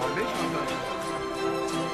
Foundation International.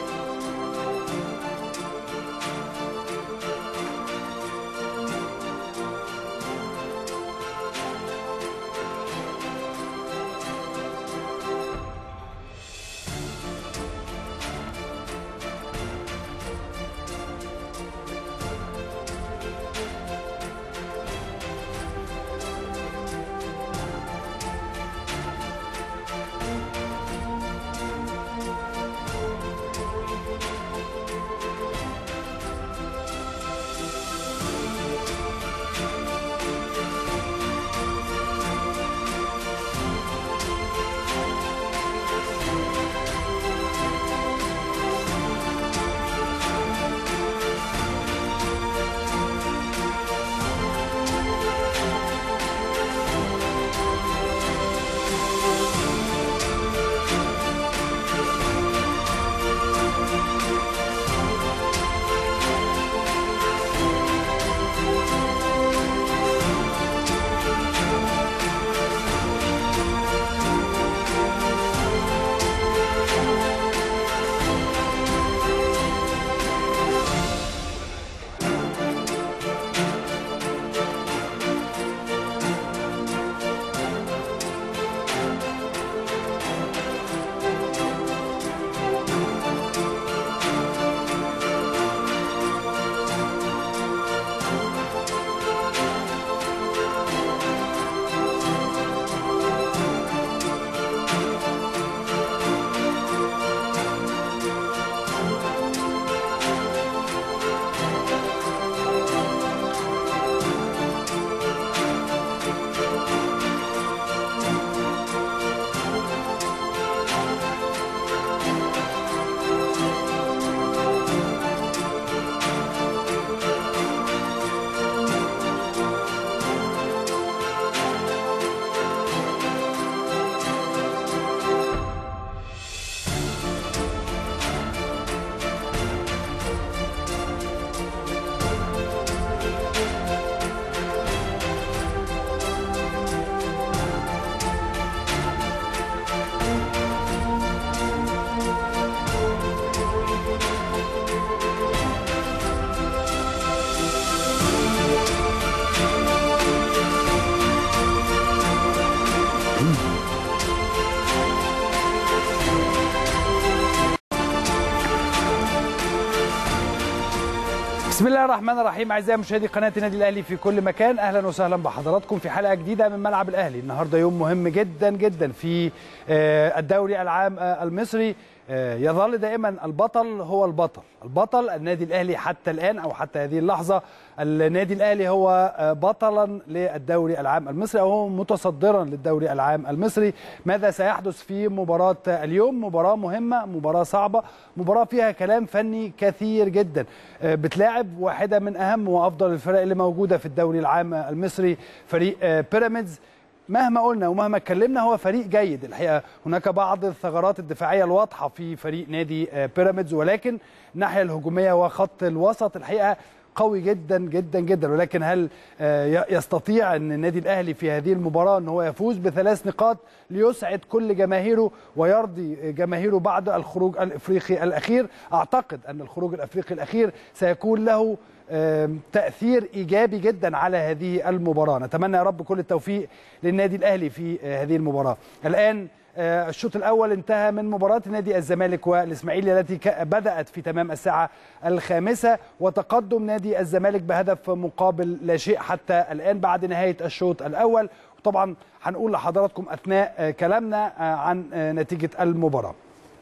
بسم الله الرحمن الرحيم اعزائي مشاهدي قناه النادي الاهلي في كل مكان اهلا وسهلا بحضراتكم في حلقه جديده من ملعب الاهلي النهارده يوم مهم جدا جدا في آه، الدوري العام آه، المصري آه، يظل دائما البطل هو البطل البطل النادي الاهلي حتى الان او حتى هذه اللحظه النادي الاهلي هو آه، بطلا للدوري العام المصري او هو متصدرا للدوري العام المصري ماذا سيحدث في مباراه اليوم مباراه مهمه مباراه صعبه مباراه فيها كلام فني كثير جدا آه، بتلاعب واحده من اهم وافضل الفرق اللي موجوده في الدوري العام المصري فريق آه، بيراميدز مهما قلنا ومهما اتكلمنا هو فريق جيد الحقيقه هناك بعض الثغرات الدفاعيه الواضحه في فريق نادي آه، بيراميدز ولكن الناحيه الهجوميه وخط الوسط الحقيقه قوي جدا جدا جدا ولكن هل آه، ي- يستطيع ان النادي الاهلي في هذه المباراه ان هو يفوز بثلاث نقاط ليسعد كل جماهيره ويرضي جماهيره بعد الخروج الافريقي الاخير اعتقد ان الخروج الافريقي الاخير سيكون له آم، تأثير إيجابي جدا على هذه المباراة نتمنى يا رب كل التوفيق للنادي الأهلي في آه، هذه المباراة الآن آه، الشوط الأول انتهى من مباراة نادي الزمالك والإسماعيلي التي ك- بدأت في تمام الساعة الخامسة وتقدم نادي الزمالك بهدف مقابل لا شيء حتى الآن بعد نهاية الشوط الأول وطبعا هنقول لحضراتكم أثناء آه، كلامنا آه، عن آه، نتيجة المباراة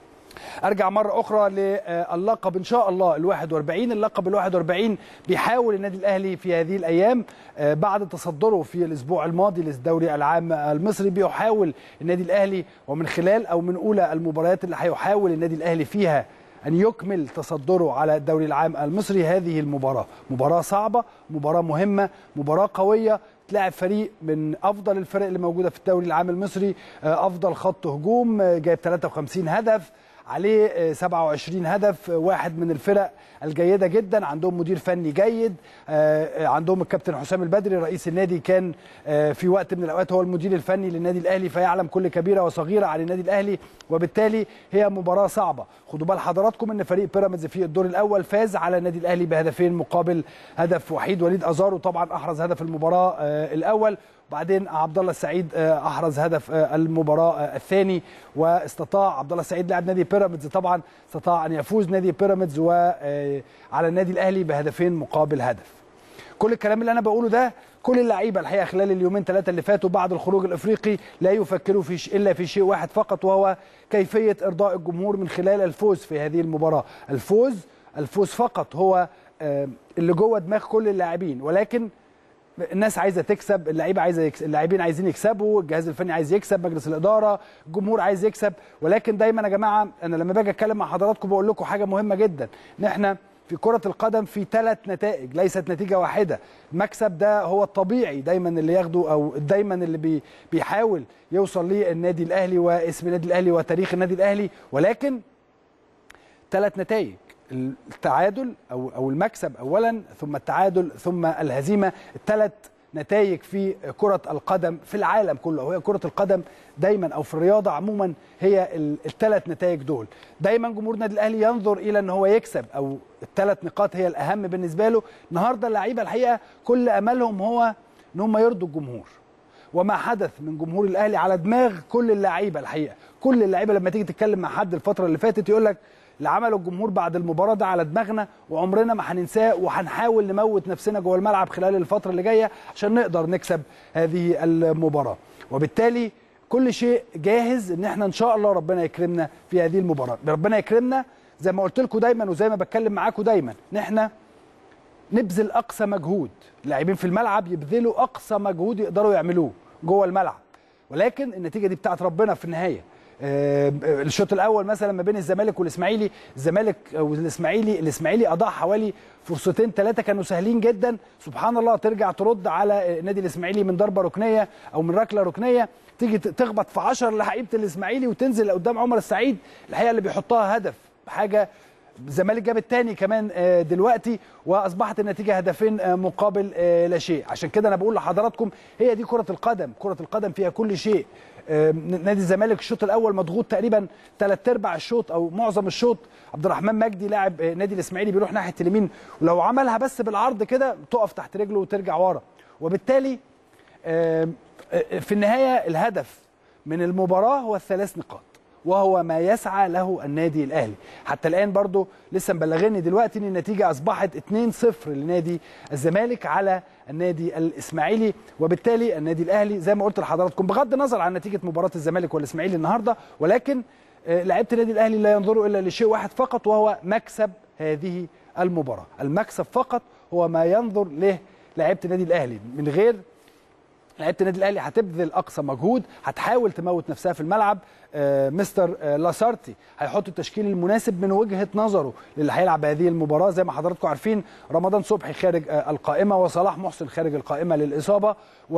ارجع مره اخرى للقب ان شاء الله ال 41 اللقب ال 41 بيحاول النادي الاهلي في هذه الايام آه، بعد تصدره في الاسبوع الماضي للدوري العام المصري بيحاول النادي الاهلي ومن خلال او من اولى المباريات اللي هيحاول النادي الاهلي فيها أن يكمل تصدره على الدوري العام المصري هذه المباراة مباراة صعبة مباراة مهمة مباراة قوية تلاعب فريق من أفضل الفرق اللي موجودة في الدوري العام المصري آه، أفضل خط هجوم آه، جايب 53 هدف عليه آه، 27 هدف آه، واحد من الفرق الجيده جدا عندهم مدير فني جيد آه، آه، عندهم الكابتن حسام البدري رئيس النادي كان آه، في وقت من الاوقات هو المدير الفني للنادي الاهلي فيعلم كل كبيره وصغيره عن النادي الاهلي وبالتالي هي مباراه صعبه خدوا بال حضراتكم ان فريق بيراميدز في الدور الاول فاز على النادي الاهلي بهدفين مقابل هدف وحيد وليد ازارو طبعا احرز هدف المباراه آه، الاول وبعدين عبد الله السعيد آه، احرز هدف آه، المباراه آه، الثاني واستطاع عبد الله السعيد لاعب نادي بيراميدز طبعا استطاع ان يفوز نادي بيراميدز وعلى النادي الاهلي بهدفين مقابل هدف كل الكلام اللي انا بقوله ده كل اللعيبه الحقيقه خلال اليومين ثلاثه اللي فاتوا بعد الخروج الافريقي لا يفكروا في ش- الا في شيء واحد فقط وهو كيفيه ارضاء الجمهور من خلال الفوز في هذه المباراه الفوز الفوز فقط هو آه، اللي جوه دماغ كل اللاعبين ولكن الناس عايزه تكسب اللعيبه عايزه يكسب اللاعبين عايزين يكسبوا الجهاز الفني عايز يكسب مجلس الاداره الجمهور عايز يكسب ولكن دايما يا جماعه انا لما باجي اتكلم مع حضراتكم بقول لكم حاجه مهمه جدا ان احنا في كرة القدم في ثلاث نتائج ليست نتيجة واحدة المكسب ده هو الطبيعي دايما اللي ياخده أو دايما اللي بي بيحاول يوصل ليه النادي الأهلي واسم النادي الأهلي وتاريخ النادي الأهلي ولكن ثلاث نتائج التعادل او او المكسب اولا ثم التعادل ثم الهزيمه الثلاث نتائج في كرة القدم في العالم كله وهي كرة القدم دايما او في الرياضة عموما هي الثلاث نتائج دول دايما جمهور النادي الاهلي ينظر الى ان هو يكسب او الثلاث نقاط هي الاهم بالنسبة له النهارده اللعيبة الحقيقة كل املهم هو ان هم يرضوا الجمهور وما حدث من جمهور الاهلي على دماغ كل اللعيبه الحقيقه كل اللعيبه لما تيجي تتكلم مع حد الفتره اللي فاتت يقول لك اللي عمله الجمهور بعد المباراه ده على دماغنا وعمرنا ما هننساه وهنحاول نموت نفسنا جوه الملعب خلال الفتره اللي جايه عشان نقدر نكسب هذه المباراه وبالتالي كل شيء جاهز ان احنا ان شاء الله ربنا يكرمنا في هذه المباراه ربنا يكرمنا زي ما قلت لكم دايما وزي ما بتكلم معاكم دايما ان احنا نبذل اقصى مجهود اللاعبين في الملعب يبذلوا اقصى مجهود يقدروا يعملوه جوه الملعب ولكن النتيجه دي بتاعت ربنا في النهايه آه، الشوط الاول مثلا ما بين الزمالك والاسماعيلي الزمالك والاسماعيلي الاسماعيلي اضاع حوالي فرصتين ثلاثه كانوا سهلين جدا سبحان الله ترجع ترد على النادي الاسماعيلي من ضربه ركنيه او من ركله ركنيه تيجي تخبط في 10 لعيبه الاسماعيلي وتنزل قدام عمر السعيد الحقيقه اللي بيحطها هدف حاجه الزمالك جاب الثاني كمان آه، دلوقتي واصبحت النتيجه هدفين آه، مقابل آه، لا شيء عشان كده انا بقول لحضراتكم هي دي كره القدم كره القدم فيها كل شيء آه، نادي الزمالك الشوط الاول مضغوط تقريبا ثلاث ارباع الشوط او معظم الشوط عبد الرحمن مجدي لاعب آه، نادي الاسماعيلي بيروح ناحيه اليمين ولو عملها بس بالعرض كده تقف تحت رجله وترجع ورا وبالتالي آه، آه، في النهايه الهدف من المباراه هو الثلاث نقاط وهو ما يسعى له النادي الاهلي حتى الان برضو لسه مبلغني دلوقتي ان النتيجه اصبحت 2-0 لنادي الزمالك على النادي الاسماعيلي وبالتالي النادي الاهلي زي ما قلت لحضراتكم بغض النظر عن نتيجه مباراه الزمالك والاسماعيلي النهارده ولكن آه، لعيبه النادي الاهلي لا ينظروا الا لشيء واحد فقط وهو مكسب هذه المباراه المكسب فقط هو ما ينظر له لعيبه النادي الاهلي من غير لعيبه النادي الاهلي هتبذل اقصى مجهود هتحاول تموت نفسها في الملعب آه مستر آه لاسارتي هيحط التشكيل المناسب من وجهه نظره للي هيلعب هذه المباراه زي ما حضراتكم عارفين رمضان صبحي خارج آه القائمه وصلاح محسن خارج القائمه للاصابه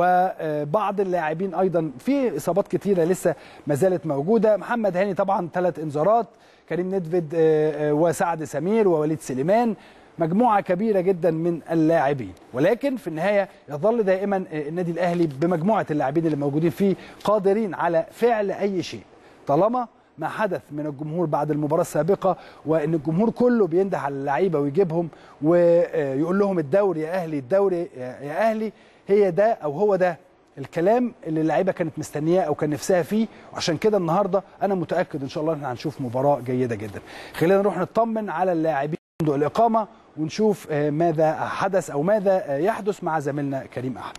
وبعض اللاعبين ايضا في اصابات كثيره لسه ما زالت موجوده محمد هاني طبعا ثلاث انذارات كريم ندفد آه آه وسعد سمير ووليد سليمان مجموعه كبيره جدا من اللاعبين ولكن في النهايه يظل دائما النادي الاهلي بمجموعه اللاعبين اللي موجودين فيه قادرين على فعل اي شيء طالما ما حدث من الجمهور بعد المباراه السابقه وان الجمهور كله بينده على اللعيبه ويجيبهم ويقول لهم الدوري يا اهلي الدوري يا اهلي هي ده او هو ده الكلام اللي اللعيبه كانت مستنياه او كان نفسها فيه وعشان كده النهارده انا متاكد ان شاء الله ان احنا هنشوف مباراه جيده جدا خلينا نروح نطمن على اللاعبين فندق الإقامة ونشوف آه، ماذا حدث أو ماذا آه، يحدث مع زميلنا كريم أحمد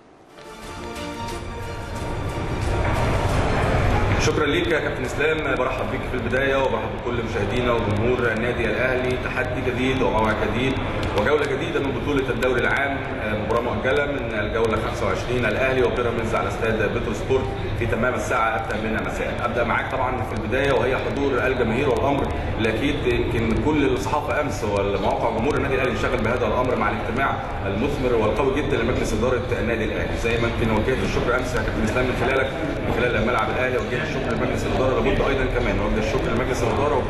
شكرا ليك يا كابتن اسلام برحب بيك في البدايه وبرحب بكل مشاهدينا وجمهور النادي الاهلي تحدي جديد وموعد جديد وجوله جديده من بطوله الدوري العام آه، مباراه مؤجله من الجوله 25 الاهلي وبيراميدز على استاد بترو سبورت في تمام الساعه الثامنه مساء ابدا معاك طبعا في البدايه وهي حضور الجماهير والامر اللي اكيد يمكن كل الصحافه امس والمواقع جمهور النادي الاهلي انشغل بهذا الامر مع الاجتماع المثمر والقوي جدا لمجلس اداره النادي الاهلي زي ما يمكن وجهت الشكر امس يا كابتن اسلام من خلالك من خلال ملعب الاهلي وجهت الشكر لمجلس الاداره لابد ايضا كمان نوجه الشكر لمجلس الاداره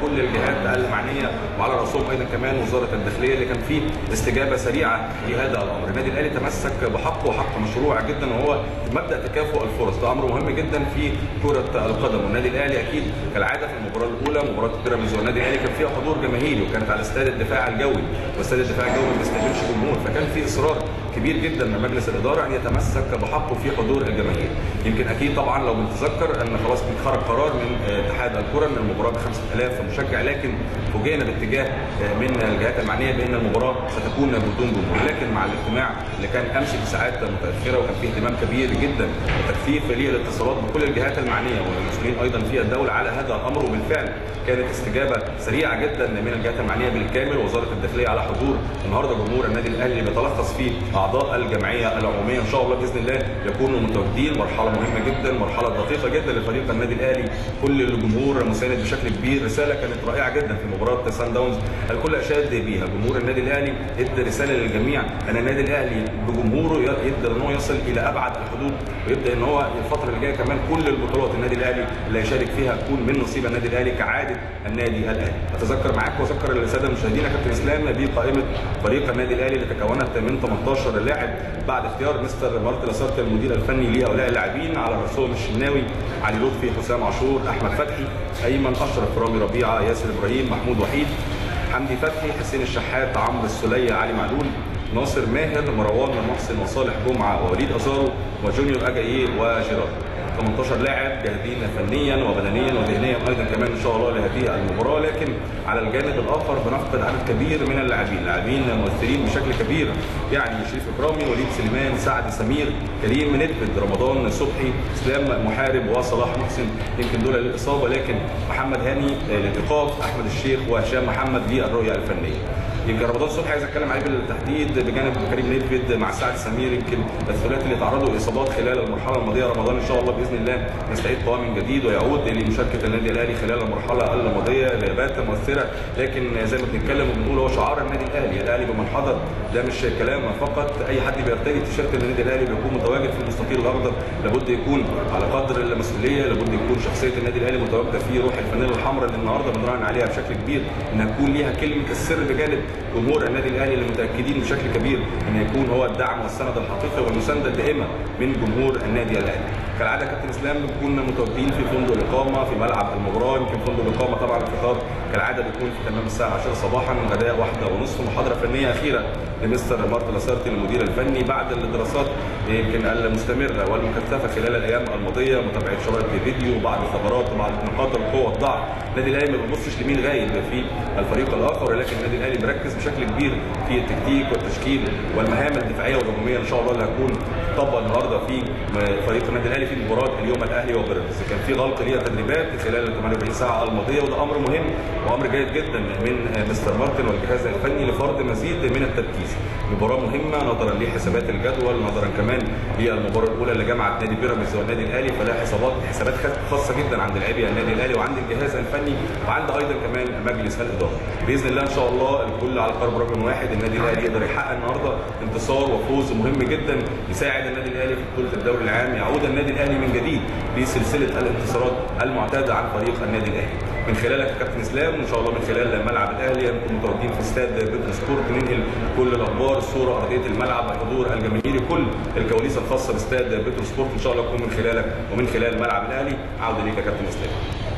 كل الجهات المعنيه وعلى راسهم ايضا كمان وزاره الداخليه اللي كان فيه استجابه سريعه لهذا الامر النادي الاهلي تمسك بحقه وحق مشروع جدا وهو مبدا تكافؤ الفرص ده امر مهم جدا في كره القدم والنادي الاهلي اكيد كالعاده في المباراه الاولى مباراه بيراميدز والنادي الاهلي كان فيها حضور جماهيري وكانت على استاد الدفاع الجوي واستاد الدفاع الجوي ما بيستقبلش جمهور فكان في اصرار كبير جدا من مجلس الاداره ان يتمسك بحقه في حضور الجماهير يمكن اكيد طبعا لو بنتذكر ان خلاص خرج قرار من اتحاد الكره ان المباراه ب 5000 مشجع لكن فوجئنا باتجاه من الجهات المعنيه بان المباراه ستكون بدون جمهور لكن مع الاجتماع اللي كان امس بساعات متاخره وكان فيه اهتمام كبير جدا وتكثيف للاتصالات بكل الجهات المعنيه والمسؤولين ايضا في الدوله على هذا الامر وبالفعل كانت استجابه سريعه جدا من الجهات المعنيه بالكامل وزاره الداخليه على حضور النهارده جمهور النادي الاهلي بيتلخص في اعضاء الجمعيه العموميه ان شاء الله باذن الله يكونوا متواجدين مرحله مهمه جدا مرحله دقيقه جدا لفريق النادي الاهلي كل الجمهور مساند بشكل كبير رساله كانت رائعه جدا في مباراه سان داونز الكل اشاد بيها جمهور النادي الاهلي ادى رساله للجميع ان النادي الاهلي بجمهوره يقدر ان هو يصل الى ابعد الحدود ويبدا ان هو الفتره اللي جايه كمان كل البطولات النادي الاهلي اللي هيشارك فيها تكون من نصيب النادي الاهلي كعاده النادي الاهلي اتذكر معاك واذكر الساده المشاهدين كابتن اسلام بقائمه فريق النادي الاهلي اللي تكونت من 18 لاعب بعد اختيار مستر مارتن لاسارت المدير الفني لهؤلاء اللاعبين على راسهم الشناوي علي لطفي حسام عاشور احمد فتحي ايمن اشرف رامي ربيعه ياسر ابراهيم محمود وحيد حمدي فتحي حسين الشحات عمرو السليه علي معلول ناصر ماهر مروان محسن وصالح جمعه ووليد ازارو وجونيور اجاييه وجيرارد 18 لاعب جاهزين فنيا وبدنيا وذهنيا ايضا كمان ان شاء الله لهذه المباراه لكن على الجانب الاخر بنفقد عدد كبير من اللاعبين لاعبين مؤثرين بشكل كبير يعني شريف اكرامي وليد سليمان سعد سمير كريم ندفد رمضان صبحي اسلام محارب وصلاح محسن يمكن دول للاصابه لكن محمد هاني للايقاف احمد الشيخ وهشام محمد للرؤيه الفنيه يمكن رمضان صبحي عايز اتكلم عليه بالتحديد بجانب كريم ندفد مع سعد سمير يمكن الثلاثي اللي تعرضوا لاصابات خلال المرحله الماضيه رمضان ان شاء الله باذن الله نستعيد قوام من جديد ويعود لمشاركه النادي الاهلي خلال المرحله الماضيه لعبات مؤثره لكن زي ما بنتكلم وبنقول هو شعار النادي الاهلي الاهلي بمن حضر ده مش كلام فقط اي حد بيرتدي تيشيرت النادي الاهلي بيكون متواجد في المستطيل الاخضر لابد يكون على قدر المسؤوليه لابد يكون شخصيه النادي الاهلي متواجده في روح الفانيلا الحمراء اللي النهارده بنراهن عليها بشكل كبير انها تكون ليها كلمه السر بجانب جمهور النادي الاهلي اللي متاكدين بشكل كبير ان يكون هو الدعم والسند الحقيقي والمسانده الدائمه من جمهور النادي الاهلي. كالعاده كابتن اسلام بنكون متواجدين في فندق الاقامه في ملعب المباراه يمكن فندق الاقامه طبعا الفطار كالعاده بيكون في تمام الساعه 10 صباحا غداء واحده ونصف محاضره فنيه اخيره لمستر مارتن لاسارتي المدير الفني بعد الدراسات يمكن المستمره والمكثفه خلال الايام الماضيه متابعه شرائط فيديو وبعض الثغرات وبعض نقاط القوه والضعف النادي الاهلي ما بيبصش لمين غايب في الفريق الاخر ولكن النادي الاهلي مركز بشكل كبير في التكتيك والتشكيل والمهام الدفاعيه والهجوميه ان شاء الله اللي هتكون تطبق النهارده في فريق النادي الاهلي في مباراه اليوم الاهلي وبيراميدز كان في غلق ليها تدريبات خلال ال 48 ساعه الماضيه وده امر مهم وامر جيد جدا من مستر مارتن والجهاز الفني لفرض مزيد من التركيز مباراه مهمه نظرا لحسابات الجدول نظرا كمان للمباراه الاولى اللي جمعت نادي بيراميدز والنادي الاهلي فلها حسابات حسابات خاصه جدا عند لاعبي النادي الاهلي وعند الجهاز الفني وعند ايضا كمان مجلس الاداره باذن الله ان شاء الله الكل على قلب رجل واحد النادي الاهلي يقدر يحقق النهارده انتصار وفوز مهم جدا يساعد النادي الاهلي في بطوله الدوري العام يعود النادي الاهلي من جديد بسلسله الانتصارات المعتاده عن فريق النادي الاهلي من خلالك يا كابتن اسلام وان شاء الله من خلال ملعب الاهلي هنكون متواجدين في استاد بيتر سبورت ننقل كل الاخبار الصوره ارضيه الملعب الحضور الجماهيري كل الكواليس الخاصه باستاد بيتر سبورت ان شاء الله تكون من خلالك ومن خلال ملعب الاهلي عوده ليك يا كابتن اسلام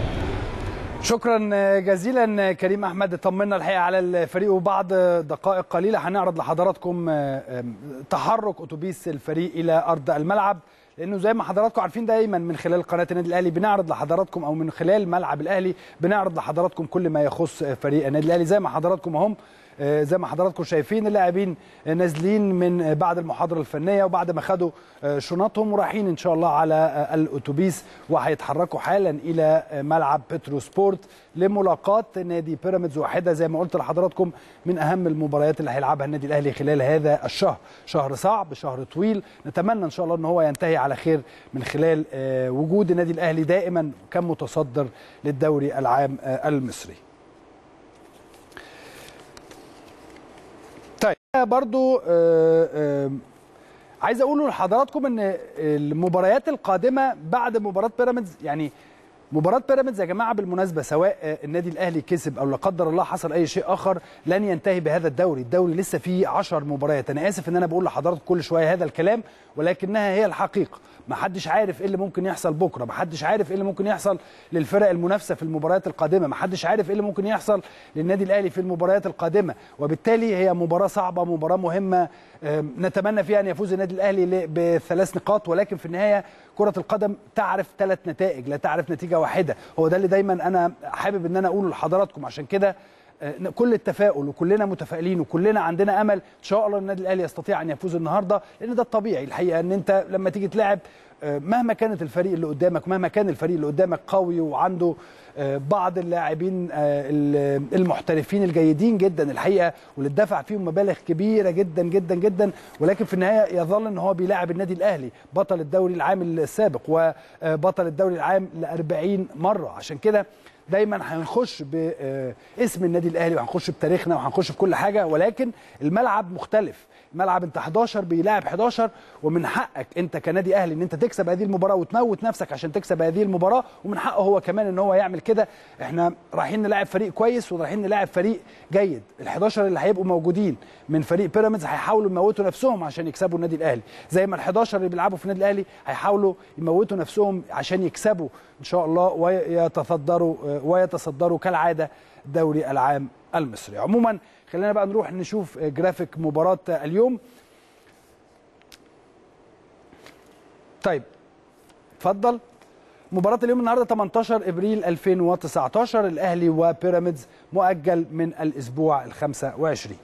شكرا جزيلا كريم احمد طمنا الحقيقه على الفريق وبعد دقائق قليله هنعرض لحضراتكم تحرك اتوبيس الفريق الى ارض الملعب لانه زي ما حضراتكم عارفين دايما من خلال قناه النادي الاهلي بنعرض لحضراتكم او من خلال ملعب الاهلي بنعرض لحضراتكم كل ما يخص فريق النادي الاهلي زي ما حضراتكم هم زي ما حضراتكم شايفين اللاعبين نازلين من بعد المحاضره الفنيه وبعد ما خدوا شنطهم ورايحين ان شاء الله على الاتوبيس وهيتحركوا حالا الى ملعب بترو سبورت لملاقاه نادي بيراميدز واحده زي ما قلت لحضراتكم من اهم المباريات اللي هيلعبها النادي الاهلي خلال هذا الشهر شهر صعب شهر طويل نتمنى ان شاء الله ان هو ينتهي على خير من خلال وجود النادي الاهلي دائما كمتصدر للدوري العام المصري طيب برضو آآ آآ عايز اقول لحضراتكم ان المباريات القادمه بعد مباراه بيراميدز يعني مباراة بيراميدز يا جماعة بالمناسبة سواء النادي الأهلي كسب أو لا قدر الله حصل أي شيء آخر لن ينتهي بهذا الدوري، الدوري لسه فيه 10 مباريات، أنا آسف إن أنا بقول لحضراتكم كل شوية هذا الكلام ولكنها هي الحقيقة، ما حدش عارف إيه اللي ممكن يحصل بكرة، ما حدش عارف إيه اللي ممكن يحصل للفرق المنافسة في المباريات القادمة، ما حدش عارف إيه اللي ممكن يحصل للنادي الأهلي في المباريات القادمة، وبالتالي هي مباراة صعبة، مباراة مهمة نتمنى فيها أن يفوز النادي الأهلي بثلاث نقاط ولكن في النهاية كرة القدم تعرف ثلاث نتائج لا تعرف نتيجة واحدة هو ده اللي دايما أنا حابب أن أنا أقوله لحضراتكم عشان كده كل التفاؤل وكلنا متفائلين وكلنا عندنا امل ان شاء الله النادي الاهلي يستطيع ان يفوز النهارده لان ده الطبيعي الحقيقه ان انت لما تيجي تلاعب مهما كانت الفريق اللي قدامك مهما كان الفريق اللي قدامك قوي وعنده بعض اللاعبين المحترفين الجيدين جدا الحقيقه واللي اتدفع فيهم مبالغ كبيره جدا جدا جدا ولكن في النهايه يظل ان هو بيلاعب النادي الاهلي بطل الدوري العام السابق وبطل الدوري العام ل 40 مره عشان كده دايما هنخش باسم النادي الاهلي وهنخش بتاريخنا وهنخش بكل حاجه ولكن الملعب مختلف الملعب انت 11 بيلاعب 11 ومن حقك انت كنادي اهلي ان انت تكسب هذه المباراه وتموت نفسك عشان تكسب هذه المباراه ومن حقه هو كمان ان هو يعمل كده احنا رايحين نلاعب فريق كويس ورايحين نلاعب فريق جيد ال11 اللي هيبقوا موجودين من فريق بيراميدز هيحاولوا يموتوا نفسهم عشان يكسبوا النادي الاهلي زي ما ال11 اللي بيلعبوا في النادي الاهلي هيحاولوا يموتوا نفسهم عشان يكسبوا ان شاء الله ويتصدروا ويتصدروا كالعاده الدوري العام المصري عموما خلينا بقى نروح نشوف جرافيك مباراة اليوم طيب اتفضل مباراة اليوم النهارده 18 ابريل 2019 الاهلي وبيراميدز مؤجل من الاسبوع ال 25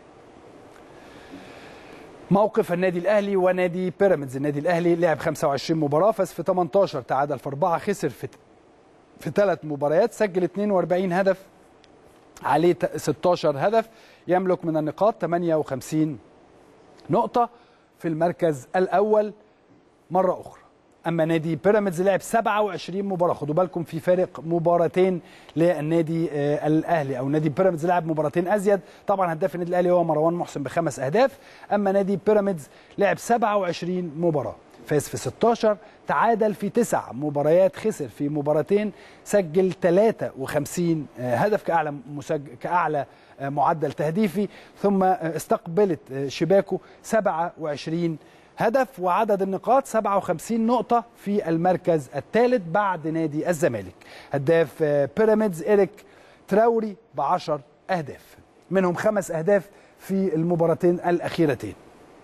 موقف النادي الاهلي ونادي بيراميدز النادي الاهلي لعب 25 مباراة فاز في 18 تعادل في 4 خسر في في ثلاث مباريات سجل 42 هدف عليه 16 هدف يملك من النقاط 58 نقطة في المركز الأول مرة أخرى أما نادي بيراميدز لعب 27 مباراة خدوا بالكم في فارق مباراتين للنادي الأهلي أو نادي بيراميدز لعب مباراتين أزيد طبعا هداف النادي الأهلي هو مروان محسن بخمس أهداف أما نادي بيراميدز لعب 27 مباراة فاز في 16 تعادل في تسع مباريات خسر في مباراتين سجل 53 هدف كأعلى مسجل كأعلى معدل تهديفي ثم استقبلت شباكه 27 هدف وعدد النقاط 57 نقطة في المركز الثالث بعد نادي الزمالك هداف بيراميدز إيريك تراوري ب 10 أهداف منهم خمس أهداف في المباراتين الأخيرتين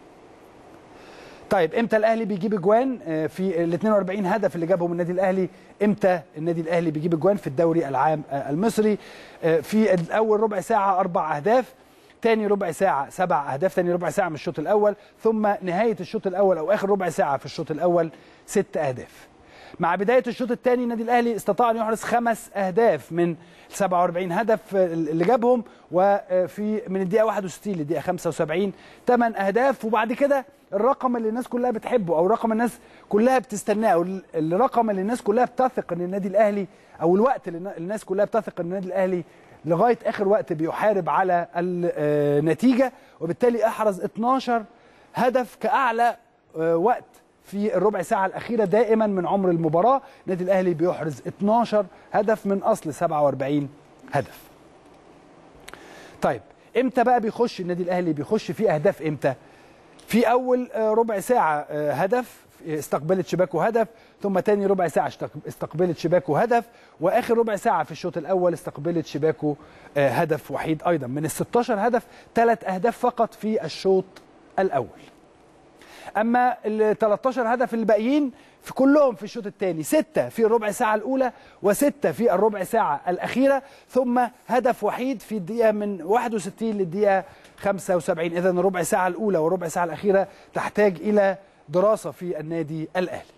طيب امتى الاهلي بيجيب اجوان في ال 42 هدف اللي جابهم النادي الاهلي امتى النادي الاهلي بيجيب اجوان في الدوري العام المصري في اول ربع ساعه اربع اهداف تاني ربع ساعة سبع أهداف تاني ربع ساعة من الشوط الأول ثم نهاية الشوط الأول أو آخر ربع ساعة في الشوط الأول ست أهداف مع بداية الشوط الثاني النادي الأهلي استطاع أن يحرز خمس أهداف من 47 هدف اللي جابهم وفي من الدقيقة 61 للدقيقة 75 8 أهداف وبعد كده الرقم اللي الناس كلها بتحبه أو الرقم الناس كلها بتستناه أو الرقم اللي الناس كلها بتثق أن النادي الأهلي أو الوقت اللي الناس كلها بتثق أن النادي الأهلي لغاية آخر وقت بيحارب على النتيجة وبالتالي أحرز 12 هدف كأعلى وقت في الربع ساعة الأخيرة دائما من عمر المباراة النادي الأهلي بيحرز 12 هدف من أصل 47 هدف طيب امتى بقى بيخش النادي الأهلي بيخش في أهداف امتى في أول ربع ساعة هدف استقبلت شباكه هدف ثم تاني ربع ساعة استقبلت شباكه هدف وآخر ربع ساعة في الشوط الأول استقبلت شباكه هدف وحيد أيضا من ال 16 هدف ثلاث أهداف فقط في الشوط الأول اما ال 13 هدف الباقيين في كلهم في الشوط الثاني ستة في الربع ساعة الأولى وستة في الربع ساعة الأخيرة ثم هدف وحيد في الدقيقة من 61 للدقيقة 75 إذا الربع ساعة الأولى والربع ساعة الأخيرة تحتاج إلى دراسة في النادي الأهلي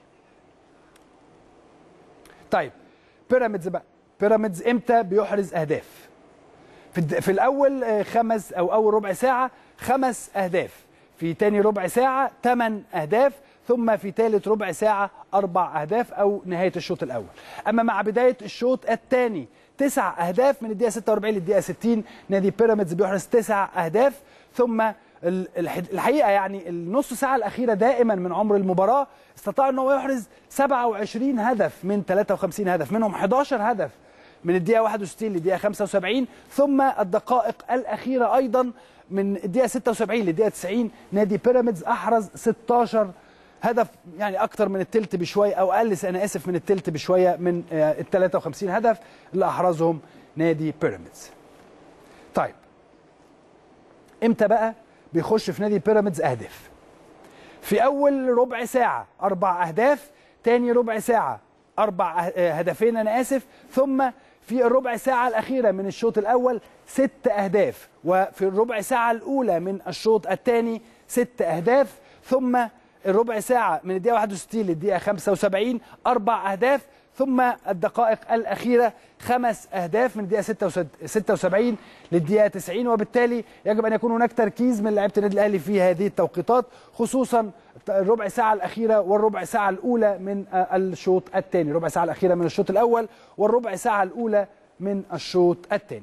طيب بيراميدز بقى بيراميدز امتى بيحرز أهداف في, في الأول خمس أو أول ربع ساعة خمس أهداف في تاني ربع ساعة 8 أهداف ثم في ثالث ربع ساعة أربع أهداف أو نهاية الشوط الأول أما مع بداية الشوط الثاني تسع أهداف من الدقيقة 46 للدقيقة 60 نادي بيراميدز بيحرز تسع أهداف ثم ال- الح- الحقيقه يعني النص ساعه الاخيره دائما من عمر المباراه استطاع ان هو يحرز 27 هدف من 53 هدف منهم 11 هدف من الدقيقه 61 للدقيقه 75 ثم الدقائق الاخيره ايضا من الدقيقه 76 للدقيقه 90 نادي بيراميدز احرز 16 هدف يعني اكتر من التلت بشويه او اقل انا اسف من التلت بشويه من آه، ال 53 هدف اللي احرزهم نادي بيراميدز. طيب امتى بقى بيخش في نادي بيراميدز اهداف؟ في اول ربع ساعه اربع اهداف، تاني ربع ساعه اربع أه- آه، هدفين انا اسف، ثم في الربع ساعه الاخيره من الشوط الاول ست اهداف، وفي الربع ساعه الاولى من الشوط الثاني ست اهداف، ثم الربع ساعه من الدقيقه 61 للدقيقه 75 اربع اهداف، ثم الدقائق الأخيرة خمس أهداف من الدقيقة 76 للدقيقة 90 وبالتالي يجب أن يكون هناك تركيز من لعيبة النادي الأهلي في هذه التوقيتات خصوصا الربع ساعة الأخيرة والربع ساعة الأولى من آه، الشوط الثاني الربع ساعة الأخيرة من الشوط الأول والربع ساعة الأولى من الشوط الثاني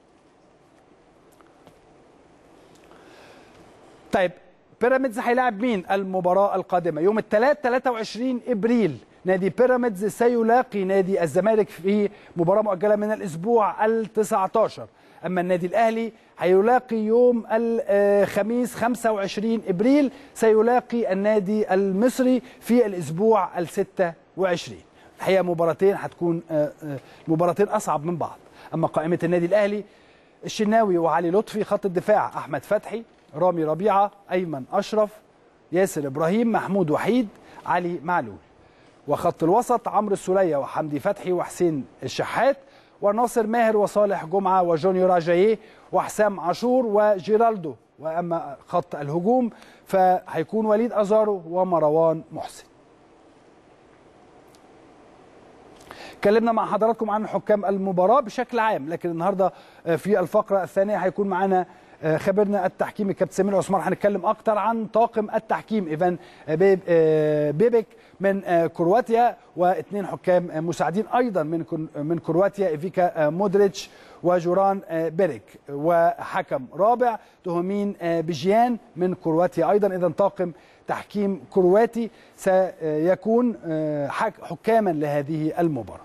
طيب بيراميدز هيلاعب مين المباراة القادمة يوم الثلاث 23 ابريل نادي بيراميدز سيلاقي نادي الزمالك في مباراة مؤجلة من الاسبوع ال 19 اما النادي الاهلي هيلاقي يوم الخميس 25 ابريل سيلاقي النادي المصري في الاسبوع ال 26 الحقيقة مباراتين هتكون آه، آه، مباراتين اصعب من بعض اما قائمة النادي الاهلي الشناوي وعلي لطفي خط الدفاع احمد فتحي رامي ربيعه ايمن اشرف ياسر ابراهيم محمود وحيد علي معلول وخط الوسط عمرو السوليه وحمدي فتحي وحسين الشحات وناصر ماهر وصالح جمعه وجونيور اجاييه وحسام عاشور وجيرالدو واما خط الهجوم فهيكون وليد ازارو ومروان محسن اتكلمنا مع حضراتكم عن حكام المباراه بشكل عام لكن النهارده آه، في الفقره الثانيه هيكون معانا آه، خبيرنا التحكيمي كابتن سمير عثمان هنتكلم اكتر عن طاقم التحكيم ايفان آه، بيب آه، بيبك من آه، كرواتيا واثنين حكام آه، مساعدين ايضا من كن- من كرواتيا ايفيكا آه، مودريتش وجوران آه، بيريك وحكم رابع تهمين آه، بجيان من كرواتيا ايضا اذا طاقم تحكيم كرواتي سيكون آه، حك- حكاما لهذه المباراه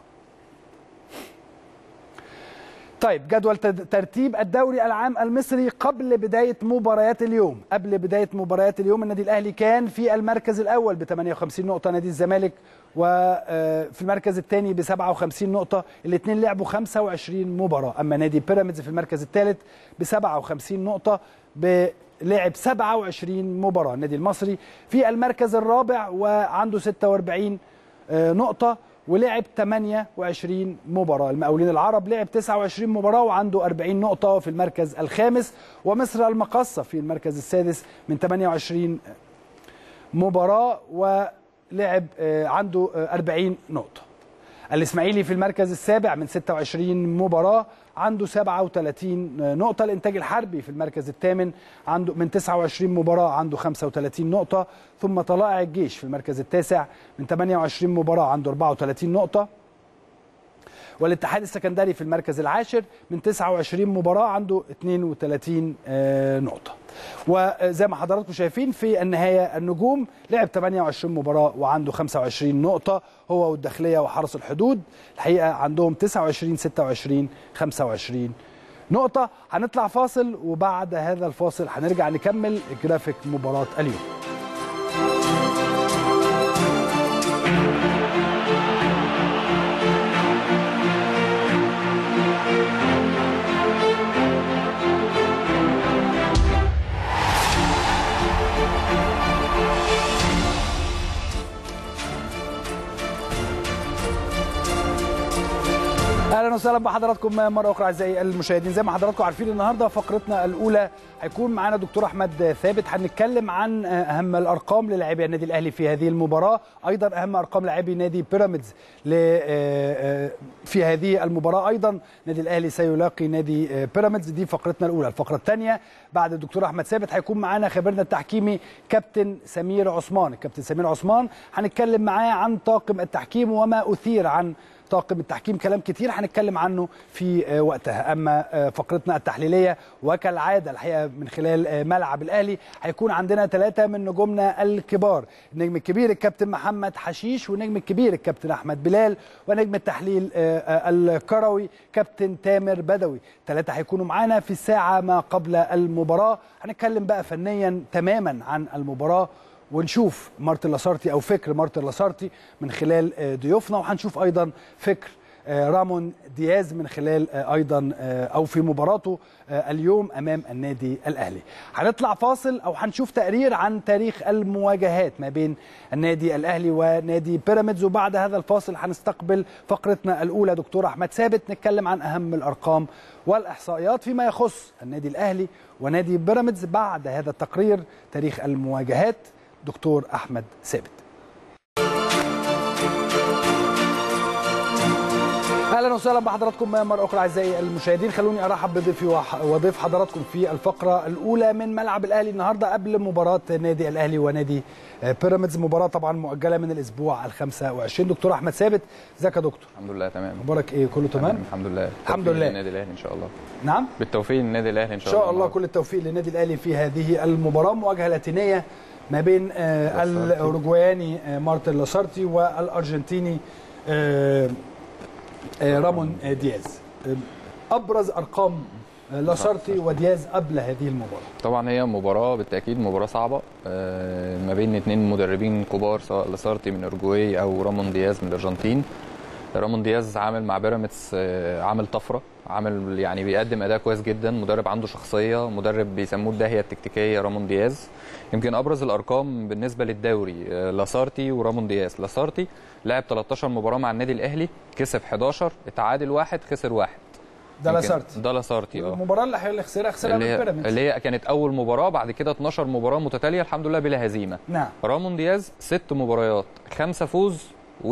طيب جدول تد- ترتيب الدوري العام المصري قبل بداية مباريات اليوم قبل بداية مباريات اليوم النادي الأهلي كان في المركز الأول ب 58 نقطة نادي الزمالك وفي المركز الثاني ب 57 نقطة الاثنين لعبوا 25 مباراة أما نادي بيراميدز في المركز الثالث ب 57 نقطة ب لعب 27 مباراة النادي المصري في المركز الرابع وعنده 46 آه، نقطة ولعب 28 مباراة المقاولين العرب لعب 29 مباراة وعنده 40 نقطة في المركز الخامس ومصر المقصة في المركز السادس من 28 مباراة ولعب آه، عنده آه، 40 نقطة الإسماعيلي في المركز السابع من 26 مباراة عنده 37 نقطة الإنتاج الحربي في المركز الثامن عنده من 29 مباراة عنده 35 نقطة ثم طلائع الجيش في المركز التاسع من 28 مباراة عنده 34 نقطة والاتحاد السكندري في المركز العاشر من 29 مباراة عنده 32 آه، نقطة وزي ما حضراتكم شايفين في النهاية النجوم لعب 28 مباراة وعنده 25 نقطة هو والداخلية وحرس الحدود الحقيقة عندهم 29 26 25 نقطة هنطلع فاصل وبعد هذا الفاصل هنرجع نكمل جرافيك مباراة اليوم اهلا وسهلا بحضراتكم مره اخرى اعزائي المشاهدين زي ما حضراتكم عارفين النهارده فقرتنا الاولى هيكون معانا دكتور احمد ثابت هنتكلم عن اهم الارقام للاعبي النادي الاهلي في هذه المباراه ايضا اهم ارقام لاعبي نادي بيراميدز ل- في هذه المباراه ايضا نادي الاهلي سيلاقي نادي بيراميدز دي فقرتنا الاولى الفقره الثانيه بعد الدكتور احمد ثابت هيكون معانا خبيرنا التحكيمي كابتن سمير عثمان الكابتن سمير عثمان هنتكلم معاه عن طاقم التحكيم وما اثير عن طاقم التحكيم كلام كتير هنتكلم عنه في وقتها اما فقرتنا التحليليه وكالعاده الحقيقه من خلال ملعب الاهلي هيكون عندنا ثلاثه من نجومنا الكبار النجم الكبير الكابتن محمد حشيش والنجم الكبير الكابتن احمد بلال ونجم التحليل الكروي كابتن تامر بدوي ثلاثه هيكونوا معانا في الساعه ما قبل المباراه هنتكلم بقى فنيا تماما عن المباراه ونشوف مارتن لاسارتي او فكر مارتن لاسارتي من خلال ضيوفنا وهنشوف ايضا فكر رامون دياز من خلال ايضا او في مباراته اليوم امام النادي الاهلي. هنطلع فاصل او هنشوف تقرير عن تاريخ المواجهات ما بين النادي الاهلي ونادي بيراميدز وبعد هذا الفاصل هنستقبل فقرتنا الاولى دكتور احمد ثابت نتكلم عن اهم الارقام والاحصائيات فيما يخص النادي الاهلي ونادي بيراميدز بعد هذا التقرير تاريخ المواجهات دكتور احمد ثابت. اهلا وسهلا بحضراتكم مره اخرى اعزائي المشاهدين خلوني ارحب بضيفي وضيف حضراتكم في الفقره الاولى من ملعب الاهلي النهارده قبل مباراه نادي الاهلي ونادي بيراميدز مباراه طبعا مؤجله من الاسبوع ال 25 دكتور احمد ثابت ازيك يا دكتور الحمد لله تمام اخبارك ايه كله تمام الحمد لله الحمد لله للنادي الاهلي ان شاء الله نعم بالتوفيق للنادي الاهلي ان شاء, ان شاء الله كل التوفيق للنادي الاهلي في هذه المباراه مواجهه لاتينيه ما بين آه الاوروجواني آه مارتن لاسارتي والارجنتيني آه رامون دياز ابرز ارقام لاسارتي ودياز قبل هذه المباراه طبعا هي مباراه بالتاكيد مباراه صعبه ما بين اثنين مدربين كبار سواء لاسارتي من اورجواي او رامون دياز من الارجنتين رامون دياز عامل مع بيراميدز عامل طفره عامل يعني بيقدم اداء كويس جدا مدرب عنده شخصيه مدرب بيسموه الداهيه التكتيكيه رامون دياز يمكن ابرز الارقام بالنسبه للدوري لاسارتي ورامون دياز لاسارتي لعب 13 مباراه مع النادي الاهلي كسب 11 اتعادل واحد خسر واحد ده لاسارتي ده لاسارتي اه المباراه اللي خسرها خسرها اللي من هي بيراميدز اللي هي كانت اول مباراه بعد كده 12 مباراه متتاليه الحمد لله بلا هزيمه نعم رامون دياز ست مباريات خمسه فوز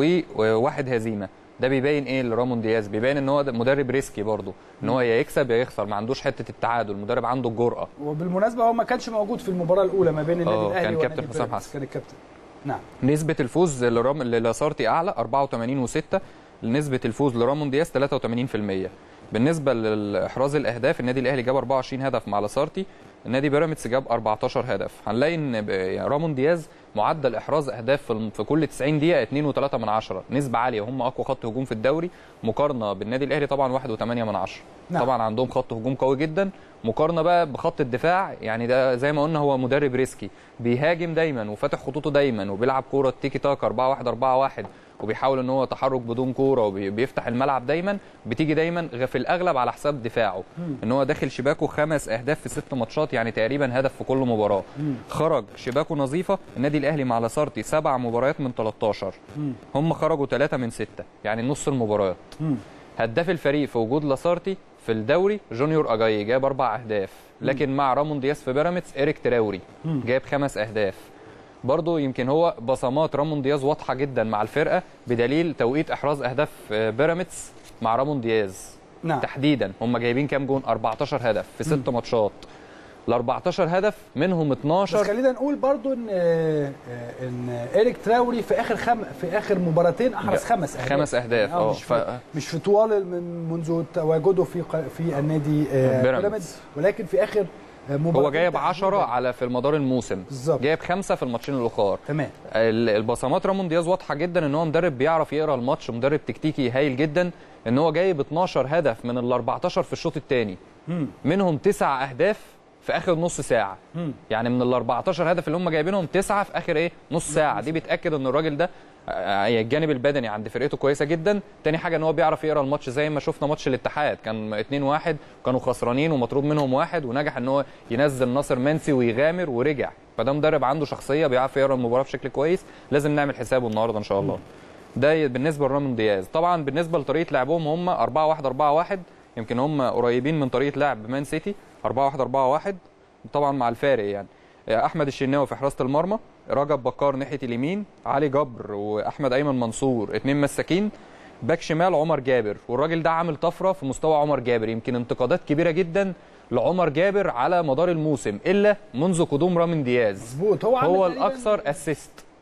وواحد هزيمه ده بيبين ايه لرامون دياز بيبين ان هو مدرب ريسكي برضه ان هو يا يكسب يا يخسر ما عندوش حته التعادل المدرب عنده الجرأه وبالمناسبه هو ما كانش موجود في المباراه الاولى ما بين النادي آه، الاهلي كان ونادي كابتن حسام بيراميدز. حسن. كان الكابتن نعم نسبه الفوز لرام للاسارتي اعلى 84 و6 نسبه الفوز لرامون دياز 83% بالنسبه لاحراز الاهداف النادي الاهلي جاب 24 هدف مع لاسارتي النادي بيراميدز جاب 14 هدف هنلاقي ان ب- يعني رامون دياز معدل احراز اهداف في الم- في كل 90 دقيقه 2.3 من عشرة نسبه عاليه هم اقوى خط هجوم في الدوري مقارنه بالنادي الاهلي طبعا 1.8 من عشرة نعم. طبعا عندهم خط هجوم قوي جدا مقارنه بقى بخط الدفاع يعني ده زي ما قلنا هو مدرب ريسكي بيهاجم دايما وفاتح خطوطه دايما وبيلعب كوره تيكي تاك 4 1 4 1 وبيحاول ان هو تحرك بدون كوره وبيفتح الملعب دايما بتيجي دايما غ- في الاغلب على حساب دفاعه ان هو داخل شباكه خمس اهداف في ست ماتشات يعني تقريبا هدف في كل مباراه خرج شباكه نظيفه النادي الاهلي مع لاسارتي سبع مباريات من 13 هم خرجوا ثلاثه من سته يعني نص المباريات مم. هداف الفريق في وجود لاسارتي في الدوري جونيور اجاي جاب اربع اهداف لكن مع رامون دياس في بيراميدز ايريك تراوري جاب خمس اهداف برضه يمكن هو بصمات رامون دياز واضحه جدا مع الفرقه بدليل توقيت احراز اهداف آه، بيراميدز مع رامون دياز نعم تحديدا هم جايبين كام جون 14 هدف في ست ماتشات ال 14 هدف منهم بس 12 خلينا نقول برضو ان آه، آه، ان ايريك تراوري في اخر خم... في اخر مباراتين احرز خمس اهداف خمس أهداف، يعني آه، مش ف- في... مش في طوال من منذ تواجده في ق- في النادي آه، بيراميدز. بيراميدز ولكن في اخر آه، مباراتين هو جايب 10 تحديداً. على في المدار الموسم بالظبط. جايب خمسه في الماتشين الاخر تمام ال- البصمات رامون دياز واضحه جدا ان هو مدرب بيعرف يقرا الماتش مدرب تكتيكي هايل جدا ان هو جايب 12 هدف من ال 14 في الشوط الثاني مم. منهم تسع اهداف في اخر نص ساعه مم. يعني من ال 14 هدف اللي هم جايبينهم تسعه في اخر ايه نص ساعه دي بتاكد ان الراجل ده آه، الجانب البدني عند فرقته كويسه جدا تاني حاجه ان هو بيعرف يقرا الماتش زي ما شفنا ماتش الاتحاد كان 2 1 كانوا خسرانين ومطرود منهم واحد ونجح ان هو ينزل ناصر منسي ويغامر ورجع فده مدرب عنده شخصيه بيعرف يقرا المباراه بشكل كويس لازم نعمل حسابه النهارده ان شاء الله ده بالنسبه لرامون دياز طبعا بالنسبه لطريقه لعبهم هم 4 1 4 1 يمكن هم قريبين من طريقه لعب مان سيتي 4 1 4 1 طبعا مع الفارق يعني احمد الشناوي في حراسه المرمى رجب بكار ناحيه اليمين علي جبر واحمد ايمن منصور اتنين مساكين باك شمال عمر جابر والراجل ده عامل طفره في مستوى عمر جابر يمكن انتقادات كبيره جدا لعمر جابر على مدار الموسم الا منذ قدوم رامين دياز مظبوط هو عامل هو تقريباً- الاكثر اسيست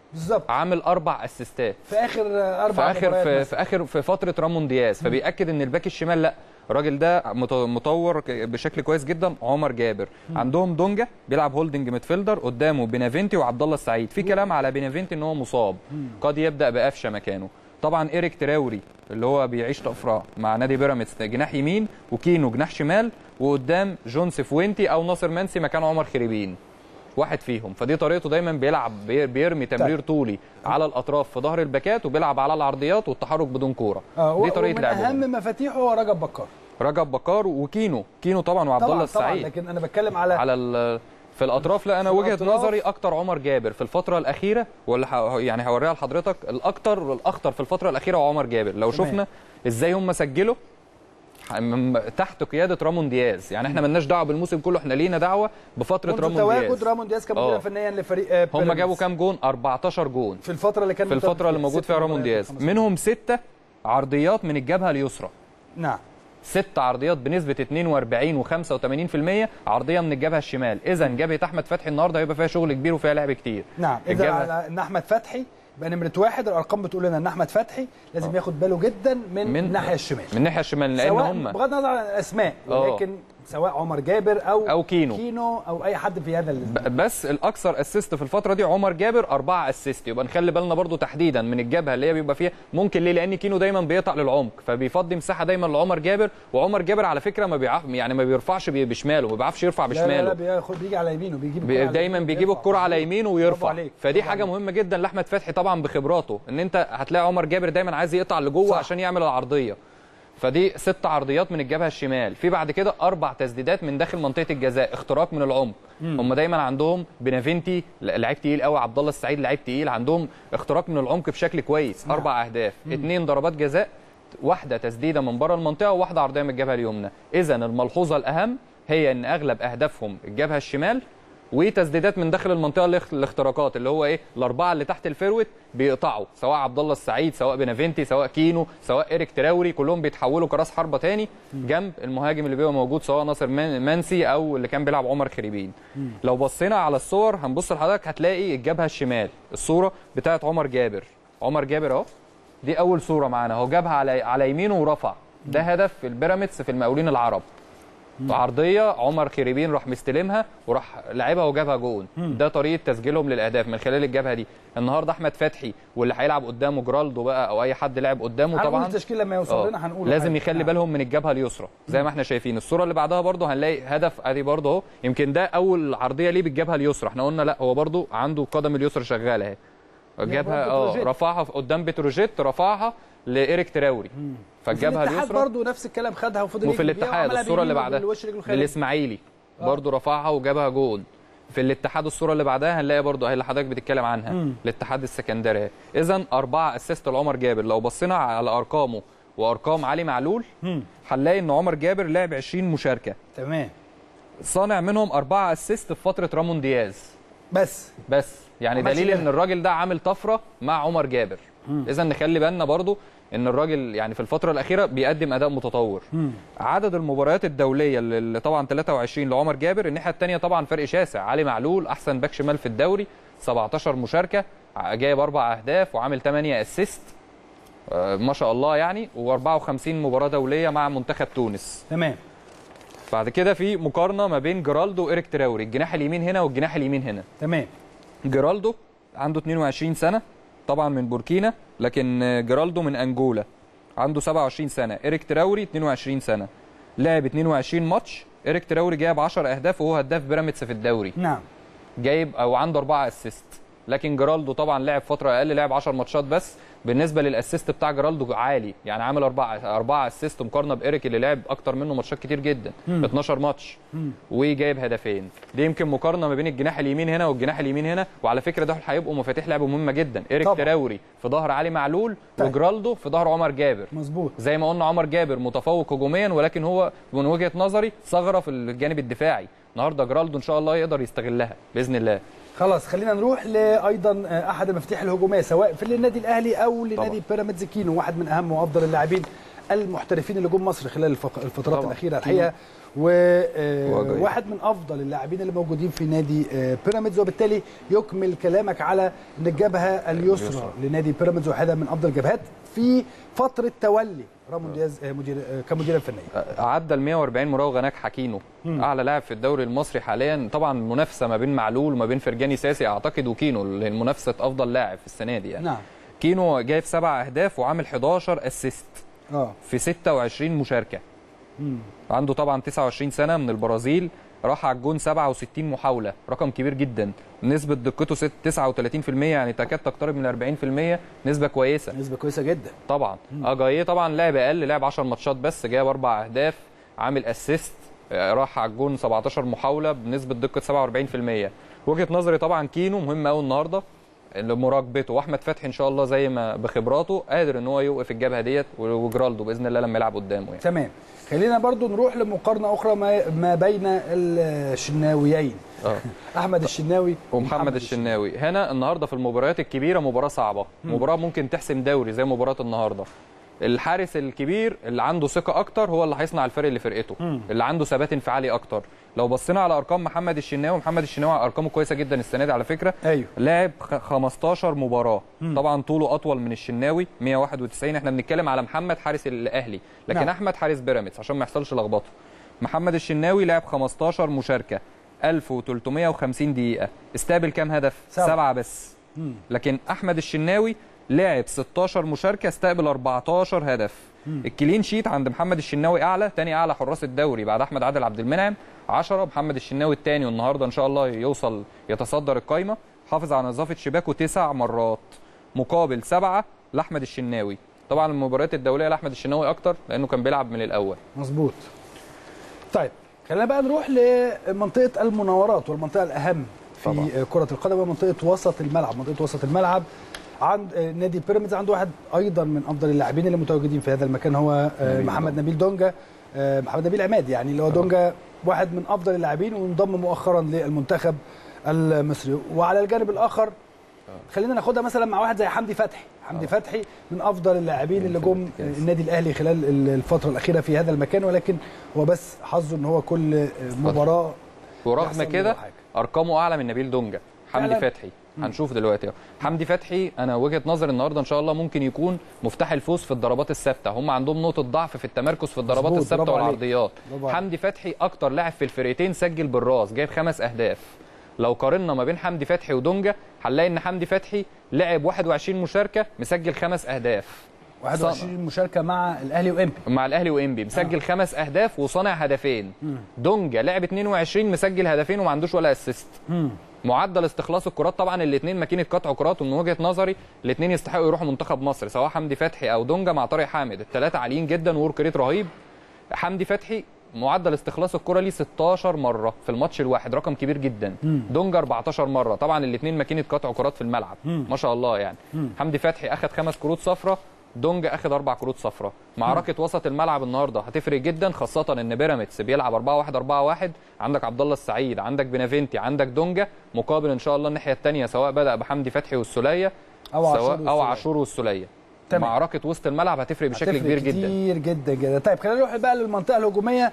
بالظبط عامل اربع اسيستات في اخر آه، في اربع اخر مباريات في, مثلاً. في اخر في فتره رامون دياز فبياكد ان الباك الشمال لا الراجل ده مت- مطور ك- بشكل كويس جدا عمر جابر عندهم دونجا بيلعب هولدنج ميدفيلدر قدامه بينافنتي وعبد الله السعيد في كلام على بينافنتي ان هو مصاب قد يبدا بقفشه مكانه طبعا ايريك تراوري اللي هو بيعيش طفره مع نادي بيراميدز جناح يمين وكينو جناح شمال وقدام جون سيفوينتي او ناصر منسي مكان عمر خريبين واحد فيهم فدي طريقته دايما بيلعب بي- بيرمي تمرير طولي على الاطراف في ظهر الباكات وبيلعب على العرضيات والتحرك بدون كوره آه، دي و- طريقه ومن لعبه اهم مفاتيحه هو رجب بكار رجب بكار وكينو كينو طبعا وعبد الله طبعا طبعا السعيد لكن انا بتكلم على على ال- في الاطراف لا انا في وجهه الأطراف. نظري اكتر عمر جابر في الفتره الاخيره واللي ه- يعني هوريها لحضرتك الاكتر والاخطر في الفتره الاخيره هو عمر جابر لو تمام. شفنا ازاي هم سجلوا ح- من- تحت قياده رامون دياز يعني احنا ملناش دعوه بالموسم كله احنا لينا دعوه بفتره منذ رامون تواجد دياز رامون دياز كمديرا آه. فنيا لفريق آه، هم بيراميدز. جابوا كام جون 14 جون في الفتره اللي كان في متواجد الفتره اللي موجود ست فيها رامون مباريات دياز وخمس منهم ستة عرضيات من الجبهه اليسرى نعم ست عرضيات بنسبه 42 و85% عرضيه من الجبهه الشمال اذا جبهه احمد فتحي النهارده هيبقى فيها شغل كبير وفيها لعب كتير نعم اذا الجبهة. على ان احمد فتحي يبقى نمره واحد الارقام بتقول لنا ان احمد فتحي لازم ياخد باله جدا من, من- الناحيه الشمال من الناحيه الشمال لان سواء هم بغض النظر عن الاسماء آه. ولكن سواء عمر جابر او أو كينو. كينو او اي حد في هذا ال- ب- بس الاكثر اسيست في الفتره دي عمر جابر أربعة اسيست يبقى نخلي بالنا برضو تحديدا من الجبهه اللي هي بيبقى فيها ممكن ليه لان كينو دايما بيقطع للعمق فبيفضي مساحه دايما لعمر جابر وعمر جابر على فكره ما بيعرف يعني ما بيرفعش بي- بشماله ما بيعرفش يرفع لا لا لا بشماله بياخد بيجي على يمينه بيجيب بي- الكرة على دايما يمينه بيجيب ويرفع. الكرة على يمينه برافو ويرفع عليك، فدي برافو حاجه عليك. مهمه جدا لاحمد فتحي طبعا بخبراته ان انت هتلاقي عمر جابر دايما عايز يقطع لجوه صح. عشان يعمل العرضيه فدي ست عرضيات من الجبهه الشمال في بعد كده اربع تسديدات من داخل منطقه الجزاء اختراق من العمق هم دايما عندهم بنافنتي لعيب تقيل قوي عبد الله السعيد لعيب تقيل عندهم اختراق من العمق بشكل كويس اربع اهداف اثنين ضربات جزاء واحده تسديده من بره المنطقه وواحده عرضيه من الجبهه اليمنى اذا الملحوظه الاهم هي ان اغلب اهدافهم الجبهه الشمال وتسديدات من داخل المنطقه الاخ- الاختراقات اللي هو ايه الاربعه اللي تحت الفيروت بيقطعوا سواء عبد الله السعيد سواء بنافنتي سواء كينو سواء ايريك تراوري كلهم بيتحولوا كراس حربه تاني جنب المهاجم اللي بيبقى موجود سواء ناصر مان- منسي او اللي كان بيلعب عمر خريبين لو بصينا على الصور هنبص لحضرتك هتلاقي الجبهه الشمال الصوره بتاعت عمر جابر عمر جابر اهو دي اول صوره معانا هو جابها على على يمينه ورفع ده هدف في البيراميدز في المقاولين العرب عرضيه عمر خريبين راح مستلمها وراح لعبها وجابها جون ده طريقه تسجيلهم للاهداف من خلال الجبهه دي النهارده احمد فتحي واللي هيلعب قدامه جرالدو بقى او اي حد لعب قدامه هنقول طبعا التشكيل لما يوصل آه. لنا هنقول لازم يخلي بالهم من الجبهه اليسرى زي ما احنا شايفين الصوره اللي بعدها برضه هنلاقي هدف ادي برضه اهو يمكن ده اول عرضيه ليه بالجبهه اليسرى احنا قلنا لا هو برضه عنده القدم اليسرى شغاله اهي جابها اه بتروجيت. رفعها في- قدام بتروجيت رفعها لايريك تراوري في فالجبهه الاتحاد اليسرى برضه نفس الكلام خدها وفضل وفي يجري بيها الاتحاد وعملها الصوره اللي بيمينه بعدها بالوش رجله الخارجي. للاسماعيلي برضه رفعها وجابها جون في الاتحاد الصوره اللي بعدها هنلاقي برضه اهي اللي حضرتك بتتكلم عنها الاتحاد السكندري اذا اربعه اسيست لعمر جابر لو بصينا على ارقامه وارقام علي معلول هنلاقي ان عمر جابر لعب 20 مشاركه تمام صانع منهم اربعه اسيست في فتره رامون دياز بس بس يعني عملش دليل كده. ان الراجل ده عامل طفره مع عمر جابر اذا نخلي بالنا برضو ان الراجل يعني في الفتره الاخيره بيقدم اداء متطور عدد المباريات الدوليه اللي اللي طبعا 23 لعمر جابر الناحيه الثانيه طبعا فرق شاسع علي معلول احسن باك شمال في الدوري 17 مشاركه ع- جايب اربع اهداف وعامل 8 اسيست آه، ما شاء الله يعني و54 مباراه دوليه مع منتخب تونس تمام بعد كده في مقارنه ما بين جرالدو وايريك تراوري الجناح اليمين هنا والجناح اليمين هنا تمام جيرالدو عنده 22 سنة طبعا من بوركينا لكن جيرالدو من أنجولا عنده 27 سنة إيريك تراوري 22 سنة لعب 22 ماتش إيريك تراوري جايب 10 أهداف وهو هداف بيراميدز في الدوري نعم جايب أو عنده 4 أسيست لكن جيرالدو طبعا لعب فترة أقل لعب 10 ماتشات بس بالنسبة للأسيست بتاع جيرالدو عالي يعني عامل 4 4 أسيست مقارنة بإيريك اللي لعب أكتر منه ماتشات كتير جدا 12 ماتش وجايب هدفين دي يمكن مقارنه ما بين الجناح اليمين هنا والجناح اليمين هنا وعلى فكره ده هيبقوا مفاتيح لعب مهمه جدا ايريك طبعا. تراوري في ظهر علي معلول طيب. وجرالدو في ظهر عمر جابر مظبوط زي ما قلنا عمر جابر متفوق هجوميا ولكن هو من وجهه نظري ثغره في الجانب الدفاعي النهارده جرالدو ان شاء الله يقدر يستغلها باذن الله خلاص خلينا نروح لايضا احد المفاتيح الهجوميه سواء في النادي الاهلي او لنادي طبعا. بيراميدز كينو واحد من اهم وافضل اللاعبين المحترفين اللي جم مصر خلال الفق- الفترات طبعاً. الاخيره الحقيقه وجاي. وواحد من افضل اللاعبين اللي موجودين في نادي آه، بيراميدز وبالتالي يكمل كلامك على ان الجبهه اليسرى اليسرى. لنادي بيراميدز واحده من افضل الجبهات في فتره تولي رامون دياز آه، مدير آه، كمدير فني عدى ال 140 مراوغه ناجحه كينو اعلى لاعب في الدوري المصري حاليا طبعا منافسه ما بين معلول وما بين فرجاني ساسي اعتقد وكينو المنافسه افضل لاعب في السنه دي يعني نعم كينو جايب سبع اهداف وعامل 11 اسيست اه في 26 مشاركه مم. عنده طبعا 29 سنه من البرازيل راح على الجون 67 محاوله رقم كبير جدا نسبه دقته ست- 39% يعني تكاد تقترب من 40% نسبه كويسه نسبه كويسه جدا طبعا اجاييه طبعا لعب اقل لعب 10 ماتشات بس جاب اربع اهداف عامل اسيست راح على الجون 17 محاوله بنسبه دقه 47% وجهه نظري طبعا كينو مهم قوي النهارده لمراقبته واحمد فتحي ان شاء الله زي ما بخبراته قادر ان هو يوقف الجبهه ديت وجرالدو باذن الله لما يلعب قدامه يعني. تمام خلينا برضو نروح لمقارنه اخرى ما, ما بين الشناويين اه احمد الشناوي ومحمد الشناوي هنا النهارده في المباريات الكبيره مباراه صعبه مباراه ممكن تحسم دوري زي مباراه النهارده الحارس الكبير اللي عنده ثقه اكتر هو اللي هيصنع الفرق لفرقته اللي عنده ثبات انفعالي اكتر لو بصينا على ارقام محمد الشناوي محمد الشناوي ارقامه كويسه جدا السنه دي على فكره ايوه لعب خ- 15 مباراه طبعا طوله اطول من الشناوي 191 احنا بنتكلم على محمد حارس الاهلي لكن نعم. احمد حارس بيراميدز عشان ما يحصلش لخبطه محمد الشناوي لعب 15 مشاركه 1350 دقيقه استقبل كام هدف سبعة. سبعه بس مم. لكن احمد الشناوي لعب 16 مشاركه استقبل 14 هدف الكلين شيت عند محمد الشناوي اعلى تاني اعلى حراس الدوري بعد احمد عادل عبد المنعم 10 محمد الشناوي الثاني والنهارده ان شاء الله يوصل يتصدر القايمه حافظ على نظافه شباكه تسع مرات مقابل سبعه لاحمد الشناوي طبعا المباريات الدوليه لاحمد الشناوي اكتر لانه كان بيلعب من الاول مظبوط طيب خلينا بقى نروح لمنطقه المناورات والمنطقه الاهم في طبعا. كره القدم ومنطقه وسط الملعب منطقه وسط الملعب عند نادي بيراميدز عنده واحد ايضا من افضل اللاعبين اللي متواجدين في هذا المكان هو نبيل محمد نبيل دونجا محمد نبيل عماد يعني اللي هو دونجا واحد من افضل اللاعبين وانضم مؤخرا للمنتخب المصري وعلى الجانب الاخر خلينا ناخدها مثلا مع واحد زي حمدي فتحي حمدي فتحي من افضل اللاعبين اللي جم كويس. النادي الاهلي خلال الفتره الاخيره في هذا المكان ولكن هو بس حظه ان هو كل مباراه ورغم يحصل كده له حاجة. ارقامه اعلى من نبيل دونجا حمدي فعلا. فتحي هنشوف دلوقتي اهو حمدي فتحي انا وجهه نظري النهارده ان شاء الله ممكن يكون مفتاح الفوز في الضربات الثابته هم عندهم نقطه ضعف في التمركز في الضربات مظبوط، الثابته برافو عليك. والعرضيات برافو عليك. حمدي فتحي اكتر لاعب في الفرقتين سجل بالراس جايب خمس اهداف لو قارنا ما بين حمدي فتحي ودونجا هنلاقي ان حمدي فتحي لعب 21 مشاركه مسجل خمس اهداف 21 مشاركه مع الاهلي وامبي مع الاهلي وانبي مسجل آه. خمس اهداف وصانع هدفين دونجا لعب 22 مسجل هدفين وما عندوش ولا اسيست معدل استخلاص الكرات طبعا الاثنين ماكينه قطع كرات ومن وجهه نظري الاثنين يستحقوا يروحوا منتخب مصر سواء حمدي فتحي او دونجا مع طارق حامد الثلاثه عاليين جدا وورك ريت رهيب حمدي فتحي معدل استخلاص الكره ليه 16 مره في الماتش الواحد رقم كبير جدا دونجا 14 مره طبعا الاثنين ماكينه قطع كرات في الملعب ما شاء الله يعني حمدي فتحي اخذ خمس كروت صفراء دونجا اخذ اربع كروت صفراء معركه وسط الملعب النهارده هتفرق جدا خاصه ان بيراميدز بيلعب 4 1 4 1 عندك عبد الله السعيد عندك بنافنتي عندك دونجا مقابل ان شاء الله الناحيه الثانيه سواء بدا بحمدي فتحي والسوليه أو عاشور سواء او والسولية. عاشور والسوليه تمام. معركه وسط الملعب هتفرق بشكل هتفرق كبير جدا كتير جدا جدا طيب خلينا نروح بقى للمنطقه الهجوميه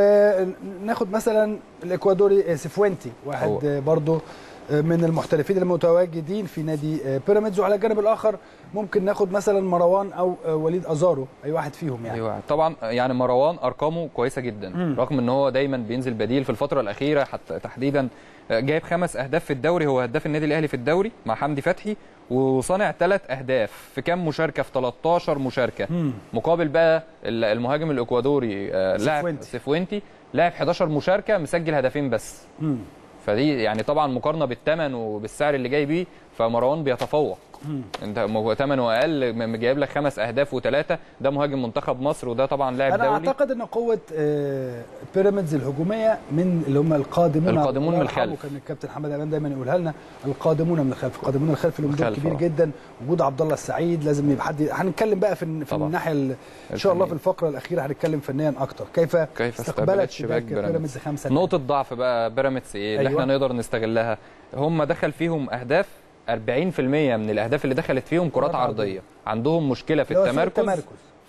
وناخد مثلا الاكوادوري سيفوينتي واحد هو. برضو من المحترفين المتواجدين في نادي بيراميدز وعلى الجانب الاخر ممكن ناخد مثلا مروان او وليد ازارو اي واحد فيهم يعني ايوه طبعا يعني مروان ارقامه كويسه جدا مم. رغم ان هو دايما بينزل بديل في الفتره الاخيره حتى تحديدا جايب خمس اهداف في الدوري هو هداف النادي الاهلي في الدوري مع حمدي فتحي وصانع ثلاث اهداف في كام مشاركه في 13 مشاركه مم. مقابل بقى ال- المهاجم الاكوادوري آه، لاعب سيفوينتي. سيفوينتي لاعب 11 مشاركه مسجل هدفين بس مم. فدي يعني طبعا مقارنه بالثمن وبالسعر اللي جاي بيه فمروان بيتفوق انت م- ثمنه اقل م- جايب لك خمس اهداف وثلاثه ده مهاجم منتخب مصر وده طبعا لاعب انا دولي اعتقد ان قوه آه، بيراميدز الهجوميه من اللي هم القادمون القادمون الله من يرحمه الخلف. كان الكابتن حمد امان دايما يقولها لنا القادمون من الخلف القادمون من الخلف لهم دور الخلف، كبير آه. جدا وجود عبد الله السعيد لازم يبقى حد هنتكلم بقى في في طبعا. الناحيه ال- ان شاء الله في الفنية. الفقره الاخيره هنتكلم فنيا اكتر كيف كيف استقبلت استقبلت شباك شباك بيراميدز خمسه نقطة ضعف بقى بيراميدز ايه اللي أيوة. احنا نقدر نستغلها هم دخل فيهم اهداف 40% من الاهداف اللي دخلت فيهم كرات كرات عرضية. عرضيه عندهم مشكله في اللي هو سوء التمركز التمركز.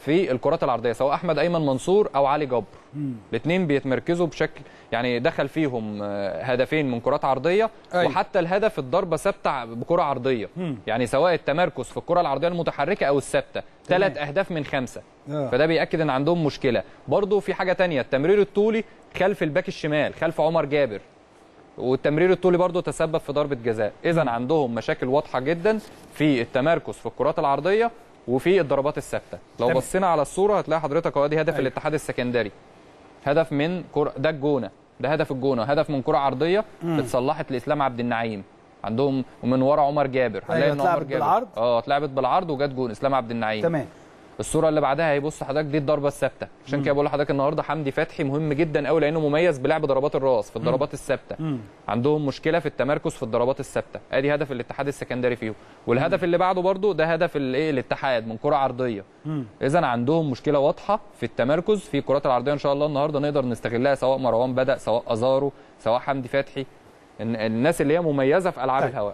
في الكرات العرضيه سواء احمد ايمن منصور او علي جبر الاثنين بيتمركزوا بشكل يعني دخل فيهم آه، هدفين من كرات عرضيه أيوة. وحتى الهدف الضربه ثابته بكره عرضيه يعني سواء التمركز في الكره العرضيه المتحركه او الثابته ثلاث اهداف من خمسه آه. فده بياكد ان عندهم مشكله برضو في حاجه تانية التمرير الطولي خلف الباك الشمال خلف عمر جابر والتمرير الطولي برضو تسبب في ضربه جزاء اذا عندهم مشاكل واضحه جدا في التمركز في الكرات العرضيه وفي الضربات الثابته لو تمام. بصينا على الصوره هتلاقي حضرتك هو دي هدف أيوة. الاتحاد السكندري هدف من كرة ده الجونه ده هدف الجونه هدف من كره عرضيه اتصلحت لاسلام عبد النعيم عندهم ومن ورا عمر جابر هنلاقي أيوة، إن عمر اتلعبت جابر- بالعرض؟ اه اتلعبت بالعرض وجت جون اسلام عبد النعيم تمام الصوره اللي بعدها هيبص حضرتك دي الضربه الثابته عشان كده بقول لحضرتك النهارده حمدي فتحي مهم جدا قوي لانه مميز بلعب ضربات الراس في الضربات الثابته عندهم مشكله في التمركز في الضربات الثابته ادي هدف الاتحاد السكندري فيهم والهدف اللي بعده برضو ده هدف الايه الاتحاد من كره عرضيه اذا عندهم مشكله واضحه في التمركز في الكرات العرضيه ان شاء الله النهارده نقدر نستغلها سواء مروان بدا سواء ازارو سواء حمدي فتحي الن- الناس اللي هي مميزه في العاب طيب. الهواء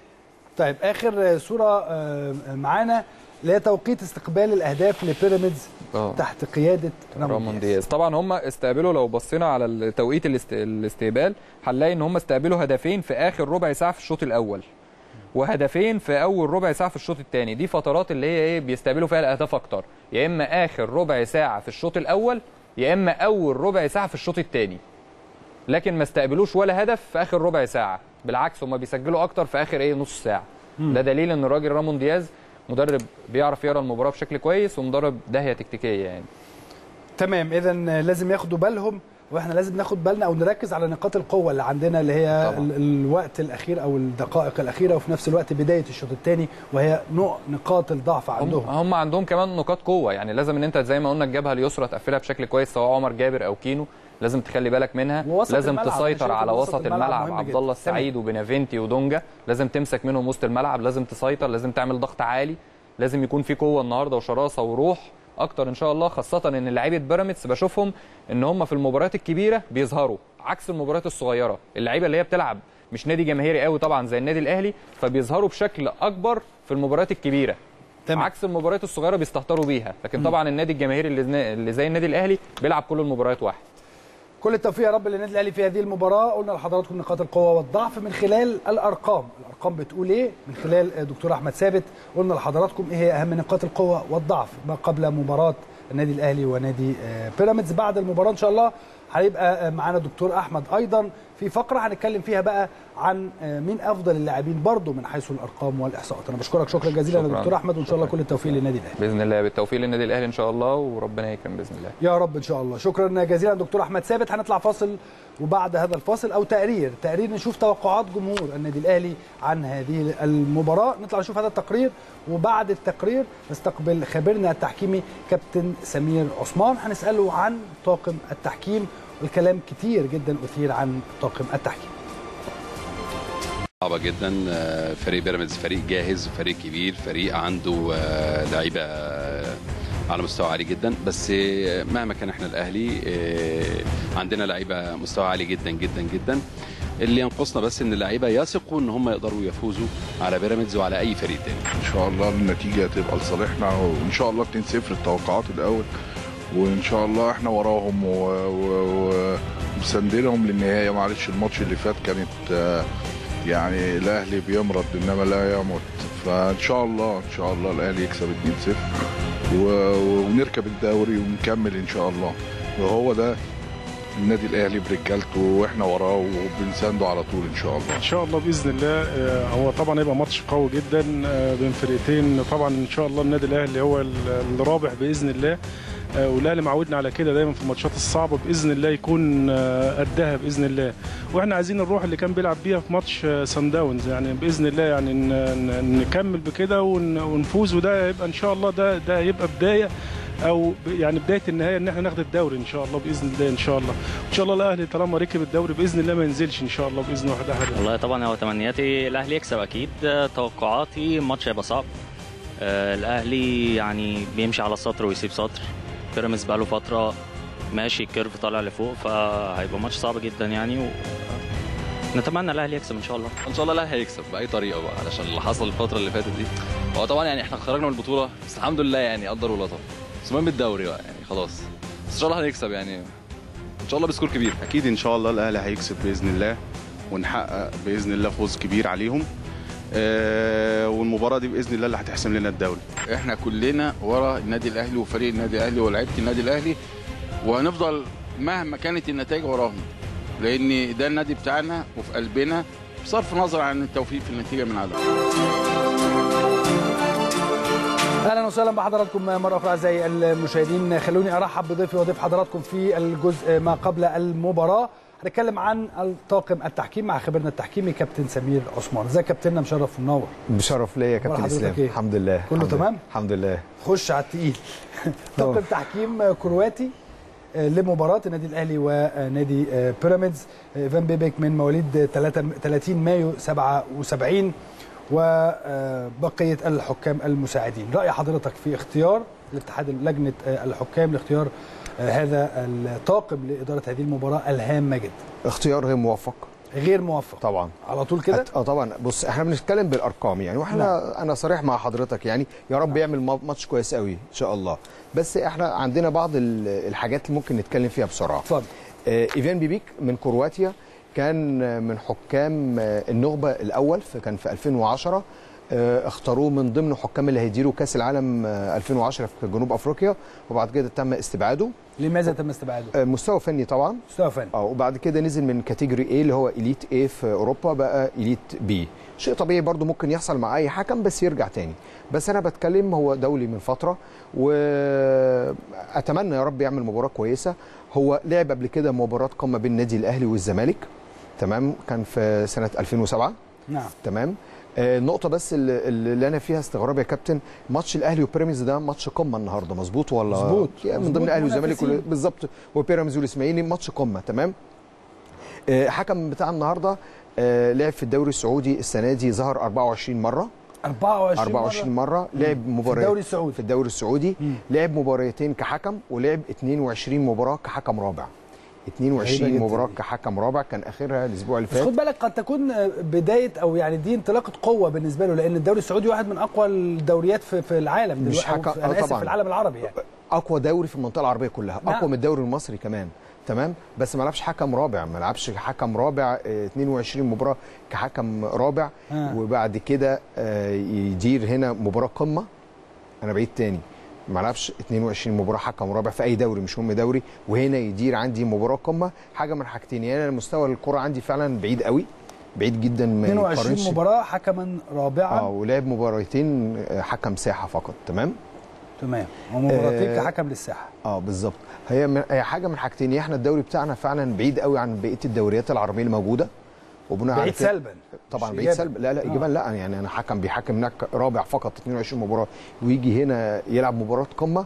طيب اخر آه، صوره آه، معانا اللي هي توقيت استقبال الاهداف لبيراميدز آه. تحت قياده رامون دياز طبعا هم استقبلوا لو بصينا على توقيت الاست... الاستقبال هنلاقي ان هم استقبلوا هدفين في اخر ربع ساعه في الشوط الاول وهدفين في اول ربع ساعه في الشوط الثاني دي فترات اللي هي ايه بيستقبلوا فيها الاهداف اكتر يا اما اخر ربع ساعه في الشوط الاول يا اما اول ربع ساعه في الشوط الثاني لكن ما استقبلوش ولا هدف في اخر ربع ساعه بالعكس هم بيسجلوا اكتر في اخر ايه نص ساعه ده دليل ان الراجل رامون دياز مدرب بيعرف يقرا المباراه بشكل كويس ومدرب داهيه تكتيكيه يعني تمام اذا لازم ياخدوا بالهم واحنا لازم ناخد بالنا او نركز على نقاط القوه اللي عندنا اللي هي طبعاً. ال- الوقت الاخير او الدقائق الاخيره وفي نفس الوقت بدايه الشوط الثاني وهي نوع نقاط الضعف هم, عندهم هم عندهم كمان نقاط قوه يعني لازم ان انت زي ما قلنا الجبهه اليسرى تقفلها بشكل كويس سواء عمر جابر او كينو لازم تخلي بالك منها ووسط لازم الملعب، أنا تسيطر شايف على إن وسط الملعب مهم عبد جداً. الله السعيد وبنافنتي ودونجا لازم تمسك منهم وسط الملعب لازم تسيطر لازم تعمل ضغط عالي لازم يكون في قوه النهارده وشراسه وروح اكتر ان شاء الله خاصه ان لعيبه بيراميدز بشوفهم ان هم في المباريات الكبيره بيظهروا عكس المباريات الصغيره اللعيبه اللي هي بتلعب مش نادي جماهيري قوي طبعا زي النادي الاهلي فبيظهروا بشكل اكبر في المباريات الكبيره تمام. عكس المباريات الصغيره بيستهتروا بيها لكن طبعا النادي الجماهيري اللي اللي زي النادي الاهلي بيلعب كل المباريات واحد كل التوفيق يا رب للنادي الاهلي في هذه المباراه قلنا لحضراتكم نقاط القوه والضعف من خلال الارقام الارقام بتقول ايه من خلال دكتور احمد ثابت قلنا لحضراتكم ايه هي اهم نقاط القوه والضعف ما قبل مباراه النادي الاهلي ونادي آه، بيراميدز بعد المباراه ان شاء الله هيبقى آه، معانا دكتور احمد ايضا في فقره هنتكلم فيها بقى عن آه، مين افضل اللاعبين برضه من حيث الارقام والاحصاءات انا بشكرك شكرا جزيلا يا شكراً. دكتور احمد وان شاء الله كل التوفيق للنادي الاهلي باذن الله بالتوفيق للنادي الاهلي ان شاء الله وربنا يكرم باذن الله يا رب ان شاء الله شكرا جزيلا دكتور احمد ثابت هنطلع فاصل وبعد هذا الفاصل او تقرير تقرير نشوف توقعات جمهور النادي الاهلي عن هذه المباراه نطلع نشوف هذا التقرير وبعد التقرير نستقبل خبيرنا التحكيمي كابتن سمير عثمان هنساله عن طاقم التحكيم والكلام كتير جدا اثير عن طاقم التحكيم صعبة جدا آه، فريق بيراميدز فريق جاهز فريق كبير فريق عنده آه، لعيبة آه، على مستوى عالي جدا بس آه، مهما كان احنا الاهلي آه، عندنا لعيبة مستوى عالي جدا جدا جدا اللي ينقصنا بس ان اللعيبة يثقوا ان هم يقدروا يفوزوا على بيراميدز وعلى اي فريق تاني ان شاء الله النتيجه هتبقى لصالحنا وان شاء الله 2-0 التوقعات الاول وان شاء الله احنا وراهم و- و- و- ومساندينهم للنهايه معلش الماتش اللي فات كانت آه، يعني الاهلي بيمرض انما لا يمت فان شاء الله ان شاء الله الاهلي يكسب 2-0 و- ونركب الدوري ونكمل ان شاء الله وهو ده النادي الاهلي برجالته واحنا وراه وبنسانده على طول ان شاء الله ان شاء الله باذن الله آه، هو طبعا هيبقى ماتش قوي جدا آه، بين فرقتين طبعا ان شاء الله النادي الاهلي هو ال- الرابح باذن الله آه، والاهلي معودنا على كده دايما في الماتشات الصعبه باذن الله يكون آه، قدها باذن الله واحنا عايزين الروح اللي كان بيلعب بيها في ماتش آه، سان داونز يعني باذن الله يعني ن- ن- نكمل بكده ون- ونفوز وده هيبقى ان شاء الله ده ده هيبقى بدايه او ب- يعني بدايه النهايه ان احنا ناخد الدوري ان شاء الله باذن الله ان شاء الله ان شاء الله الاهلي طالما ركب الدوري باذن الله ما ينزلش ان شاء الله باذن واحد احد والله طبعا هو تمنياتي الاهلي يكسب اكيد آه، توقعاتي الماتش هيبقى صعب آه، الاهلي يعني بيمشي على سطر ويسيب سطر بيراميدز بقاله فتره ماشي الكيرف طالع لفوق فهيبقى ماتش صعب جدا يعني و... نتمنى الاهلي يكسب ان شاء الله ان شاء الله الاهلي هيكسب باي طريقه بقى علشان اللي حصل الفتره اللي فاتت دي هو طبعا يعني احنا خرجنا من البطوله بس الحمد لله يعني قدر ولطف بس المهم الدوري بقى يعني خلاص بس ان شاء الله هنكسب يعني ان شاء الله بسكور كبير اكيد ان شاء الله الاهلي هيكسب باذن الله ونحقق باذن الله فوز كبير عليهم آه والمباراه دي باذن الله اللي هتحسم لنا الدوري احنا كلنا ورا النادي الاهلي وفريق النادي الاهلي ولاعيبه النادي الاهلي وهنفضل مهما كانت النتائج وراهم لان ده النادي بتاعنا وفي قلبنا بصرف نظر عن التوفيق في النتيجه من عدم اهلا وسهلا بحضراتكم مره اخرى اعزائي المشاهدين خلوني ارحب بضيفي وضيف حضراتكم في الجزء ما قبل المباراه هنتكلم عن الطاقم التحكيم مع خبيرنا التحكيمي كابتن سمير عثمان ازيك يا كابتننا مشرف ومنور بشرف ليا يا كابتن أخبار اسلام حضرتك إيه؟ الحمد لله كله الحمد تمام؟ لله. الحمد لله خش على التقيل طاقم تحكيم كرواتي آه، لمباراة النادي الأهلي ونادي آه، بيراميدز آه، ايفان بيبك من مواليد 30 مايو 77 وبقية الحكام المساعدين رأي حضرتك في اختيار الاتحاد لجنة آه، الحكام لاختيار آه، هذا الطاقم لإدارة هذه المباراة الهامة جدا اختيار غير موفق غير موفق طبعا على طول كده اه طبعا بص احنا بنتكلم بالارقام يعني واحنا انا صريح مع حضرتك يعني يا رب يعمل ما- ماتش كويس قوي ان شاء الله بس احنا عندنا بعض ال- الحاجات اللي ممكن نتكلم فيها بسرعه اتفضل آه ايفان بيبيك من كرواتيا كان آه، من حكام آه، النخبه الاول في كان في 2010 آه، اختاروه من ضمن حكام اللي هيديروا كاس العالم آه، 2010 في جنوب افريقيا وبعد كده تم استبعاده لماذا تم استبعاده؟ آه، مستوى فني طبعا مستوى فني اه وبعد كده نزل من كاتيجوري A اللي هو إليت A في أوروبا بقى إليت B شيء طبيعي برضو ممكن يحصل مع أي حكم بس يرجع تاني بس أنا بتكلم هو دولي من فترة وأتمنى يا رب يعمل مباراة كويسة هو لعب قبل كده مباراة قمة بين النادي الأهلي والزمالك تمام كان في سنة 2007 نعم تمام آه، النقطة بس اللي, اللي أنا فيها استغراب يا كابتن ماتش الأهلي وبيراميدز ده ماتش قمة النهاردة مظبوط ولا مظبوط. يعني من مظبوط، ضمن الأهلي والزمالك منافسين. وال- بالظبط وبيراميدز والإسماعيلي ماتش قمة تمام آه، حكم بتاع النهارده آه، لعب في الدوري السعودي السنة دي ظهر 24 مرة 24 24 مرة لعب مباريات الدوري السعودي. في الدوري السعودي لعب مباراتين كحكم ولعب 22 مباراة كحكم رابع 22 غريبة جدا مباراة دي. كحكم رابع كان آخرها الأسبوع اللي بس فات خد بالك قد تكون بدايه او يعني دي انطلاقه قوه بالنسبه له لان الدوري السعودي واحد من اقوى الدوريات في, في العالم مش دلوقتي، أو حكم- في- آه انا اسف طبعاً. في العالم العربي يعني اقوى دوري في المنطقه العربيه كلها نعم. اقوى من الدوري المصري كمان تمام بس ما لعبش حكم رابع ما لعبش حكم رابع آه، 22 مباراه كحكم رابع آه. وبعد كده آه، يدير هنا مباراه قمه انا بعيد تاني ما لعبش 22 مباراه حكم رابع في اي دوري مش مهم دوري وهنا يدير عندي مباراه قمه حاجه من حاجتين يعني انا مستوى الكره عندي فعلا بعيد قوي بعيد جدا ما 22 يقارنش مباراه حكما رابعا اه ولعب مباراتين آه، حكم ساحه فقط تمام تمام ومباراتين آه، كحكم للساحه اه بالظبط هي من هي حاجه من حاجتين احنا الدوري بتاعنا فعلا بعيد قوي عن بقيه الدوريات العربيه اللي موجوده وبناء على بعيد كده- سلبا طبعا مش بعيد إيجاباً. سلبا لا لا آه. ايجابا لا يعني انا حكم بيحكم هناك رابع فقط 22 مباراه ويجي هنا يلعب مباراه قمه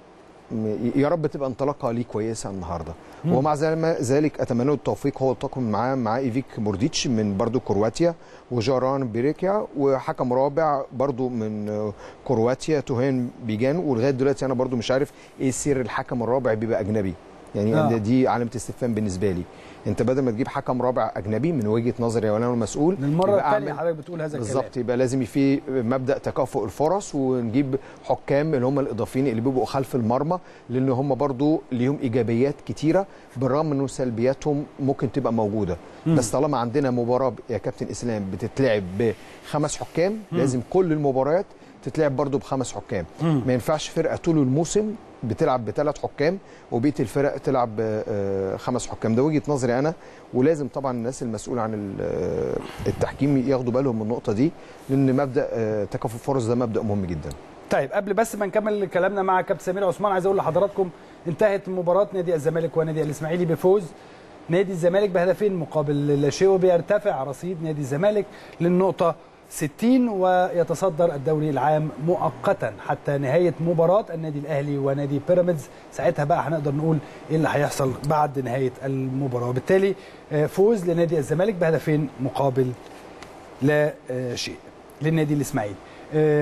م- يا رب تبقى انطلاقه ليه كويسه النهارده مم. ومع ذلك- ذلك اتمنى له التوفيق هو الطاقم معاه معاه ايفيك مورديتش من برضو كرواتيا وجاران بيريكيا وحكم رابع برضو من آه، كرواتيا توهان بيجان ولغايه دلوقتي انا برضو مش عارف ايه سر الحكم الرابع بيبقى اجنبي يعني آه. آه. دي علامه استفهام بالنسبه لي انت بدل ما تجيب حكم رابع اجنبي من وجهه نظري وانا المسؤول للمره يبقى الثانيه أعمل- حضرتك بتقول هذا الكلام بالظبط يبقى لازم في مبدا تكافؤ الفرص ونجيب حكام اللي هم الاضافيين اللي بيبقوا خلف المرمى لان هم برضو ليهم ايجابيات كتيره بالرغم انه سلبياتهم ممكن تبقى موجوده مم. بس طالما عندنا مباراه يا كابتن اسلام بتتلعب بخمس حكام مم. لازم كل المباريات تتلعب برضو بخمس حكام مم. ما ينفعش فرقه طول الموسم بتلعب بثلاث حكام وبقيه الفرق تلعب آه، خمس حكام ده وجهه نظري انا ولازم طبعا الناس المسؤوله عن ال- آه، التحكيم ياخدوا بالهم من النقطه دي لان مبدا آه، تكافؤ الفرص ده مبدا مهم جدا طيب قبل بس ما نكمل كلامنا مع كابتن سمير عثمان عايز اقول لحضراتكم انتهت مباراه نادي الزمالك ونادي الاسماعيلي بفوز نادي الزمالك بهدفين مقابل لا شيء وبيرتفع رصيد نادي الزمالك للنقطه 60 ويتصدر الدوري العام مؤقتا حتى نهايه مباراه النادي الاهلي ونادي بيراميدز ساعتها بقى هنقدر نقول ايه اللي هيحصل بعد نهايه المباراه وبالتالي آه، فوز لنادي الزمالك بهدفين مقابل لا آه، شيء للنادي الاسماعيلي آه،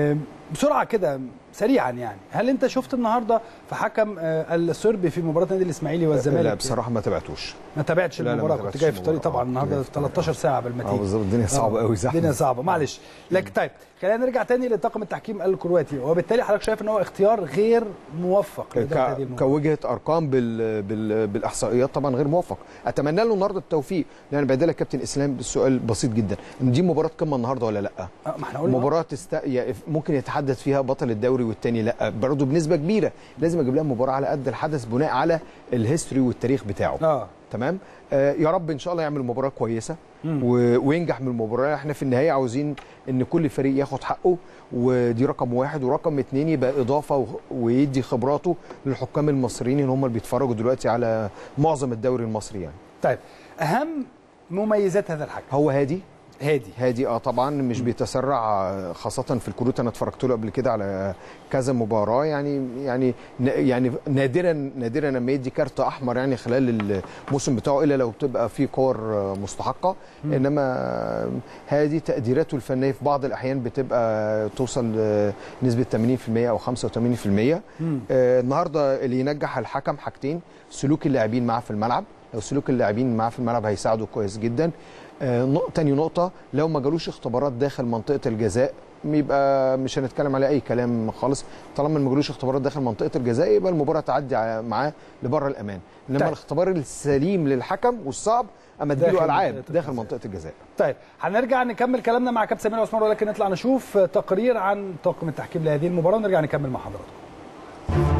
بسرعه كده سريعا يعني هل انت شفت النهارده في حكم آه، الصربي في مباراه النادي الاسماعيلي والزمالك لا بصراحه ما تابعتوش ما تابعتش لا، لا، ما المباراه كنت تابعتش جاي في الطريق المباراة. طبعا النهارده جاي في 13 ساعه قبل ما اه تيجي بالظبط الدنيا صعبه آه، قوي زحمه الدنيا صعبه معلش لكن طيب خلينا نرجع تاني لطاقم التحكيم الكرواتي وبالتالي حضرتك شايف ان هو اختيار غير موفق لإدارة هذه ك- المباراة. كوجهه ارقام بال... بال... بالاحصائيات طبعا غير موفق اتمنى له النهارده التوفيق لان بعد لك كابتن اسلام بالسؤال بسيط جدا ان دي مباراه قمه النهارده ولا لا آه، ما احنا قلنا مباراه تست... يعني ممكن يتحدث فيها بطل الدوري والتاني لا برضه بنسبه كبيره لازم اجيب لها مباراه على قد الحدث بناء على الهيستوري والتاريخ بتاعه اه تمام آه يا رب ان شاء الله يعمل مباراه كويسه مم. و... وينجح من المباراه احنا في النهايه عاوزين ان كل فريق ياخد حقه ودي رقم واحد ورقم اتنين يبقى اضافه و... ويدي خبراته للحكام المصريين اللي هم اللي بيتفرجوا دلوقتي على معظم الدوري المصري يعني طيب اهم مميزات هذا الحكم هو هادي هادي هادي اه طبعا مش بيتسرع آه، خاصه في الكروت انا اتفرجت له قبل كده على كذا مباراه يعني يعني ن- يعني نادرا نادرا لما يدي كارت احمر يعني خلال الموسم بتاعه الا لو بتبقى في كور آه، مستحقه مم. انما هادي تقديراته الفنيه في بعض الاحيان بتبقى توصل لنسبه 80% او 85% مم. آه، النهارده اللي ينجح الحكم حاجتين سلوك اللاعبين معاه في الملعب لو سلوك اللاعبين معاه في الملعب هيساعده كويس جدا آه، نق- تاني نقطة لو ما جالوش اختبارات داخل منطقة الجزاء يبقى مش هنتكلم عليه أي كلام خالص طالما ما جالوش اختبارات داخل منطقة الجزاء يبقى المباراة تعدي ع- معاه لبره الأمان إنما طيب. الاختبار السليم للحكم والصعب أما داخل تجيله ألعاب منطقة داخل الجزاء. منطقة الجزاء طيب هنرجع نكمل كلامنا مع كابتن سمير عثمان ولكن نطلع نشوف تقرير عن طاقم التحكيم لهذه المباراه ونرجع نكمل مع حضراتكم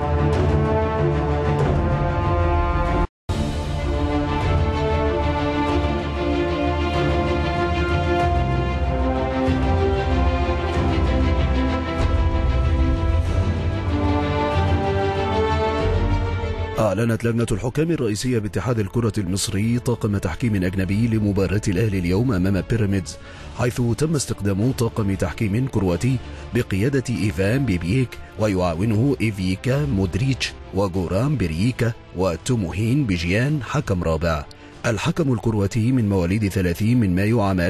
أعلنت لجنة الحكام الرئيسية باتحاد الكرة المصري طاقم تحكيم أجنبي لمباراة الأهلي اليوم أمام بيراميدز حيث تم استخدام طاقم تحكيم كرواتي بقيادة إيفان بيبييك ويعاونه إيفيكا مودريتش وجوران برييكا وتوموهين بيجيان حكم رابع الحكم الكرواتي من مواليد 30 من مايو عام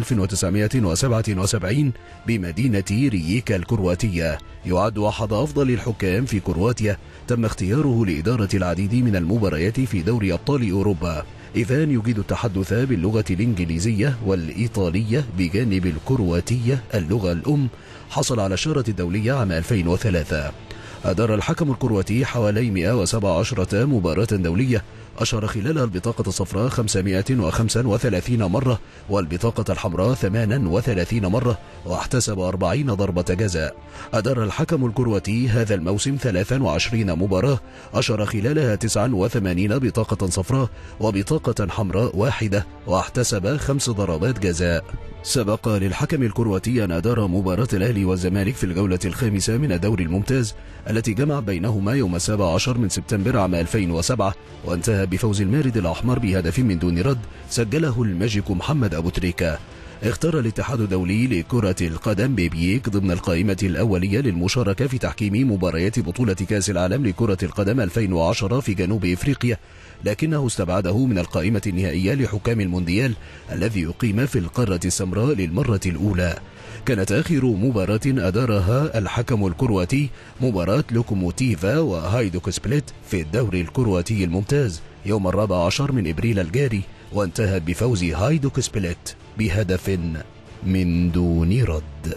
1977 بمدينة رييكا الكرواتية يعد أحد أفضل الحكام في كرواتيا تم اختياره لإدارة العديد من المباريات في دوري أبطال أوروبا إيفان يجيد التحدث باللغة الإنجليزية والإيطالية بجانب الكرواتية اللغة الأم حصل على الشارة الدولية عام 2003 أدار الحكم الكرواتي حوالي 117 مباراة دولية أشهر خلالها البطاقة الصفراء 535 مرة والبطاقة الحمراء 38 مرة واحتسب 40 ضربة جزاء أدار الحكم الكرواتي هذا الموسم 23 مباراة أشهر خلالها 89 بطاقة صفراء وبطاقة حمراء واحدة واحتسب خمس ضربات جزاء سبق للحكم الكرواتي أن أدار مباراة الأهلي والزمالك في الجولة الخامسة من الدوري الممتاز التي جمع بينهما يوم 17 من سبتمبر عام 2007 وانتهى بفوز المارد الأحمر بهدف من دون رد سجله الماجيك محمد أبو تريكة اختار الاتحاد الدولي لكرة القدم بيبييك ضمن القائمة الأولية للمشاركة في تحكيم مباريات بطولة كأس العالم لكرة القدم 2010 في جنوب إفريقيا لكنه استبعده من القائمة النهائية لحكام المونديال الذي يقيم في القارة السمراء للمرة الأولى كانت آخر مباراة أدارها الحكم الكرواتي مباراة لوكوموتيفا وهايدوك سبليت في الدوري الكرواتي الممتاز يوم الرابع عشر من إبريل الجاري وانتهت بفوز هايدوك سبليت بهدف من دون رد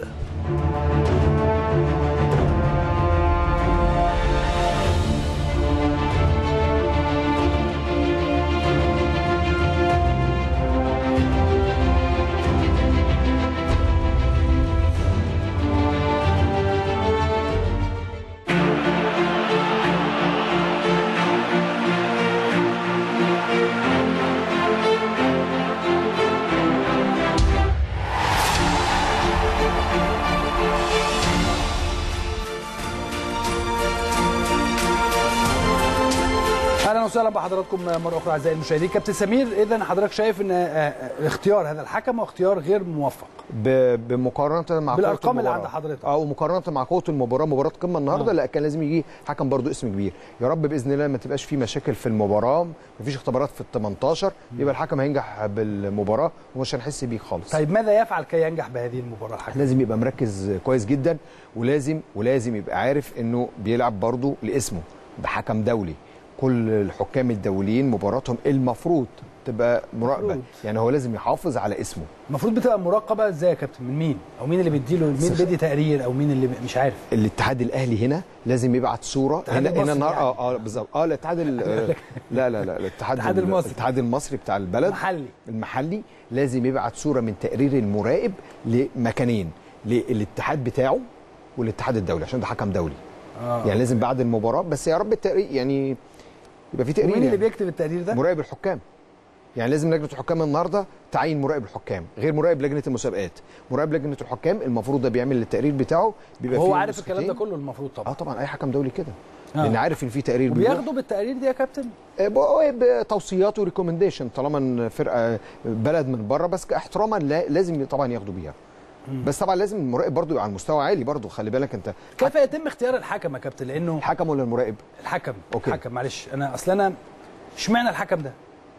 وسهلا بحضراتكم مره اخرى اعزائي المشاهدين كابتن سمير اذا حضرتك شايف ان آه، آه، اختيار هذا الحكم هو اختيار غير موفق ب- بمقارنه مع قوة بالأرقام اللي المباراة. عند حضرتك. اه ومقارنه مع قوه المباراه مباراه قمه النهارده آه. لا كان لازم يجي حكم برضو اسم كبير يا رب باذن الله ما تبقاش في مشاكل في المباراه مفيش اختبارات في ال 18 يبقى الحكم هينجح بالمباراه ومش هنحس بيه خالص طيب ماذا يفعل كي ينجح بهذه المباراه الحكم لازم يبقى مركز كويس جدا ولازم ولازم يبقى عارف انه بيلعب برضه لاسمه بحكم دولي كل الحكام الدوليين مباراتهم المفروض تبقى مراقبه مفروض. يعني هو لازم يحافظ على اسمه المفروض بتبقى مراقبه ازاي يا كابتن من مين او مين اللي بيديله مين صح. بيدي تقرير او مين اللي مش عارف الاتحاد الاهلي هنا لازم يبعت صوره الاتحاد هنا هنا المصري النهار يعني. اه اه بالظبط اه الاتحاد ال- آه، لا لا لا الاتحاد الاتحاد ال- المصري. الاتحاد المصري بتاع البلد المحلي المحلي لازم يبعت صوره من تقرير المراقب لمكانين للاتحاد بتاعه والاتحاد الدولي عشان ده حكم دولي آه. يعني لازم بعد المباراه بس يا رب التقرير يعني يبقى في تقرير ومين اللي يعني. بيكتب التقرير ده مراقب الحكام يعني لازم لجنه الحكام النهارده تعين مراقب الحكام غير مراقب لجنه المسابقات مراقب لجنه الحكام المفروض ده بيعمل التقرير بتاعه بيبقى هو فيه عارف الكلام ده نسختين. كله المفروض طبعا اه طبعا اي حكم دولي كده آه. لان عارف ان في تقرير بيروح. وبياخدوا بالتقارير دي يا كابتن آه، بقى- بتوصيات وريكومنديشن طالما إن فرقه بلد من بره بس احتراما لا- لازم طبعا ياخدوا بيها بس طبعا لازم المراقب برضو يبقى على مستوى عالي برضو خلي بالك انت كيف يتم اختيار الحكم يا كابتن لانه الحكم ولا المراقب الحكم أوكي. الحكم معلش انا اصل انا اشمعنى الحكم ده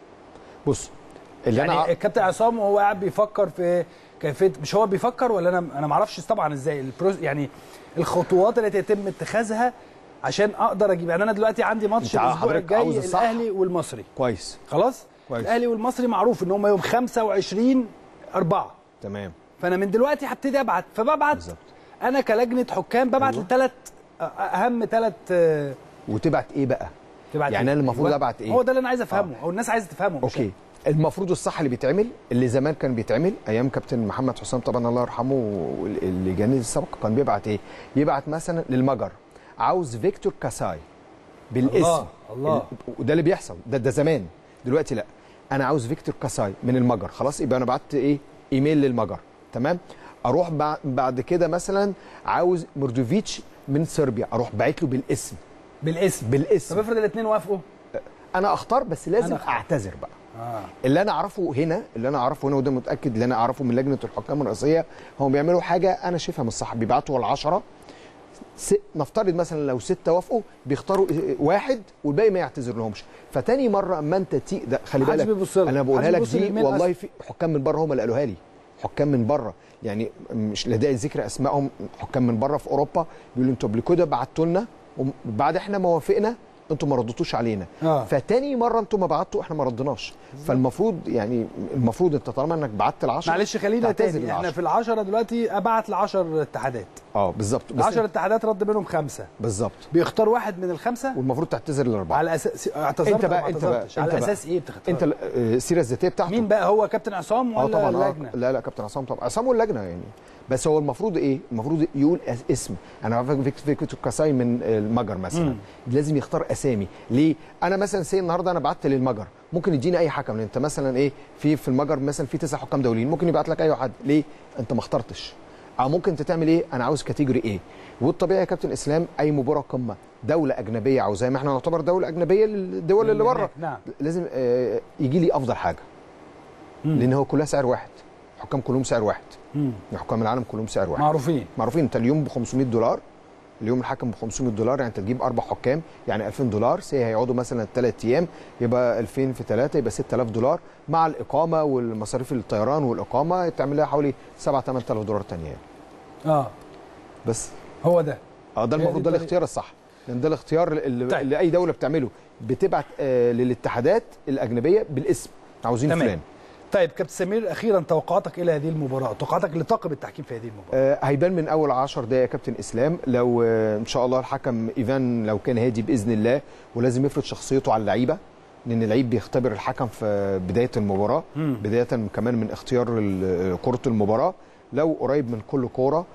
بص اللي يعني انا الكابتن عصام وهو قاعد بيفكر في كيفيه مش هو بيفكر ولا انا انا ما اعرفش طبعا ازاي البروز يعني الخطوات التي يتم اتخاذها عشان اقدر اجيب يعني انا دلوقتي عندي ماتش أنت الاسبوع حضرتك الجاي عاوز الصح؟ الاهلي والمصري كويس خلاص كويس. الاهلي والمصري معروف ان هم يوم 25 4 تمام فانا من دلوقتي هبتدي ابعت فببعت بالظبط. انا كلجنه حكام ببعت أيوة. لثلاث اهم ثلاث وتبعت ايه بقى تبعت يعني انا المفروض أيوة. ابعت ايه هو ده اللي انا عايز افهمه او الناس عايزه تفهمه مش اوكي المفروض الصح اللي بيتعمل اللي زمان كان بيتعمل ايام كابتن محمد حسام طبعا الله يرحمه واللجان السابقه كان بيبعت ايه؟ يبعت مثلا للمجر عاوز فيكتور كاساي بالاسم الله، الله. ال- وده اللي بيحصل ده ده زمان دلوقتي لا انا عاوز فيكتور كاساي من المجر خلاص يبقى انا بعت ايه؟ ايميل للمجر تمام؟ اروح بع- بعد كده مثلا عاوز موردوفيتش من صربيا اروح باعت له بالاسم بالاسم بالاسم طب افرض الاثنين وافقوا انا اختار بس لازم أنا أختار. اعتذر بقى اه اللي انا اعرفه هنا اللي انا اعرفه هنا وده متاكد اللي انا اعرفه من لجنه الحكام الرئيسيه هم بيعملوا حاجه انا شايفها مش صح بيبعتوا العشرة س... نفترض مثلا لو ستة وافقوا بيختاروا واحد والباقي ما يعتذر لهمش فتاني مره اما انت تي ده خلي محدش بالك بيبص لك. انا بقولها محدش لك بيبص دي للميل والله أصلاً. في حكام من بره هم اللي قالوها لي حكام من بره يعني مش لا داعي ذكر اسمائهم حكام من بره في اوروبا بيقولوا انتوا قبل كده بعتوا لنا وبعد احنا ما وافقنا انتوا ما ردتوش علينا آه. فتاني مره انتوا ما بعتوا احنا ما ردناش فالمفروض يعني المفروض انت طالما انك بعت العشرة معلش خلينا تعتذر تاني احنا للعشرة. في العشرة دلوقتي ابعت ل 10 اتحادات اه بالظبط بس 10 اتحادات رد منهم خمسه بالظبط بيختار واحد من الخمسه والمفروض تعتذر للاربعه على اساس اعتذرت انت بقى أو ما انت بقى اعتذرتش؟ انت على بقى. اساس ايه بتختار انت ال- آه، السيره الذاتيه بتاعته مين بقى هو كابتن عصام اه ولا طبعا آه. اللجنه لا لا كابتن عصام طبعا عصام واللجنه يعني بس هو المفروض ايه المفروض يقول أس- اسم انا عارف فيكتور فيكتور كاساي من المجر مثلا مم. لازم يختار اسامي ليه انا مثلا سي النهارده انا بعت للمجر ممكن يديني اي حكم لان انت مثلا ايه في في المجر مثلا في تسع حكام دوليين ممكن يبعت لك اي حد ليه انت ما اخترتش او ممكن انت تعمل ايه انا عاوز كاتيجوري ايه والطبيعي يا كابتن اسلام اي مباراه قمه دوله اجنبيه او زي ما احنا نعتبر دوله اجنبيه للدول اللي بره نعم لازم آه، يجي لي افضل حاجه مم. لان هو كلها سعر واحد حكام كلهم سعر واحد مم. يعني حكام العالم كلهم سعر واحد معروفين معروفين انت اليوم ب 500 دولار اليوم الحكم ب 500 دولار يعني انت تجيب اربع حكام يعني 2000 دولار سي هيقعدوا مثلا ثلاث ايام يبقى 2000 في 3 يبقى 6000 دولار مع الاقامه والمصاريف الطيران والاقامه تعمل لها حوالي 7 8000 دولار تانية يعني اه بس هو ده اه ده هي المفروض دي ده الطريقة. الاختيار الصح لان ده الاختيار اللي, طيب. اللي اي دوله بتعمله بتبعت آه للاتحادات الاجنبيه بالاسم عاوزين تمام. فلان طيب كابتن سمير اخيرا توقعاتك الى هذه المباراه توقعاتك لطاقم التحكيم في هذه المباراه آه، هيبان من اول 10 دقائق يا كابتن اسلام لو آه، ان شاء الله الحكم ايفان لو كان هادي باذن الله ولازم يفرض شخصيته على اللعيبه لان اللعيب بيختبر الحكم في بدايه المباراه مم. بدايه كمان من اختيار ال- كره المباراه لو قريب من كل كوره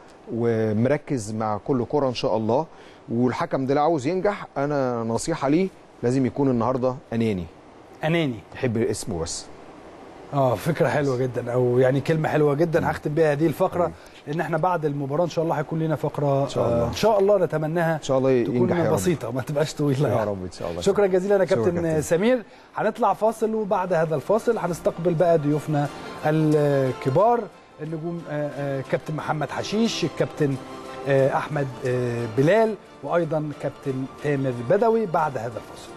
ومركز مع كل كوره ان شاء الله والحكم ده لو عاوز ينجح انا نصيحه ليه لازم يكون النهارده اناني اناني يحب اسمه بس اه فكره حلوه جدا او يعني كلمه حلوه جدا هختم بيها هذه الفقره لان احنا بعد المباراه ان شاء الله هيكون لنا فقره ان شاء الله. ان شاء الله نتمناها ان شاء الله تكون ينجح يا رب بسيطه ما تبقاش طويله يا يعني. رب ان شاء الله شكرا جزيلا يا شكرا كابتن كابتن. سمير هنطلع فاصل وبعد هذا الفاصل هنستقبل بقى ضيوفنا الكبار النجوم آه، آه، كابتن محمد حشيش الكابتن آه، احمد آه، بلال وايضا كابتن تامر بدوي بعد هذا الفاصل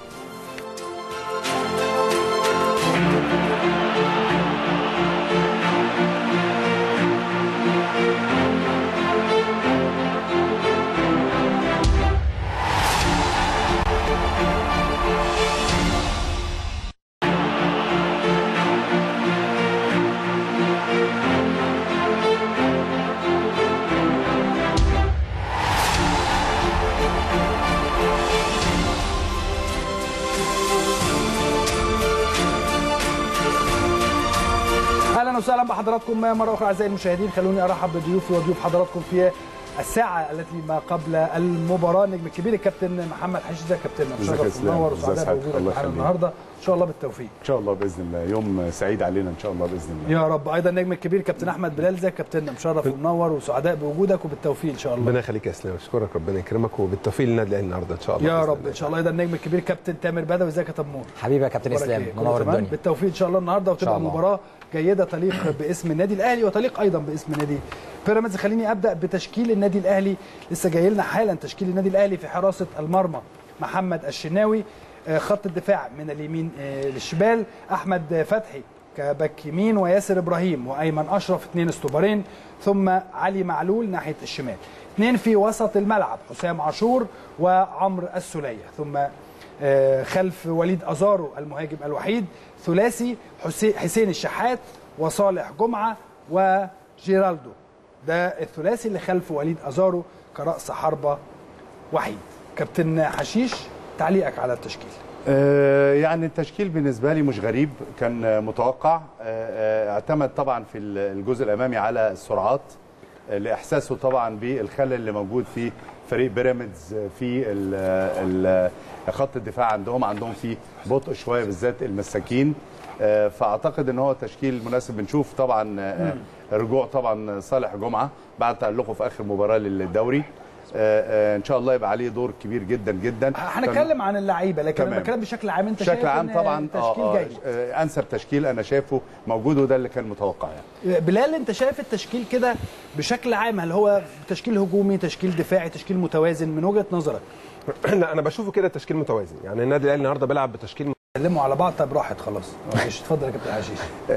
اهلا وسهلا بحضراتكم مره اخرى اعزائي المشاهدين خلوني ارحب بضيوفي وضيوف حضراتكم في الساعة التي ما قبل المباراة النجم الكبير الكابتن محمد حشيش ده كابتن ازيك يا مشرف اسلام؟ ومنور ازي وسعداء سعادتك؟ بوجودك الله معانا يخليك. النهارده ان شاء الله بالتوفيق ان شاء الله باذن الله يوم سعيد علينا ان شاء الله باذن الله يا رب ايضا النجم الكبير كابتن احمد بلال زي كابتن مشرف ومنور وسعداء بوجودك وبالتوفيق ان شاء الله ربنا يخليك يا اسلام اشكرك ربنا يكرمك وبالتوفيق للنادي الاهلي النهارده ان شاء الله يا بإذن رب الله. ان شاء الله ايضا النجم الكبير كابتن تامر بدوي ازيك يا تمور حبيبي يا كابتن أخبارك اسلام إيه؟ كله منور تمام؟ الدنيا بالتوفيق ان شاء الله النهارده وتبقى الله. مباراه جيده تليق باسم النادي الاهلي وتليق ايضا باسم نادي بيراميدز خليني ابدا بتشكيل النادي الاهلي لسه جاي لنا حالا تشكيل النادي الاهلي في حراسه المرمى محمد الشناوي آه، خط الدفاع من اليمين آه، للشمال احمد فتحي كباك يمين وياسر ابراهيم وايمن اشرف اثنين استوبرين ثم علي معلول ناحيه الشمال اثنين في وسط الملعب حسام عاشور وعمرو السوليه ثم آه، خلف وليد ازارو المهاجم الوحيد ثلاثي حسي- حسين الشحات وصالح جمعه وجيرالدو ده الثلاثي اللي خلف وليد ازارو كراس حربه وحيد كابتن حشيش تعليقك على التشكيل آه، يعني التشكيل بالنسبة لي مش غريب كان آه، متوقع آه، آه، اعتمد طبعا في ال- الجزء الأمامي على السرعات آه، لإحساسه طبعا بالخلل اللي موجود في فريق بيراميدز آه، في ال- ال- خط الدفاع عندهم عندهم في بطء شوية بالذات المساكين آه، فأعتقد إن هو تشكيل مناسب بنشوف طبعا آه، رجوع طبعا صالح جمعة بعد تألقه في آخر مباراة للدوري آه، آه، ان شاء الله يبقى عليه دور كبير جدا جدا هنتكلم عن اللعيبه لكن انا تمام. بتكلم بشكل عام انت شايف بشكل عام إن طبعا تشكيل آه، جيد آه، آه، انسب تشكيل انا شايفه موجود وده اللي كان متوقع يعني بلال انت شايف التشكيل كده بشكل عام هل هو تشكيل هجومي تشكيل دفاعي تشكيل متوازن من وجهه نظرك لا انا بشوفه كده تشكيل متوازن يعني النادي الاهلي النهارده بيلعب بتشكيل اتكلموا على بعض طب راحت خلاص معلش اتفضل يا كابتن حشيش آه،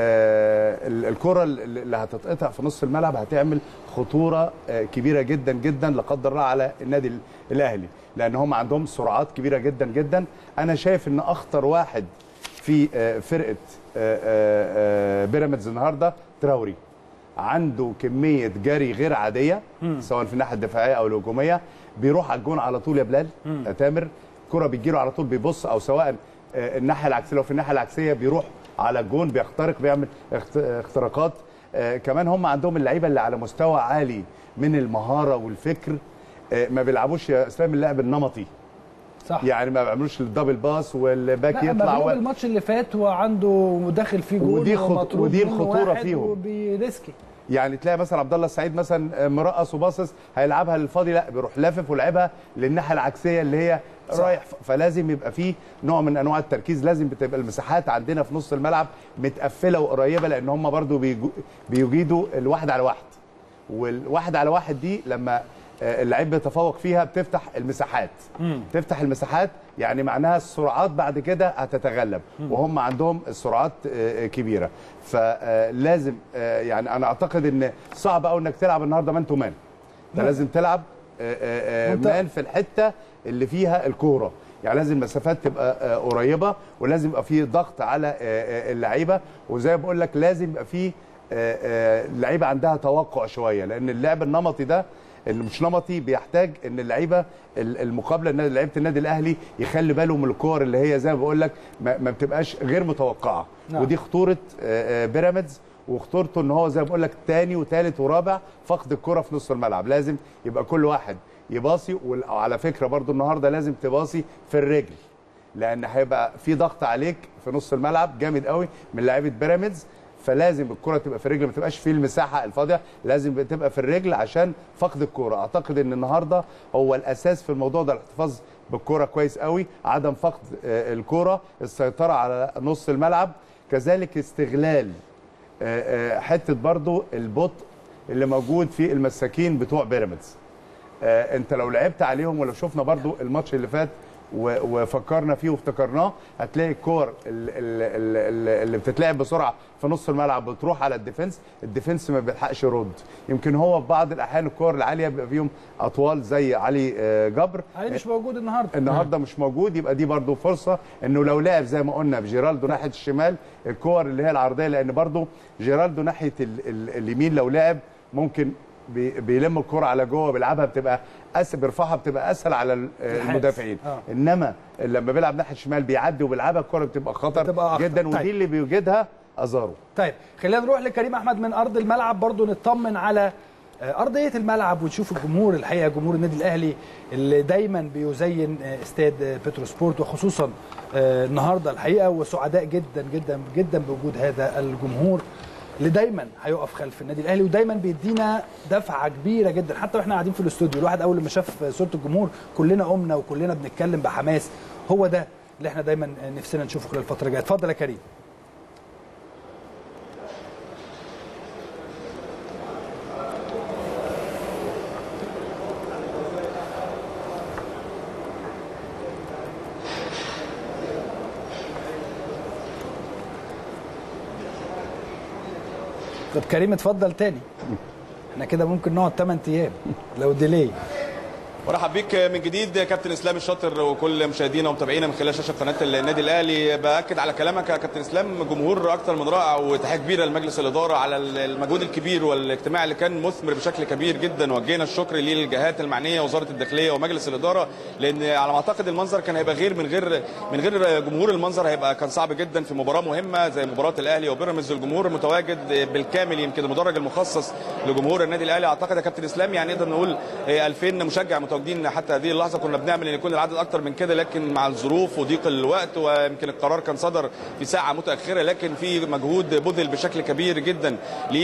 آه، ال- الكره اللي اللي هتتقطع في نص الملعب هتعمل خطوره آه، كبيره جدا جدا لا قدر الله على النادي ال- الاهلي لان هم عندهم سرعات كبيره جدا جدا انا شايف ان اخطر واحد في آه، فرقه آه، آه، آه، بيراميدز النهارده تراوري عنده كميه جري غير عاديه سواء في الناحيه الدفاعيه او الهجوميه بيروح على الجون على طول يا بلال مم. يا تامر الكره بتجيله على طول بيبص او سواء آه، الناحيه العكسيه لو في الناحيه العكسيه بيروح على الجون بيخترق بيعمل اخت- اختراقات آه، كمان هم عندهم اللعيبه اللي على مستوى عالي من المهاره والفكر آه، ما بيلعبوش يا اسلام اللعب النمطي صح يعني ما بيعملوش الدبل باس والباك لا يطلع مغلوب و... الماتش اللي فات وعنده داخل فيه جول ودي خط- ومطرود ودي منه الخطورة واحد فيهم. وبيريسكي يعني تلاقي مثلا عبد الله السعيد مثلا مرقص وباصص هيلعبها للفاضي لا بيروح لافف ولعبها للناحيه العكسيه اللي هي صح. رايح ف- فلازم يبقى فيه نوع من انواع التركيز لازم بتبقى المساحات عندنا في نص الملعب متقفله وقريبه لان هم برضو بيجو- بيجيدوا الواحد على واحد والواحد على واحد دي لما آه، اللعيب بيتفوق فيها بتفتح المساحات تفتح المساحات يعني معناها السرعات بعد كده هتتغلب وهم عندهم السرعات آه، كبيره فلازم يعني انا اعتقد ان صعب قوي انك تلعب النهارده مان تو مان انت نعم. لازم تلعب آه، آه، آه، وأنت- مان في الحته اللي فيها الكوره يعني لازم المسافات تبقى آه، قريبه ولازم يبقى في ضغط على آه، آه، اللعيبه وزي ما بقول لك لازم يبقى في آه، آه، اللعيبه عندها توقع شويه لان اللعب النمطي ده اللي مش نمطي بيحتاج ان اللعيبه ال- المقابله النادي- لعيبه النادي الاهلي يخلي باله من الكور اللي هي زي ما بقول لك ما ما بتبقاش غير متوقعه نعم. ودي خطوره آه، آه، بيراميدز وخطورته ان هو زي ما بقول لك تاني وتالت ورابع فقد الكره في نص الملعب لازم يبقى كل واحد يباصي وعلى فكره برضو النهارده لازم تباصي في الرجل لان هيبقى في ضغط عليك في نص الملعب جامد قوي من لعيبه بيراميدز فلازم الكره تبقى في الرجل ما تبقاش في المساحه الفاضيه لازم تبقى في الرجل عشان فقد الكره اعتقد ان النهارده هو الاساس في الموضوع ده الاحتفاظ بالكره كويس قوي عدم فقد آه، الكره السيطره على نص الملعب كذلك استغلال آه، آه، حته برضو البطء اللي موجود في المساكين بتوع بيراميدز آه، انت لو لعبت عليهم ولو شفنا برضو الماتش اللي فات و- وفكرنا فيه وافتكرناه هتلاقي الكور ال- ال- ال- اللي بتتلعب بسرعه في نص الملعب بتروح على الديفنس الديفنس ما بيلحقش يرد يمكن هو في بعض الاحيان الكور العاليه بيبقى فيهم اطوال زي علي آه، جبر علي مش موجود النهارده النهارده مش موجود يبقى دي برضو فرصه انه لو لعب زي ما قلنا بجيرالدو ناحيه الشمال الكور اللي هي العرضيه لان برضو جيرالدو ناحيه ال ال اليمين لو لعب ممكن بي- بيلم الكره على جوه بيلعبها بتبقى اسهل بيرفعها بتبقى اسهل على ال- الحارس. المدافعين آه. انما لما بيلعب ناحيه الشمال بيعدي وبيلعبها الكره بتبقى خطر بتبقى أخطر. جدا ودي طيب. اللي بيوجدها ازارو طيب خلينا نروح لكريم احمد من ارض الملعب برضو نطمن على آه، ارضيه الملعب ونشوف الجمهور الحقيقه جمهور النادي الاهلي اللي دايما بيزين آه، استاد آه، بترو سبورت وخصوصا آه، النهارده الحقيقه وسعداء جدا جدا جدا بوجود هذا الجمهور اللي دايما هيقف خلف النادي الاهلي ودايما بيدينا دفعه كبيره جدا حتى واحنا قاعدين في الاستوديو الواحد اول ما شاف صوره الجمهور كلنا قمنا وكلنا بنتكلم بحماس هو ده اللي احنا دايما نفسنا نشوفه خلال الفتره الجايه اتفضل يا كريم طب كريم اتفضل تاني احنا كده ممكن نقعد 8 ايام لو ديلي مرحب بيك من جديد كابتن اسلام الشاطر وكل مشاهدينا ومتابعينا من خلال شاشه قناه النادي الاهلي باكد على كلامك يا كابتن اسلام جمهور اكثر من رائع وتحيه كبيره لمجلس الاداره على المجهود الكبير والاجتماع اللي كان مثمر بشكل كبير جدا وجينا الشكر للجهات المعنيه وزاره الداخليه ومجلس الاداره لان على ما اعتقد المنظر كان هيبقى غير من غير من غير جمهور المنظر هيبقى كان صعب جدا في مباراه مهمه زي مباراه الاهلي وبيراميدز الجمهور متواجد بالكامل يمكن المدرج المخصص لجمهور النادي الاهلي اعتقد يا كابتن اسلام يعني نقدر نقول 2000 مشجع متواجدين حتى هذه اللحظه كنا بنعمل ان يكون العدد اكتر من كده لكن مع الظروف وضيق الوقت ويمكن القرار كان صدر في ساعه متاخره لكن في مجهود بذل بشكل كبير جدا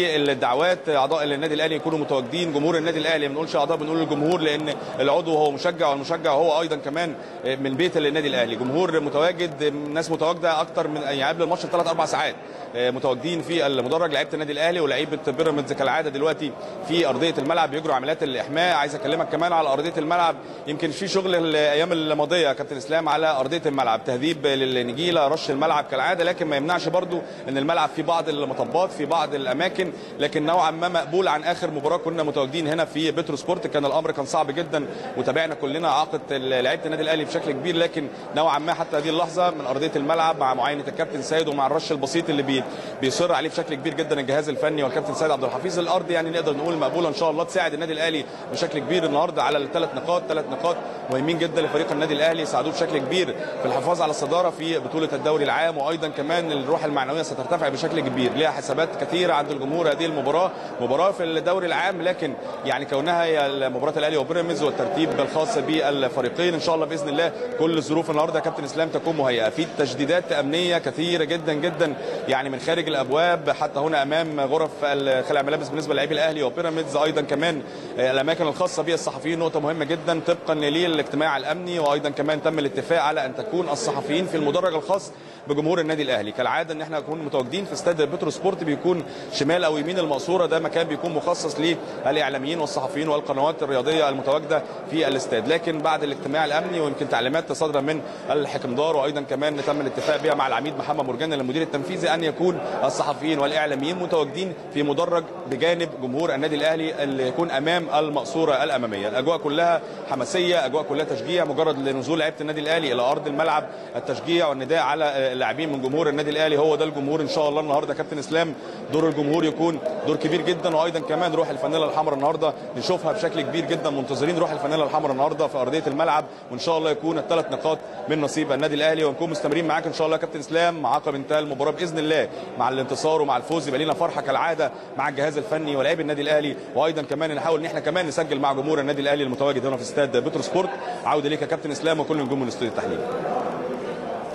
للدعوات اعضاء النادي الاهلي يكونوا متواجدين جمهور النادي الاهلي ما بنقولش اعضاء بنقول الجمهور لان العضو هو مشجع والمشجع هو ايضا كمان من بيت النادي الاهلي جمهور متواجد ناس متواجده اكتر من يعني قبل الماتش بثلاث اربع ساعات متواجدين في المدرج لعيبه النادي الاهلي ولاعيبه بيراميدز كالعاده دلوقتي في ارضيه الملعب بيجروا عمليات الاحماء عايز اكلمك كمان على ارضيه الملعب يمكن في شغل الايام الماضيه يا كابتن اسلام على ارضيه الملعب تهذيب للنجيله رش الملعب كالعاده لكن ما يمنعش برضو ان الملعب في بعض المطبات في بعض الاماكن لكن نوعا ما مقبول عن اخر مباراه كنا متواجدين هنا في بترو سبورت كان الامر كان صعب جدا وتابعنا كلنا عاقه لعيبه النادي الاهلي بشكل كبير لكن نوعا ما حتى هذه اللحظه من ارضيه الملعب مع معاينه الكابتن سيد ومع الرش البسيط اللي بي بيصر عليه بشكل كبير جدا الجهاز الفني والكابتن سيد عبد الحفيظ الارض يعني نقدر نقول مقبوله ان شاء الله تساعد النادي الاهلي بشكل كبير النهارده على الثلاث نقاط ثلاث نقاط مهمين جدا لفريق النادي الاهلي ساعدوه بشكل كبير في الحفاظ على الصداره في بطوله الدوري العام وايضا كمان الروح المعنويه سترتفع بشكل كبير ليها حسابات كثيره عند الجمهور هذه المباراه مباراه في الدوري العام لكن يعني كونها هي مباراه الاهلي وبيراميدز والترتيب الخاص بالفريقين ان شاء الله باذن الله كل الظروف النهارده يا كابتن اسلام تكون مهيئه في تجديدات امنيه كثيره جدا جدا يعني من خارج الابواب حتى هنا امام غرف خلع الملابس بالنسبه للاعبي الاهلي وبيراميدز ايضا كمان الاماكن الخاصه بالصحفيين نقطه مهمه جدا طبقا للاجتماع الامني وايضا كمان تم الاتفاق على ان تكون الصحفيين في المدرج الخاص بجمهور النادي الاهلي كالعاده ان احنا نكون متواجدين في استاد بترو سبورت بيكون شمال او يمين المقصوره ده مكان بيكون مخصص للاعلاميين والصحفيين والقنوات الرياضيه المتواجده في الاستاد لكن بعد الاجتماع الامني ويمكن تعليمات صادره من الحكمدار وايضا كمان تم الاتفاق بها مع العميد محمد مرجان المدير التنفيذي ان يكون الصحفيين والاعلاميين متواجدين في مدرج بجانب جمهور النادي الاهلي اللي يكون امام المقصوره الاماميه الاجواء كلها حماسيه اجواء كلها تشجيع مجرد لنزول لعيبه النادي الاهلي الى ارض الملعب التشجيع والنداء على اللاعبين من جمهور النادي الاهلي هو ده الجمهور ان شاء الله النهارده كابتن اسلام دور الجمهور يكون دور كبير جدا وايضا كمان روح الفانيلا الحمراء النهارده نشوفها بشكل كبير جدا منتظرين روح الفانيلا الحمراء النهارده في ارضيه الملعب وان شاء الله يكون الثلاث نقاط من نصيب النادي الاهلي ونكون مستمرين معاك ان شاء الله كابتن اسلام مع عقب انتهاء المباراه باذن الله مع الانتصار ومع الفوز يبقى لنا فرحه كالعاده مع الجهاز الفني ولاعبي النادي الاهلي وايضا كمان نحاول ان احنا كمان نسجل مع جمهور النادي الاهلي المتواجد هنا في استاد بترو سبورت عوده ليك يا كابتن اسلام وكل نجوم من استوديو التحليل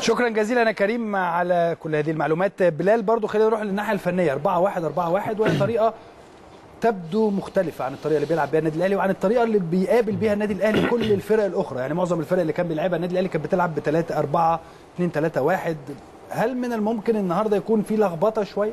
شكرا جزيلا يا كريم على كل هذه المعلومات بلال برضو خلينا نروح للناحيه الفنيه 4 1 4 1 وهي طريقه تبدو مختلفه عن الطريقه اللي بيلعب بيها النادي الاهلي وعن الطريقه اللي بيقابل بيها النادي الاهلي كل الفرق الاخرى يعني معظم الفرق اللي كان بيلعبها النادي الاهلي كانت بتلعب ب 3 4 2 3 1 هل من الممكن النهارده يكون في لخبطه شويه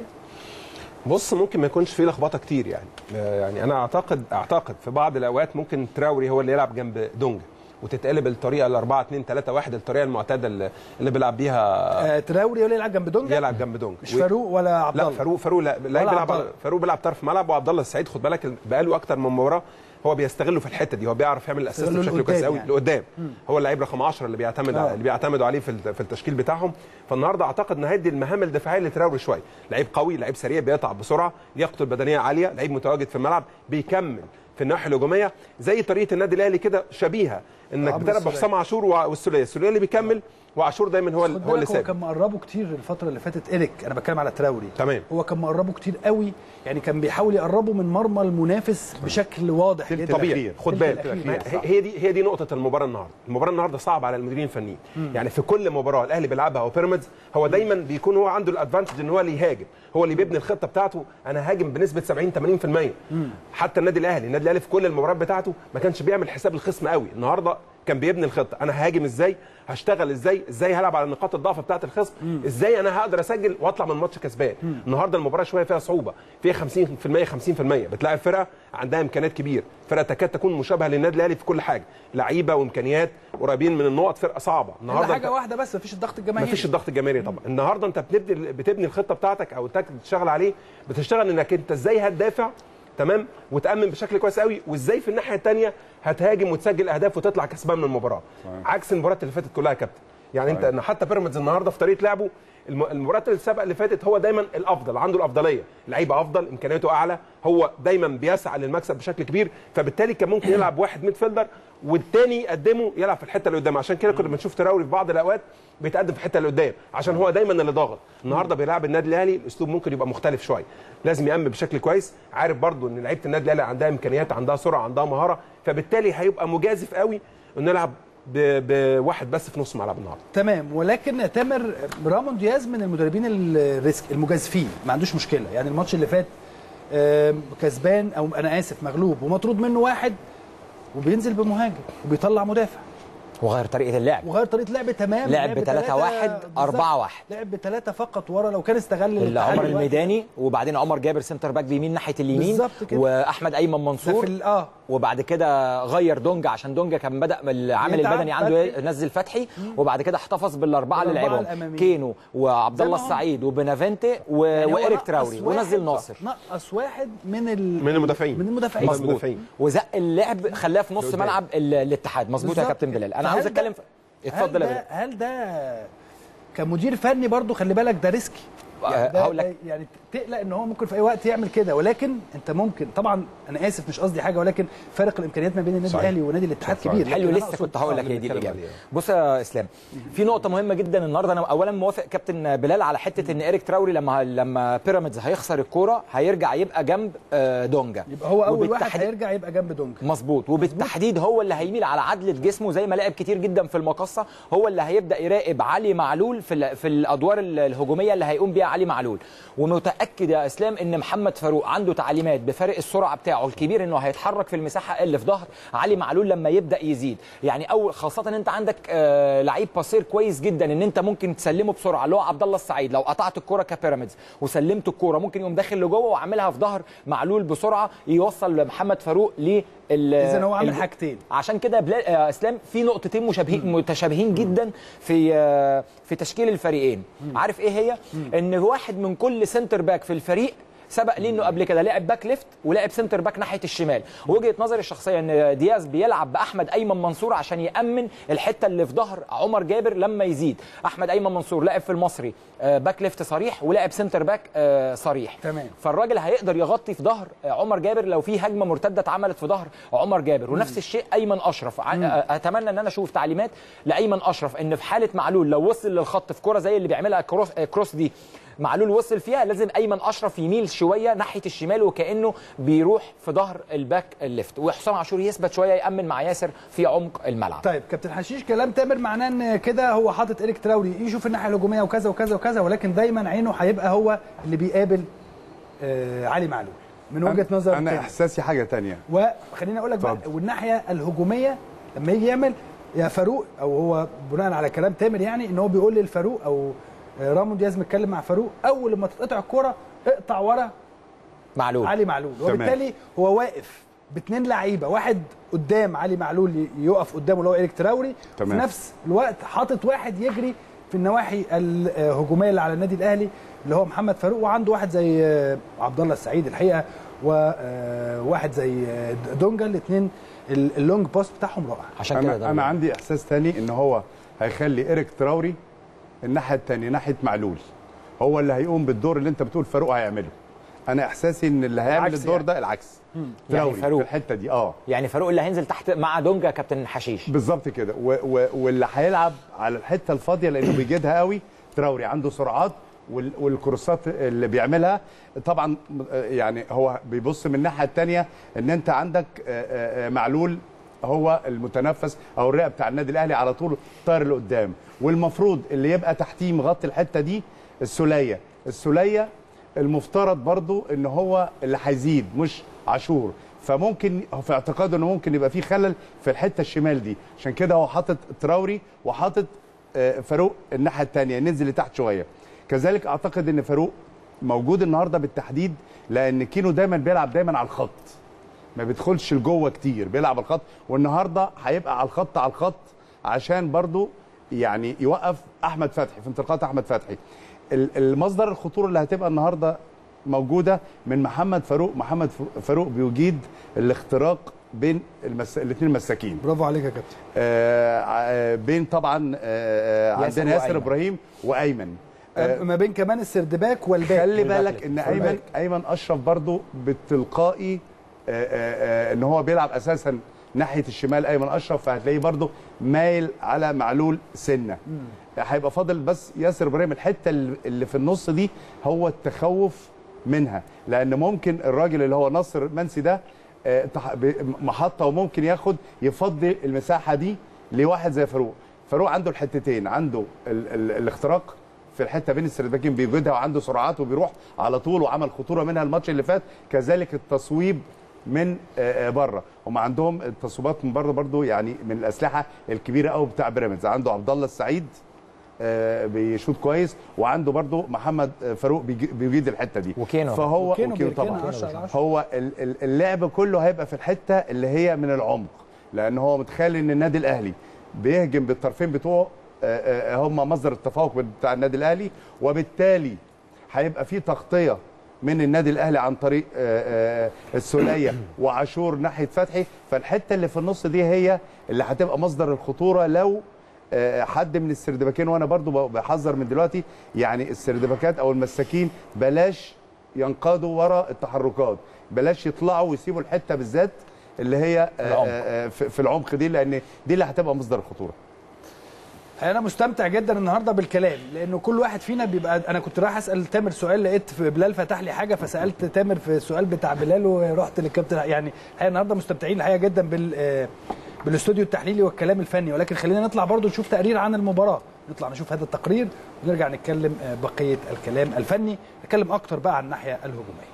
بص ممكن ما يكونش فيه لخبطه كتير يعني آه، يعني انا اعتقد اعتقد في بعض الاوقات ممكن تراوري هو اللي يلعب جنب دونجا وتتقلب الطريقه ال 4 2 3 1 الطريقه المعتاده اللي اللي بيلعب بيها آه تراوري ولا يلعب جنب دونجا يلعب جنب دونجا مش فاروق ولا عبد لا الله فاروق فاروق لا لا ولا بيلعب عبد الله. فاروق بيلعب طرف ملعب وعبد الله السعيد خد بالك بقاله اكتر من مباراه هو بيستغله في الحته دي هو بيعرف يعمل الاسيست بيستغله بشكل لقدام كويس قوي يعني. لقدام مم. هو اللعيب رقم 10 اللي بيعتمد آه. اللي بيعتمدوا عليه في ال- في التشكيل بتاعهم فالنهارده اعتقد ان هيدي المهام الدفاعيه لتراوري شويه لعيب قوي لعيب سريع بيقطع بسرعه لياقته البدنيه عاليه لعيب متواجد في الملعب بيكمل في الناحيه الهجوميه زي طريقه النادي الاهلي كده شبيهه انك عمرو بتلعب السولية. بحسام عاشور وع- والسوليه السوليه اللي بيكمل وعاشور دايما هو ال- خد هو اللي بالك هو ثابت كان مقربه كتير الفتره اللي فاتت ايريك انا بتكلم على تراوري تمام هو كان مقربه كتير قوي يعني كان بيحاول يقربه من مرمى المنافس بشكل واضح جدا طبيعي خد تلت بالك الأخير. ما هي- هي دي هي دي نقطه المباراه النهارده المباراه النهارده صعبه على المديرين الفنيين مم. يعني في كل مباراه الاهلي بيلعبها او بيراميدز هو دايما بيكون هو عنده الادفانتج ان هو اللي يهاجم هو اللي بيبني الخطه بتاعته انا هاجم بنسبه 70 80% حتى النادي الاهلي النادي الاهلي في كل المباريات بتاعته ما كانش بيعمل حساب الخصم قوي النهارده كان بيبني الخطه انا هاجم ازاي هشتغل ازاي ازاي هلعب على نقاط الضعف بتاعه الخصم ازاي انا هقدر اسجل واطلع من الماتش كسبان النهارده المباراه شويه فيها صعوبه فيها 50% 50% بتلاعب فرقه عندها امكانيات كبيره فرقه تكاد تكون مشابهه للنادي الاهلي في كل حاجه لعيبه وامكانيات قريبين من النقط فرقه صعبه النهارده النهارده حاجه أنت- واحده بس مفيش الضغط الجماهيري مفيش الضغط الجماهيري طبعا النهارده انت بتبني بتبني الخطه بتاعتك او التكتيك بتشتغل عليه بتشتغل انك انت ازاي هتدافع تمام وتامن بشكل كويس قوي وازاي في الناحيه الثانيه هتهاجم وتسجل اهداف وتطلع كسبان من المباراه عكس المباريات اللي فاتت كلها يا كابتن يعني انت إن حتى بيراميدز النهارده في طريقه لعبه الم- المباريات السابقه اللي فاتت هو دايما الافضل عنده الافضليه لعيبه افضل امكانياته اعلى هو دايما بيسعى للمكسب بشكل كبير فبالتالي كان ممكن يلعب واحد ميد فيلدر والتاني يقدمه يلعب في الحته اللي قدام عشان كده كنا بنشوف تراوري في بعض الاوقات بيتقدم في الحته اللي قدام عشان هو دايما اللي ضاغط النهارده بيلعب النادي الاهلي الاسلوب ممكن يبقى مختلف شويه لازم يامن بشكل كويس عارف برضو ان لعيبه النادي الاهلي عندها امكانيات عندها سرعه عندها مهاره فبالتالي هيبقى مجازف قوي انه يلعب ب- بواحد بس في نص ملعب النهارده تمام ولكن تامر رامون دياز من المدربين الريسك المجازفين ما عندوش مشكله يعني الماتش اللي فات آم، كسبان او انا اسف مغلوب ومطرود منه واحد وبينزل بمهاجم وبيطلع مدافع وغير طريقه اللعب وغير طريقه لعب تماما لعب لعب ب 3 1 4 1 لعب بثلاثه فقط ورا لو كان استغل اللي الاتحاد عمر الوقت- الميداني وبعدين عمر جابر سنتر باك بيمين ناحيه اليمين بالظبط كده. واحمد ايمن ده منصور في ال- اه وبعد كده غير دونجا عشان دونجا كان بدا العامل يتعب البدني عنده فتحي. نزل فتحي وبعد كده احتفظ بالاربعه اللي بالأربعة لعبهم الأماميين. كينو وعبد زي الله ما هم. السعيد وبنافنتي و... يعني هو وايريك نقص تراوري واحد- ونزل ناصر نقص واحد من ال... من المدافعين من المدافعين مظبوط وزق اللعب خلاه في نص قدام. ملعب ال- الاتحاد مظبوط يا بالظبط كابتن كده. بلال انا فهل عاوز ده- اتكلم في... اتفضل هل يا ده بلال هل ده كمدير فني برضو خلي بالك ده ريسكي يعني ده هقول لك- ده يعني تقلق ان هو ممكن في اي وقت يعمل كده ولكن انت ممكن طبعا انا اسف مش قصدي حاجه ولكن فارق الامكانيات ما بين النادي صحيح. الاهلي ونادي الاتحاد صحيح. كبير حلو لكن أنا لسه أقصد- كنت هقول لك آه، هي دي بنتكلم الاجابه عليها. بص يا اسلام في نقطه مهمه جدا النهارده انا اولا موافق كابتن بلال على حته ان ايريك تراوري لما لما بيراميدز هيخسر الكوره هيرجع يبقى جنب آه، دونجا يبقى هو اول واحد وبالتحديد- هيرجع يبقى جنب دونج مظبوط وبالتحديد هو اللي هيميل على عدله جسمه زي ما لعب كتير جدا في المقصه هو اللي هيبدا يراقب علي معلول في ال- في الادوار ال- الهجوميه اللي هيقوم بيها علي معلول ومتاكد يا اسلام ان محمد فاروق عنده تعليمات بفارق السرعه بتاعه الكبير انه هيتحرك في المساحه اللي في ظهر علي معلول لما يبدا يزيد يعني اول خاصه ان انت عندك آه لعيب باسير كويس جدا ان انت ممكن تسلمه بسرعه اللي هو عبد الله السعيد لو قطعت الكره كبيراميدز وسلمت الكره ممكن يقوم داخل لجوه وعاملها في ظهر معلول بسرعه يوصل لمحمد فاروق لل اذا هو عامل الج- حاجتين عشان كده بلا... آه، اسلام في نقطتين مشابهين متشابهين جدا في آه، في تشكيل الفريقين عارف ايه هي ان واحد من كل سنتر باك في الفريق سبق ليه انه قبل كده لعب باك ليفت ولعب سنتر باك ناحيه الشمال وجهه نظري الشخصيه ان دياز بيلعب باحمد ايمن منصور عشان يامن الحته اللي في ظهر عمر جابر لما يزيد احمد ايمن منصور لعب في المصري آه، باك ليفت صريح ولعب سنتر باك آه، صريح تمام فالراجل هيقدر يغطي في ظهر عمر جابر لو في هجمه مرتده اتعملت في ظهر عمر جابر ونفس الشيء ايمن اشرف ع- مم. اتمنى ان انا اشوف تعليمات لايمن اشرف ان في حاله معلول لو وصل للخط في كره زي اللي بيعملها كروس, كروس دي معلول وصل فيها لازم ايمن اشرف يميل شويه ناحيه الشمال وكانه بيروح في ظهر الباك الليفت وحسام عاشور يثبت شويه يامن مع ياسر في عمق الملعب طيب كابتن حشيش كلام تامر معناه ان كده هو حاطط ايريك تراوري يشوف الناحيه الهجوميه وكذا وكذا وكذا ولكن دايما عينه هيبقى هو اللي بيقابل آه علي معلول من وجهه نظر انا تامر. احساسي حاجه تانية وخليني اقول لك بقى والناحيه الهجوميه لما يجي يعمل يا فاروق او هو بناء على كلام تامر يعني ان هو بيقول للفاروق او آه، رامون دياز متكلم مع فاروق اول ما تتقطع الكوره اقطع ورا معلول علي معلول تمام. وبالتالي هو واقف باثنين لعيبه واحد قدام علي معلول ي- يقف قدامه اللي هو ايريك تراوري تمام. في نفس الوقت حاطط واحد يجري في النواحي الهجوميه اللي على النادي الاهلي اللي هو محمد فاروق وعنده واحد زي آه، عبد الله السعيد الحقيقه وواحد زي آه، دونجا الاثنين اللونج باست بتاعهم رائع انا, أنا عندي احساس تاني ان هو هيخلي ايريك تراوري الناحيه الثانيه ناحيه معلول هو اللي هيقوم بالدور اللي انت بتقول فاروق هيعمله انا احساسي ان اللي هيعمل العكس الدور يعني. ده العكس يعني تراوري فاروق. في الحته دي اه يعني فاروق اللي هينزل تحت مع دونجا كابتن حشيش بالظبط كده و و واللي هيلعب على الحته الفاضيه لانه بيجيدها قوي تراوري عنده سرعات وال- والكروسات اللي بيعملها طبعا آه، يعني هو بيبص من الناحيه الثانيه ان انت عندك آه، آه، معلول هو المتنفس او الرئه بتاع النادي الاهلي على طول طاير لقدام والمفروض اللي يبقى تحتيه مغطي الحته دي السوليه السوليه المفترض برضو ان هو اللي هيزيد مش عاشور فممكن في اعتقاده انه ممكن يبقى في خلل في الحته الشمال دي عشان كده هو حاطط تراوري وحاطط آه، فاروق الناحيه الثانيه نزل لتحت شويه كذلك اعتقد ان فاروق موجود النهارده بالتحديد لان كينو دايما بيلعب دايما على الخط ما بيدخلش لجوه كتير بيلعب على الخط والنهارده هيبقى على الخط على الخط عشان برضو يعني يوقف احمد فتحي في انطلاقات احمد فتحي ال- المصدر الخطوره اللي هتبقى النهارده موجوده من محمد فاروق محمد فاروق بيجيد الاختراق بين المس... الاثنين مساكين برافو عليك يا كابتن آه آه، بين طبعا آه آه، ياسر عندنا ياسر وأيمن. ابراهيم وايمن آه، ما بين كمان السردباك والباك خلي بالك ان والباك. ايمن ايمن اشرف برضو بالتلقائي آه، آه، آه، ان هو بيلعب اساسا ناحيه الشمال ايمن اشرف فهتلاقيه برضو مايل على معلول سنه هيبقى فاضل بس ياسر ابراهيم الحته اللي اللي في النص دي هو التخوف منها لان ممكن الراجل اللي هو نصر منسي ده آه، تح- ب- محطه وممكن ياخد يفضي المساحه دي لواحد زي فاروق فاروق عنده الحتتين عنده ال ال الاختراق في الحته بين السردباكين بيوجدها وعنده سرعات وبيروح على طول وعمل خطوره منها الماتش اللي فات كذلك التصويب من آه، آه، بره هم عندهم التصويبات من بره برضو يعني من الاسلحه الكبيره قوي بتاع بيراميدز عنده عبد الله السعيد آه، بيشوط كويس وعنده برضو محمد آه، فاروق بيجي- بيجيد الحته دي وكينو. فهو وكينو وكينو بيركنها طبعا 10 على 10. هو ال- ال- اللعب كله هيبقى في الحته اللي هي من العمق لان هو متخيل ان النادي الاهلي بيهجم بالطرفين بتوعه آه، آه، هم مصدر التفوق بتاع النادي الاهلي وبالتالي هيبقى في تغطيه من النادي الاهلي عن طريق آه، آه، السوليه وعاشور ناحيه فتحي فالحته اللي في النص دي هي اللي هتبقى مصدر الخطوره لو آه، حد من السردباكين وانا برضو ب- بحذر من دلوقتي يعني السردباكات او المساكين بلاش ينقادوا وراء التحركات بلاش يطلعوا ويسيبوا الحته بالذات اللي هي آه، العمق. آه، في في العمق دي لان دي اللي هتبقى مصدر الخطوره انا مستمتع جدا النهارده بالكلام لانه كل واحد فينا بيبقى انا كنت رايح اسال تامر سؤال لقيت في بلال فتح لي حاجه فسالت تامر في السؤال بتاع بلال ورحت للكابتن يعني الحقيقه النهارده مستمتعين الحقيقه جدا بال آه، بالاستوديو التحليلي والكلام الفني ولكن خلينا نطلع برضو نشوف تقرير عن المباراه نطلع نشوف هذا التقرير ونرجع نتكلم آه، بقيه الكلام الفني نتكلم اكتر بقى عن الناحيه الهجوميه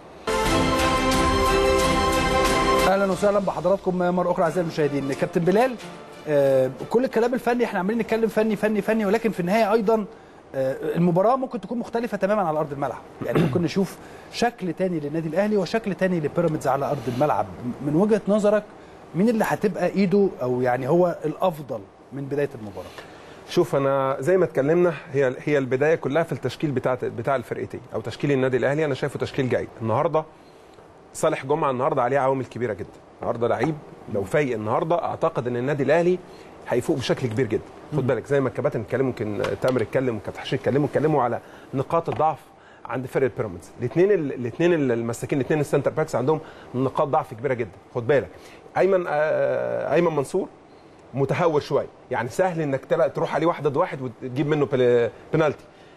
اهلا وسهلا بحضراتكم مره اخرى اعزائي المشاهدين كابتن بلال آه، كل الكلام الفني احنا عمالين نتكلم فني فني فني ولكن في النهايه ايضا آه، المباراه ممكن تكون مختلفه تماما على ارض الملعب يعني ممكن نشوف شكل تاني للنادي الاهلي وشكل تاني لبيراميدز على ارض الملعب من وجهه نظرك مين اللي هتبقى ايده او يعني هو الافضل من بدايه المباراه شوف انا زي ما اتكلمنا هي هي البدايه كلها في التشكيل بتاع بتاع الفرقتين او تشكيل النادي الاهلي انا شايفه تشكيل جيد النهارده صالح جمعه النهارده عليه عوامل كبيره جدا النهارده لعيب لو فايق النهارده اعتقد ان النادي الاهلي هيفوق بشكل كبير جدا خد بالك زي ما الكباتن اتكلموا يمكن تامر اتكلم وكابتن حشيش اتكلموا اتكلموا على نقاط الضعف عند فرقه بيراميدز الاثنين الاثنين المساكين الاثنين السنتر باكس عندهم نقاط ضعف كبيره جدا خد بالك ايمن آه، ايمن منصور متهور شويه يعني سهل انك تبقى تروح عليه واحد ضد واحد وتجيب منه بل- بنالتي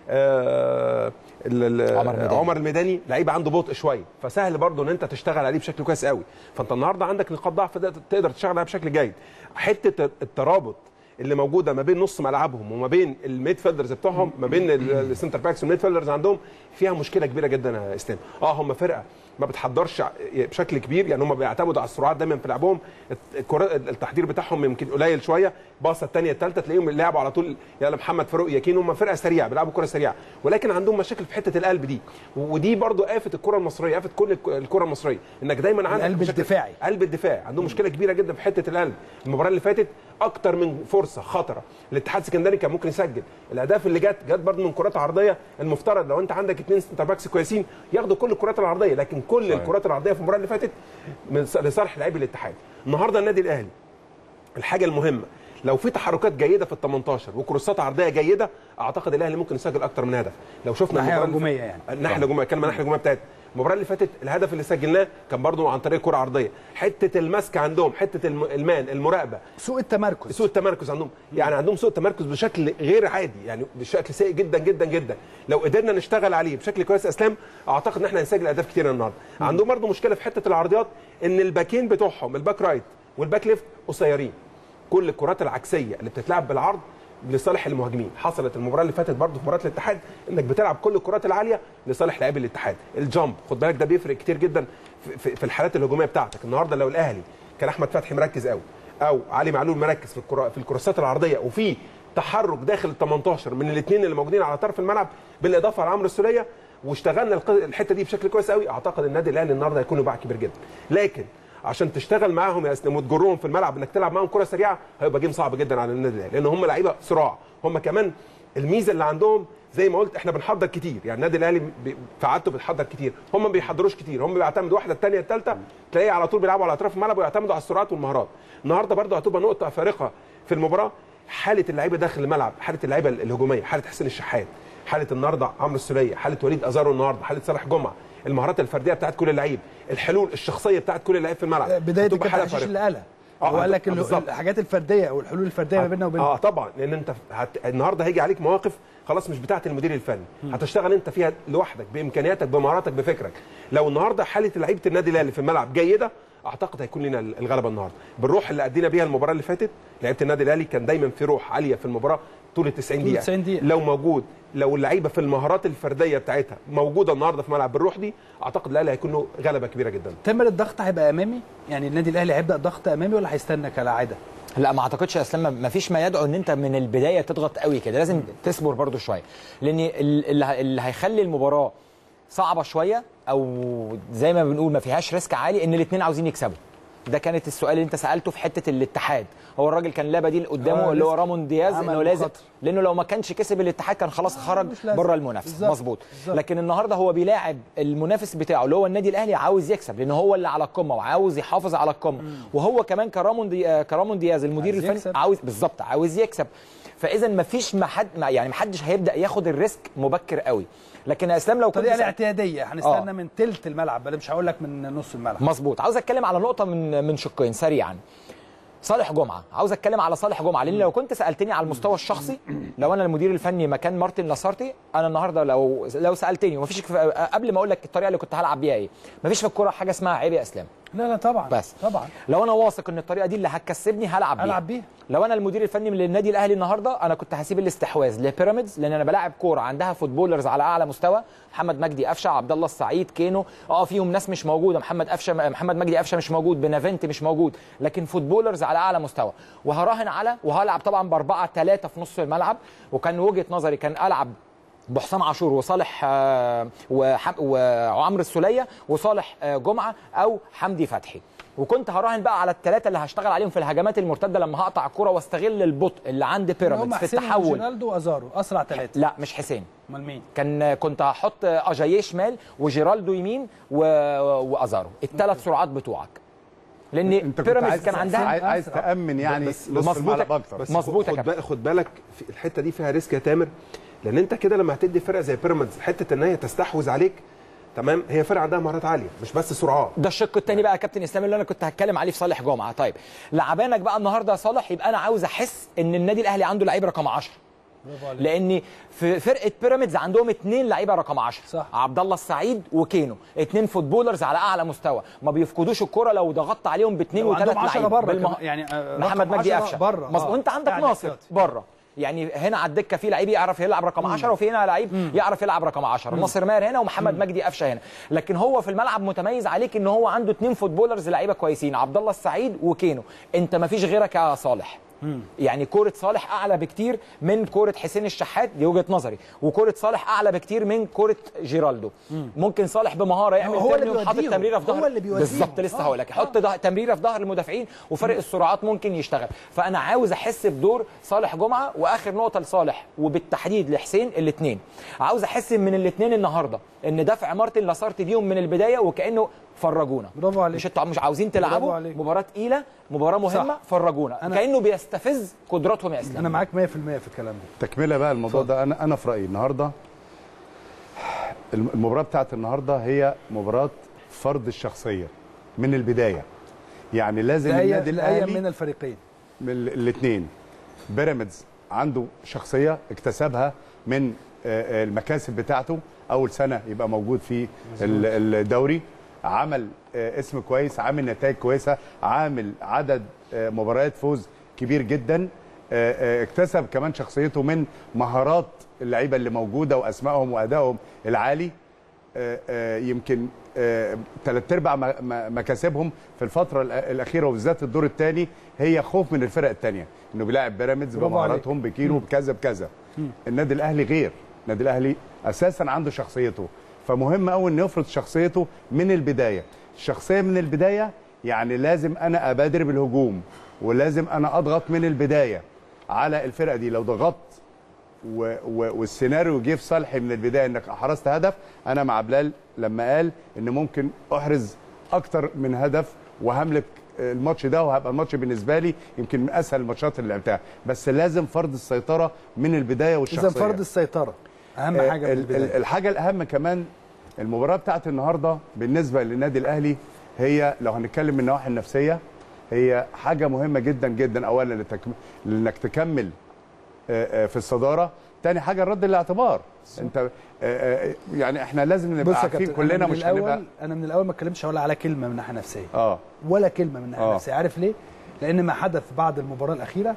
آه ال- ال- عمر الميداني. عمر الميداني لعيب عنده بطء شويه فسهل برضه ان انت تشتغل عليه بشكل كويس قوي فانت النهارده عندك نقاط ضعف تقدر- تقدر تشتغل عليها بشكل جيد حته الترابط اللي موجوده ما بين نص ملعبهم وما بين الميد فيلدرز بتوعهم ما بين ال- السنتر باكس والميد فيلدرز عندهم فيها مشكله كبيره جدا يا اسلام اه هم فرقه ما بتحضرش ع- بشكل كبير يعني هم بيعتمدوا على السرعات دايما في لعبهم الكرة التحضير بتاعهم يمكن قليل شويه باصه الثانيه الثالثه تلاقيهم لعبوا على طول يا محمد فاروق ياكين هم فرقه سريعه بيلعبوا كره سريعه ولكن عندهم مشاكل في حته القلب دي ودي برضو آفة الكره المصريه آفة كل الك- الكره المصريه انك دايما عندك القلب مشاكل- الدفاعي. قلب الدفاع عندهم مشكله كبيره جدا في حته القلب المباراه اللي فاتت اكتر من فرصه خطره الاتحاد السكندري كان ممكن يسجل الاهداف اللي جت جت برضه من كرات عرضيه المفترض لو انت عندك اثنين سنتر باكس كويسين ياخدوا كل الكرات العرضيه لكن كل صحيح. الكرات العرضيه في المباراه اللي فاتت من ص- لصالح لاعبي الاتحاد النهارده النادي الاهلي الحاجه المهمه لو في تحركات جيده في ال 18 وكروسات عرضيه جيده اعتقد الاهلي ممكن يسجل اكتر من هدف لو شفنا ناحية المباراة اللي هجومية فاتت- يعني. الناحيه الهجوميه كلمه الناحيه الهجوميه بتاعتنا المباراه اللي فاتت الهدف اللي سجلناه كان برضو عن طريق كره عرضيه حته المسك عندهم حته الم- المان المراقبه سوء التمركز سوء التمركز عندهم يعني عندهم سوء التمركز بشكل غير عادي يعني بشكل سيء جدا جدا جدا لو قدرنا نشتغل عليه بشكل كويس يا اسلام اعتقد ان احنا هنسجل اهداف كتير النهارده عندهم برضو مشكله في حته العرضيات ان الباكين بتوعهم الباك رايت والباك ليفت قصيرين كل الكرات العكسيه اللي بتتلعب بالعرض لصالح المهاجمين حصلت المباراه اللي فاتت برضو في مباراه الاتحاد انك بتلعب كل الكرات العاليه لصالح لاعبي الاتحاد الجامب خد بالك ده بيفرق كتير جدا في- في, في الحالات الهجوميه بتاعتك النهارده لو الاهلي كان احمد فتحي مركز قوي او علي معلول مركز في الكرة في الكروسات العرضيه وفي تحرك داخل ال 18 من الاثنين اللي موجودين على طرف الملعب بالاضافه على عمرو السوليه واشتغلنا الق- الحته دي بشكل كويس قوي اعتقد النادي الاهلي النهارده هيكون له باع كبير جدا لكن عشان تشتغل معاهم يا اسلام وتجرهم في الملعب انك تلعب معاهم كره سريعه هيبقى جيم صعب جدا على النادي الاهلي لان هم لعيبه صراع هم كمان الميزه اللي عندهم زي ما قلت احنا بنحضر كتير يعني النادي الاهلي بي- في عادته بيتحضر كتير هم ما بيحضروش كتير هم بيعتمدوا واحده الثانيه الثالثه تلاقيه على طول بيلعبوا على اطراف الملعب ويعتمدوا على السرعات والمهارات النهارده برضه هتبقى نقطه فارقه في المباراه حاله اللعيبه داخل الملعب حاله اللعيبه الهجوميه حاله حسين الشحات حاله النهارده عمرو السوليه حاله وليد ازارو النهارده حاله صالح جمعه المهارات الفرديه بتاعت كل لعيب الحلول الشخصيه بتاعت كل لعيب في الملعب بدايه هتبقى الكابتن حالة حشيش فارقة. اللي قالها آه، هو قال لك آه، ال- بالظبط. الحاجات الفرديه او الحلول الفرديه ما بيننا وبين اه طبعا لان انت هت... النهارده هيجي عليك مواقف خلاص مش بتاعه المدير الفني هتشتغل انت فيها لوحدك بامكانياتك بمهاراتك بفكرك لو النهارده حاله لعيبه النادي الاهلي في الملعب جيده اعتقد هيكون لنا الغلبه النهارده بالروح اللي ادينا بيها المباراه اللي فاتت لعيبه النادي الاهلي كان دايما في روح عاليه في المباراه طول ال 90 طول دقيقه 90 دقيقة. لو موجود لو اللعيبه في المهارات الفرديه بتاعتها موجوده النهارده في ملعب بالروح دي اعتقد الاهلي هيكون له غلبه كبيره جدا تامر الضغط هيبقى امامي يعني النادي الاهلي هيبدا ضغط امامي ولا هيستنى كالعاده لا ما اعتقدش يا اسلام ما فيش ما يدعو ان انت من البدايه تضغط قوي كده لازم تصبر برضو شويه لان ال- اللي اللي هيخلي المباراه صعبه شويه او زي ما بنقول ما فيهاش ريسك عالي ان الاثنين عاوزين يكسبوا ده كانت السؤال اللي انت سالته في حته الاتحاد هو الراجل كان لا بديل قدامه آه، اللي هو لسه. رامون دياز عمل انه لازم مخاطرة. لانه لو ما كانش كسب الاتحاد كان خلاص خرج مش لازم. بره المنافسه بالظبط. مظبوط بالظبط. لكن النهارده هو بيلاعب المنافس بتاعه اللي هو النادي الاهلي عاوز يكسب لان هو اللي على القمه وعاوز يحافظ على القمه وهو كمان كرامون دي آه، كرامون دياز المدير عايز الفني يكسب. عاوز بالظبط عاوز يكسب فاذا ما فيش ما حد ما يعني ما حدش هيبدا ياخد الريسك مبكر قوي لكن يا اسلام لو كنت الطريقه سأل- الاعتياديه هنستنى آه. من تلت الملعب بل مش هقول لك من نص الملعب مظبوط عاوز اتكلم على نقطه من من شقين سريعا صالح جمعه عاوز اتكلم على صالح جمعه لان لو كنت سالتني على المستوى الشخصي لو انا المدير الفني مكان مارتن لاسارتي انا النهارده لو لو سالتني ومفيش قبل ما اقول لك الطريقه اللي كنت هلعب بيها ايه مفيش في الكوره حاجه اسمها عيب يا اسلام لا لا طبعا بس طبعا لو انا واثق ان الطريقه دي اللي هتكسبني هلعب بيها هلعب بيها. لو انا المدير الفني من النادي الاهلي النهارده انا كنت هسيب الاستحواذ لبيراميدز لان انا بلاعب كوره عندها فوتبولرز على اعلى مستوى محمد مجدي قفشه عبد الله السعيد كينو اه فيهم ناس مش موجوده محمد قفشه محمد مجدي قفشه مش موجود بنافنت مش موجود لكن فوتبولرز على اعلى مستوى وهراهن على وهلعب طبعا باربعه ثلاثه في نص الملعب وكان وجهه نظري كان العب بحسام عاشور وصالح آه، وحم- وعمرو السوليه وصالح آه، جمعه او حمدي فتحي وكنت هراهن بقى على الثلاثه اللي هشتغل عليهم في الهجمات المرتده لما هقطع الكره واستغل البطء اللي عند بيراميدز هم في حسين التحول وجيرالدو وازارو اسرع ثلاثه لا مش حسين امال مين كان كنت هحط اجاييه شمال وجيرالدو يمين و... وازارو الثلاث سرعات بتوعك لان انت كنت بيراميدز عايز كان عندها عايز, عايز تامن يعني بس نص بس الملعب اكتر بس مظبوط يا خد, كابتن. بالك خد بالك في الحته دي فيها ريسك يا تامر لان انت كده لما هتدي فرقه زي بيراميدز حته ان هي تستحوذ عليك تمام هي فرقه عندها مهارات عاليه مش بس سرعات ده الشق الثاني بقى يا كابتن اسلام اللي انا كنت هتكلم عليه في صالح جمعه طيب لعبانك بقى النهارده يا صالح يبقى انا عاوز احس ان النادي الاهلي عنده لعيب رقم 10 برافو عليك. لان في فرقه بيراميدز عندهم اثنين لعيبه رقم 10 صح. عبد الله السعيد وكينو اثنين فوتبولرز على اعلى مستوى ما بيفقدوش الكره لو ضغطت عليهم باثنين لو وثلاث عندهم 10 لعيبه بره بالمه- كمان، يعني آه، محمد رقم مجدي 10 قفشه بره، آه. مظبوط انت عندك يعني ناصر احتياطي. بره يعني هنا على الدكه في لعيب يعرف يلعب رقم 10 وفي هنا لعيب يعرف يلعب رقم 10 ناصر ماهر هنا ومحمد مجدي قفشه هنا لكن هو في الملعب متميز عليك ان هو عنده اثنين فوتبولرز لعيبه كويسين عبد الله السعيد وكينو انت ما فيش غيرك يا صالح يعني كوره صالح اعلى بكتير من كوره حسين الشحات دي وجهه نظري وكوره صالح اعلى بكتير من كوره جيرالدو ممكن صالح بمهاره يعمل هو اللي ترني وحاطط بيوديهم. تمريره في هو ظهر اللي بيوديهم. بالظبط لسه آه. هقول لك يحط ده- تمريره في ظهر المدافعين وفرق السرعات ممكن يشتغل فانا عاوز احس بدور صالح جمعه واخر نقطه لصالح وبالتحديد لحسين الاثنين عاوز احس من الاثنين النهارده ان دفع مارتن لاسارتي ديهم من البدايه وكانه فرجونا برافو عليك مش انتوا مش عاوزين برافو تلعبوا عليك. مباراه تقيله مباراه مهمه صح. فرجونا أنا- كانه بيستفز قدراتهم يا اسلام انا معاك 100% في الكلام ده تكمله بقى الموضوع ده انا انا في رايي النهارده الم- المباراه بتاعت النهارده هي مباراه فرض الشخصيه من البدايه يعني لازم لأي النادي لأي الاهلي من الفريقين من الاثنين بيراميدز عنده شخصيه اكتسبها من آه، آه، المكاسب بتاعته اول سنه يبقى موجود في ال- الدوري عمل آه، اسم كويس عامل نتائج كويسه عامل عدد آه، مباريات فوز كبير جدا آه، آه، اكتسب كمان شخصيته من مهارات اللعيبه اللي موجوده واسمائهم وادائهم العالي آه، آه، يمكن ثلاث ارباع م- م- مكاسبهم في الفتره الأ- الاخيره وبالذات الدور الثاني هي خوف من الفرق الثانيه انه بيلاعب بيراميدز برافو عليك. بمهاراتهم بكيلو بكذا بكذا النادي الاهلي غير النادي الاهلي اساسا عنده شخصيته فمهم قوي انه يفرض شخصيته من البدايه الشخصيه من البدايه يعني لازم انا ابادر بالهجوم ولازم انا اضغط من البدايه على الفرقه دي لو ضغطت و و والسيناريو جه في صالحي من البدايه انك احرزت هدف انا مع بلال لما قال ان ممكن احرز اكتر من هدف وهملك الماتش ده وهيبقى الماتش بالنسبه لي يمكن من اسهل الماتشات اللي لعبتها بس لازم فرض السيطره من البدايه والشخصيه اذا فرض السيطره اهم آه، حاجه من ال- ال- البدايه الحاجه الاهم كمان المباراه بتاعت النهارده بالنسبه للنادي الاهلي هي لو هنتكلم من النواحي النفسيه هي حاجه مهمه جدا جدا اولا لتكم... لانك تكمل آه، آه، في الصداره تاني حاجه الرد الاعتبار انت آه، آه، يعني احنا لازم نبقى بص يا عارفين كابتن كلنا أنا من مش هنبقى الاول انا من الاول ما اتكلمتش ولا على كلمه من ناحيه نفسيه اه ولا كلمه من ناحيه آه. نفسيه عارف ليه؟ لان ما حدث بعد المباراه الاخيره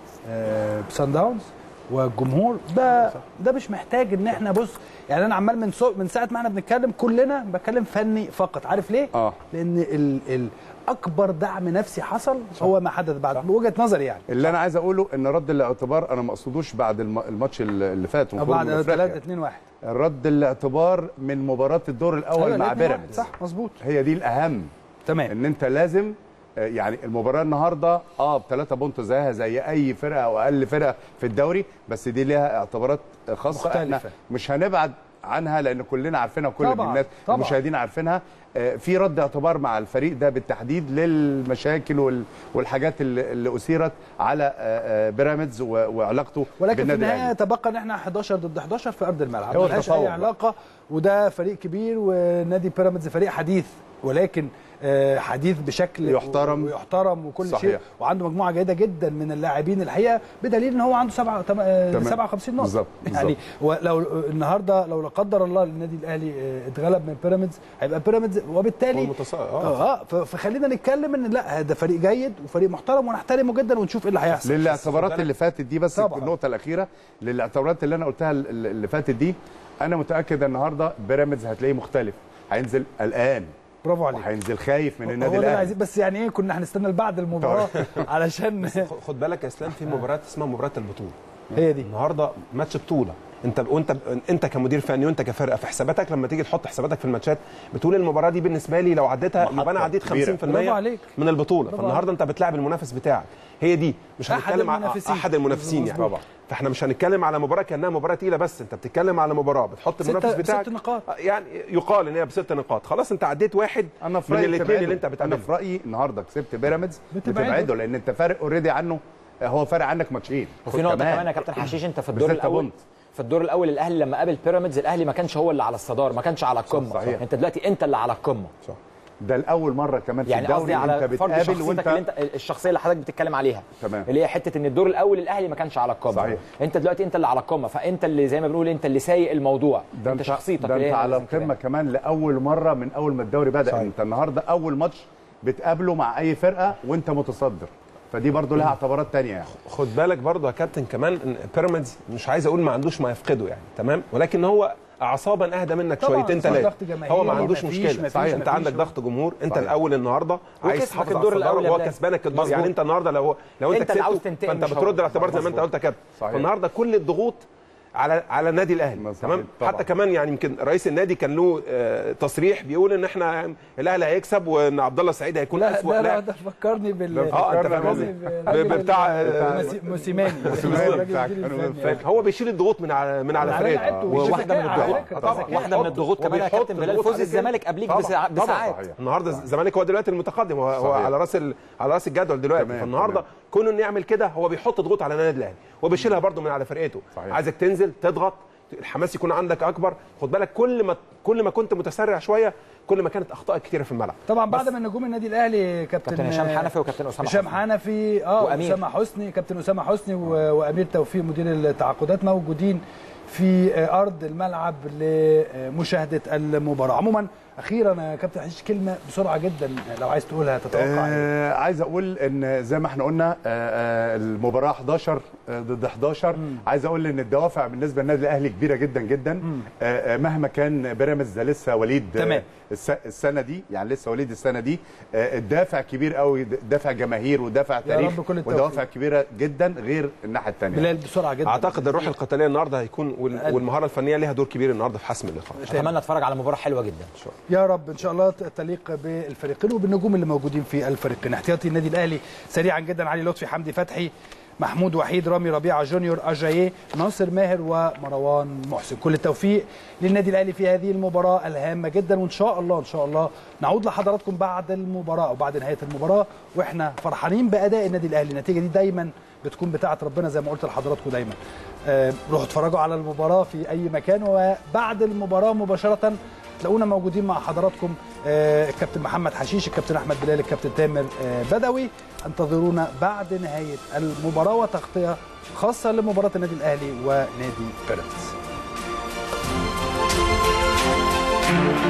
آه، بسان داونز والجمهور ده ده مش محتاج ان احنا بص يعني انا عمال من سو من ساعه ما احنا بنتكلم كلنا بتكلم فني فقط عارف ليه؟ اه لان ال ال اكبر دعم نفسي حصل هو ما حدث بعد بوجهه نظري يعني اللي انا عايز اقوله ان رد الاعتبار انا ما اقصدوش بعد الم- الماتش اللي اللي فات أو ونخرج بعد من أفريقيا. 3 2 1 رد الاعتبار من مباراه الدور الاول أيوة، مع الاتنين واحد، بيراميدز صح مظبوط هي دي الاهم تمام ان انت لازم آه، يعني المباراه النهارده اه بثلاثه بونت زيها زي اي فرقه او اقل فرقه في الدوري بس دي ليها اعتبارات خاصه مختلفة. احنا مش هنبعد عنها لان كلنا عارفينها وكل طبعاً، الناس طبعاً. المشاهدين عارفينها آه، في رد اعتبار مع الفريق ده بالتحديد للمشاكل وال- والحاجات اللي اللي اثيرت على آه، آه، بيراميدز و- وعلاقته ولكن في بالنادي النهايه الاهلي تبقى ان احنا 11 ضد 11 في ارض الملعب هو ملهاش التفوق اي بقى. علاقه وده فريق كبير ونادي بيراميدز فريق حديث ولكن آه، حديث بشكل يحترم. ويحترم وكل صحيح. شيء وعنده مجموعه جيده جدا من اللاعبين الحقيقه بدليل ان هو عنده سبعة تم- آه، تمام. 57 نقطه بالظبط، يعني بالظبط. ولو النهارده لو لا قدر الله النادي الاهلي آه، اتغلب من بيراميدز هيبقى بيراميدز وبالتالي هو المتص- آه. اه ف- فخلينا نتكلم ان لا ده فريق جيد وفريق محترم ونحترمه جدا ونشوف ايه اللي هيحصل للاعتبارات اللي فاتت دي بس طبعاً. النقطه الاخيره للاعتبارات اللي انا قلتها ال- ال- اللي فاتت دي انا متاكد النهارده بيراميدز هتلاقيه مختلف هينزل قلقان برافو عليك وهينزل خايف من هو النادي ده اللي الاهلي عايزين بس يعني ايه كنا هنستنى بعد المباراه علشان خد بالك يا اسلام في مباراه اسمها مباراه البطوله هي دي النهارده ماتش بطوله انت وانت انت كمدير فني وانت كفرقه في حساباتك لما تيجي تحط حساباتك في الماتشات بتقول المباراه دي بالنسبه لي لو عديتها محطة يبقى انا عديت 50% كبيرة. برافو عليك. من البطوله برافو فالنهارده انت بتلاعب المنافس بتاعك هي دي مش أحد هنتكلم على المنافسين. احد المنافسين يعني مظبوط. فاحنا مش هنتكلم على مباراه كانها مباراه تقيله بس انت بتتكلم على مباراه بتحط ستة- المنافس بتاعك ست نقاط. يعني يقال ان هي بست نقاط خلاص انت عديت واحد انا في من رايي الاثنين تبعده. اللي انت انا بتعمله في رايي النهارده كسبت بيراميدز بتبعده. بتبعده لان انت فارق اوريدي عنه هو فارق عنك ماتشين وفي خد نقطه كمان يا كابتن حشيش انت في الدور بستة الاول بونت. في الدور الاول الاهلي لما قابل بيراميدز الاهلي ما كانش هو اللي على الصداره ما كانش على القمه صحيح. انت دلوقتي انت اللي على القمه صح ده لاول مره كمان في يعني قصدي الدوري على انت فرض بتقابل شخصيتك وانت اللي انت الشخصيه اللي حضرتك بتتكلم عليها تمام. اللي هي حته ان الدور الاول الاهلي ما كانش على القمه صحيح. انت دلوقتي انت اللي على القمه فانت اللي زي ما بنقول انت اللي سايق الموضوع ده انت شخصيتك ده اللي انت هي على لازم تبان. القمه كمان لاول مره من اول ما الدوري بدا صحيح. انت النهارده اول ماتش بتقابله مع اي فرقه وانت متصدر فدي برضو لها اعتبارات تانية يعني خد بالك برضه يا كابتن كمان ان بيراميدز مش عايز اقول ما عندوش ما يفقده يعني تمام ولكن هو اعصابا اهدى منك طبعاً، شويتين صح، ثلاثه ضغط جماهيري، هو ما عندوش مفيش- مشكله مفيش- صحيح انت مفيش عندك هو. ضغط جمهور انت صحيح. الاول النهارده عايز وكسبك تحافظ على الدور الصداره الأول يا وهو بلال. كسبانك الدور مظبوط. يعني انت النهارده لو لو انت انت اللي عاوز كسبته تنتقم فانت مش بترد هو. الاعتبار زي ما انت مظبوط. قلت يا كابتن صحيح. فالنهارده كل الضغوط على على النادي الاهلي صحيح. تمام طبعاً. حتى كمان يعني يمكن رئيس النادي كان له آه، تصريح بيقول ان احنا الاهلي هيكسب وان عبد الله السعيد هيكون لا اسوء ده لاعب ده فكرني بال اه انت فاهم قصدي بالراجل ب- بتاع ال- موسي- موسيماني موسيماني الراجل بتاع المدير كانوا الفني. هو بيشيل الضغوط من على من على على فريقه لعيبته وواحده من على الضغوط فكرة، طبعاً. واحده من الضغوط كمان يا وبيحط كابتن بلال ضغوط فوز عليك الزمالك قبليك طبعاً، بساع- طبعاً. بساعات صحيح. النهارده الزمالك هو دلوقتي المتقدم هو, هو صحيح. على راس ال... على راس الجدول دلوقتي تمام، فالنهارده تمام. كونه انه يعمل كده هو بيحط ضغوط على النادي الاهلي وبيشيلها برده من على فرقته صحيح. عايزك تنزل تضغط الحماس يكون عندك اكبر خد بالك كل ما كل ما كنت متسرع شويه كل ما كانت اخطائك كتيره في الملعب طبعا بعد ما نجوم النادي الاهلي كابتن كابتن هشام حنفي وكابتن اسامه هشام حسني. حنفي اه وأمير. اسامه حسني كابتن اسامه حسني و- وامير توفيق مدير التعاقدات موجودين في آه، ارض الملعب لمشاهده المباراه عموما اخيرا يا كابتن حشيش كلمه بسرعه جدا لو عايز تقولها تتوقع ايه آه عايز اقول ان زي ما احنا قلنا آه آه المباراه 11 آه ضد 11 عايز اقول ان الدوافع بالنسبه للنادي الاهلي كبيره جدا جدا آه آه مهما كان بيراميدز ده لسه وليد تمام. الس- السنه دي يعني لسه وليد السنه دي آه الدافع كبير قوي دافع جماهير ودافع تاريخ رب كل التوفيق. ودوافع كبيره جدا غير الناحيه الثانيه بلال بسرعه جدا اعتقد الروح القتاليه النهارده هيكون وال- والمهاره الفنيه ليها دور كبير النهارده في حسم اللقاء اتمنى اتفرج على مباراه حلوه جدا يا رب ان شاء الله تليق بالفريقين وبالنجوم اللي موجودين في الفريقين احتياطي النادي الاهلي سريعا جدا علي لطفي حمدي فتحي محمود وحيد رامي ربيعه جونيور اجاييه ناصر ماهر ومروان محسن كل التوفيق للنادي الاهلي في هذه المباراه الهامه جدا وان شاء الله ان شاء الله نعود لحضراتكم بعد المباراه او بعد نهايه المباراه واحنا فرحانين باداء النادي الاهلي النتيجه دي دايما بتكون بتاعه ربنا زي ما قلت لحضراتكم دايما آه، روحوا اتفرجوا على المباراه في اي مكان وبعد المباراه مباشره تلاقونا موجودين مع حضراتكم آه، الكابتن محمد حشيش الكابتن احمد بلال الكابتن تامر آه، بدوي انتظرونا بعد نهايه المباراه وتغطيه خاصه لمباراه النادي الاهلي ونادي بيراميدز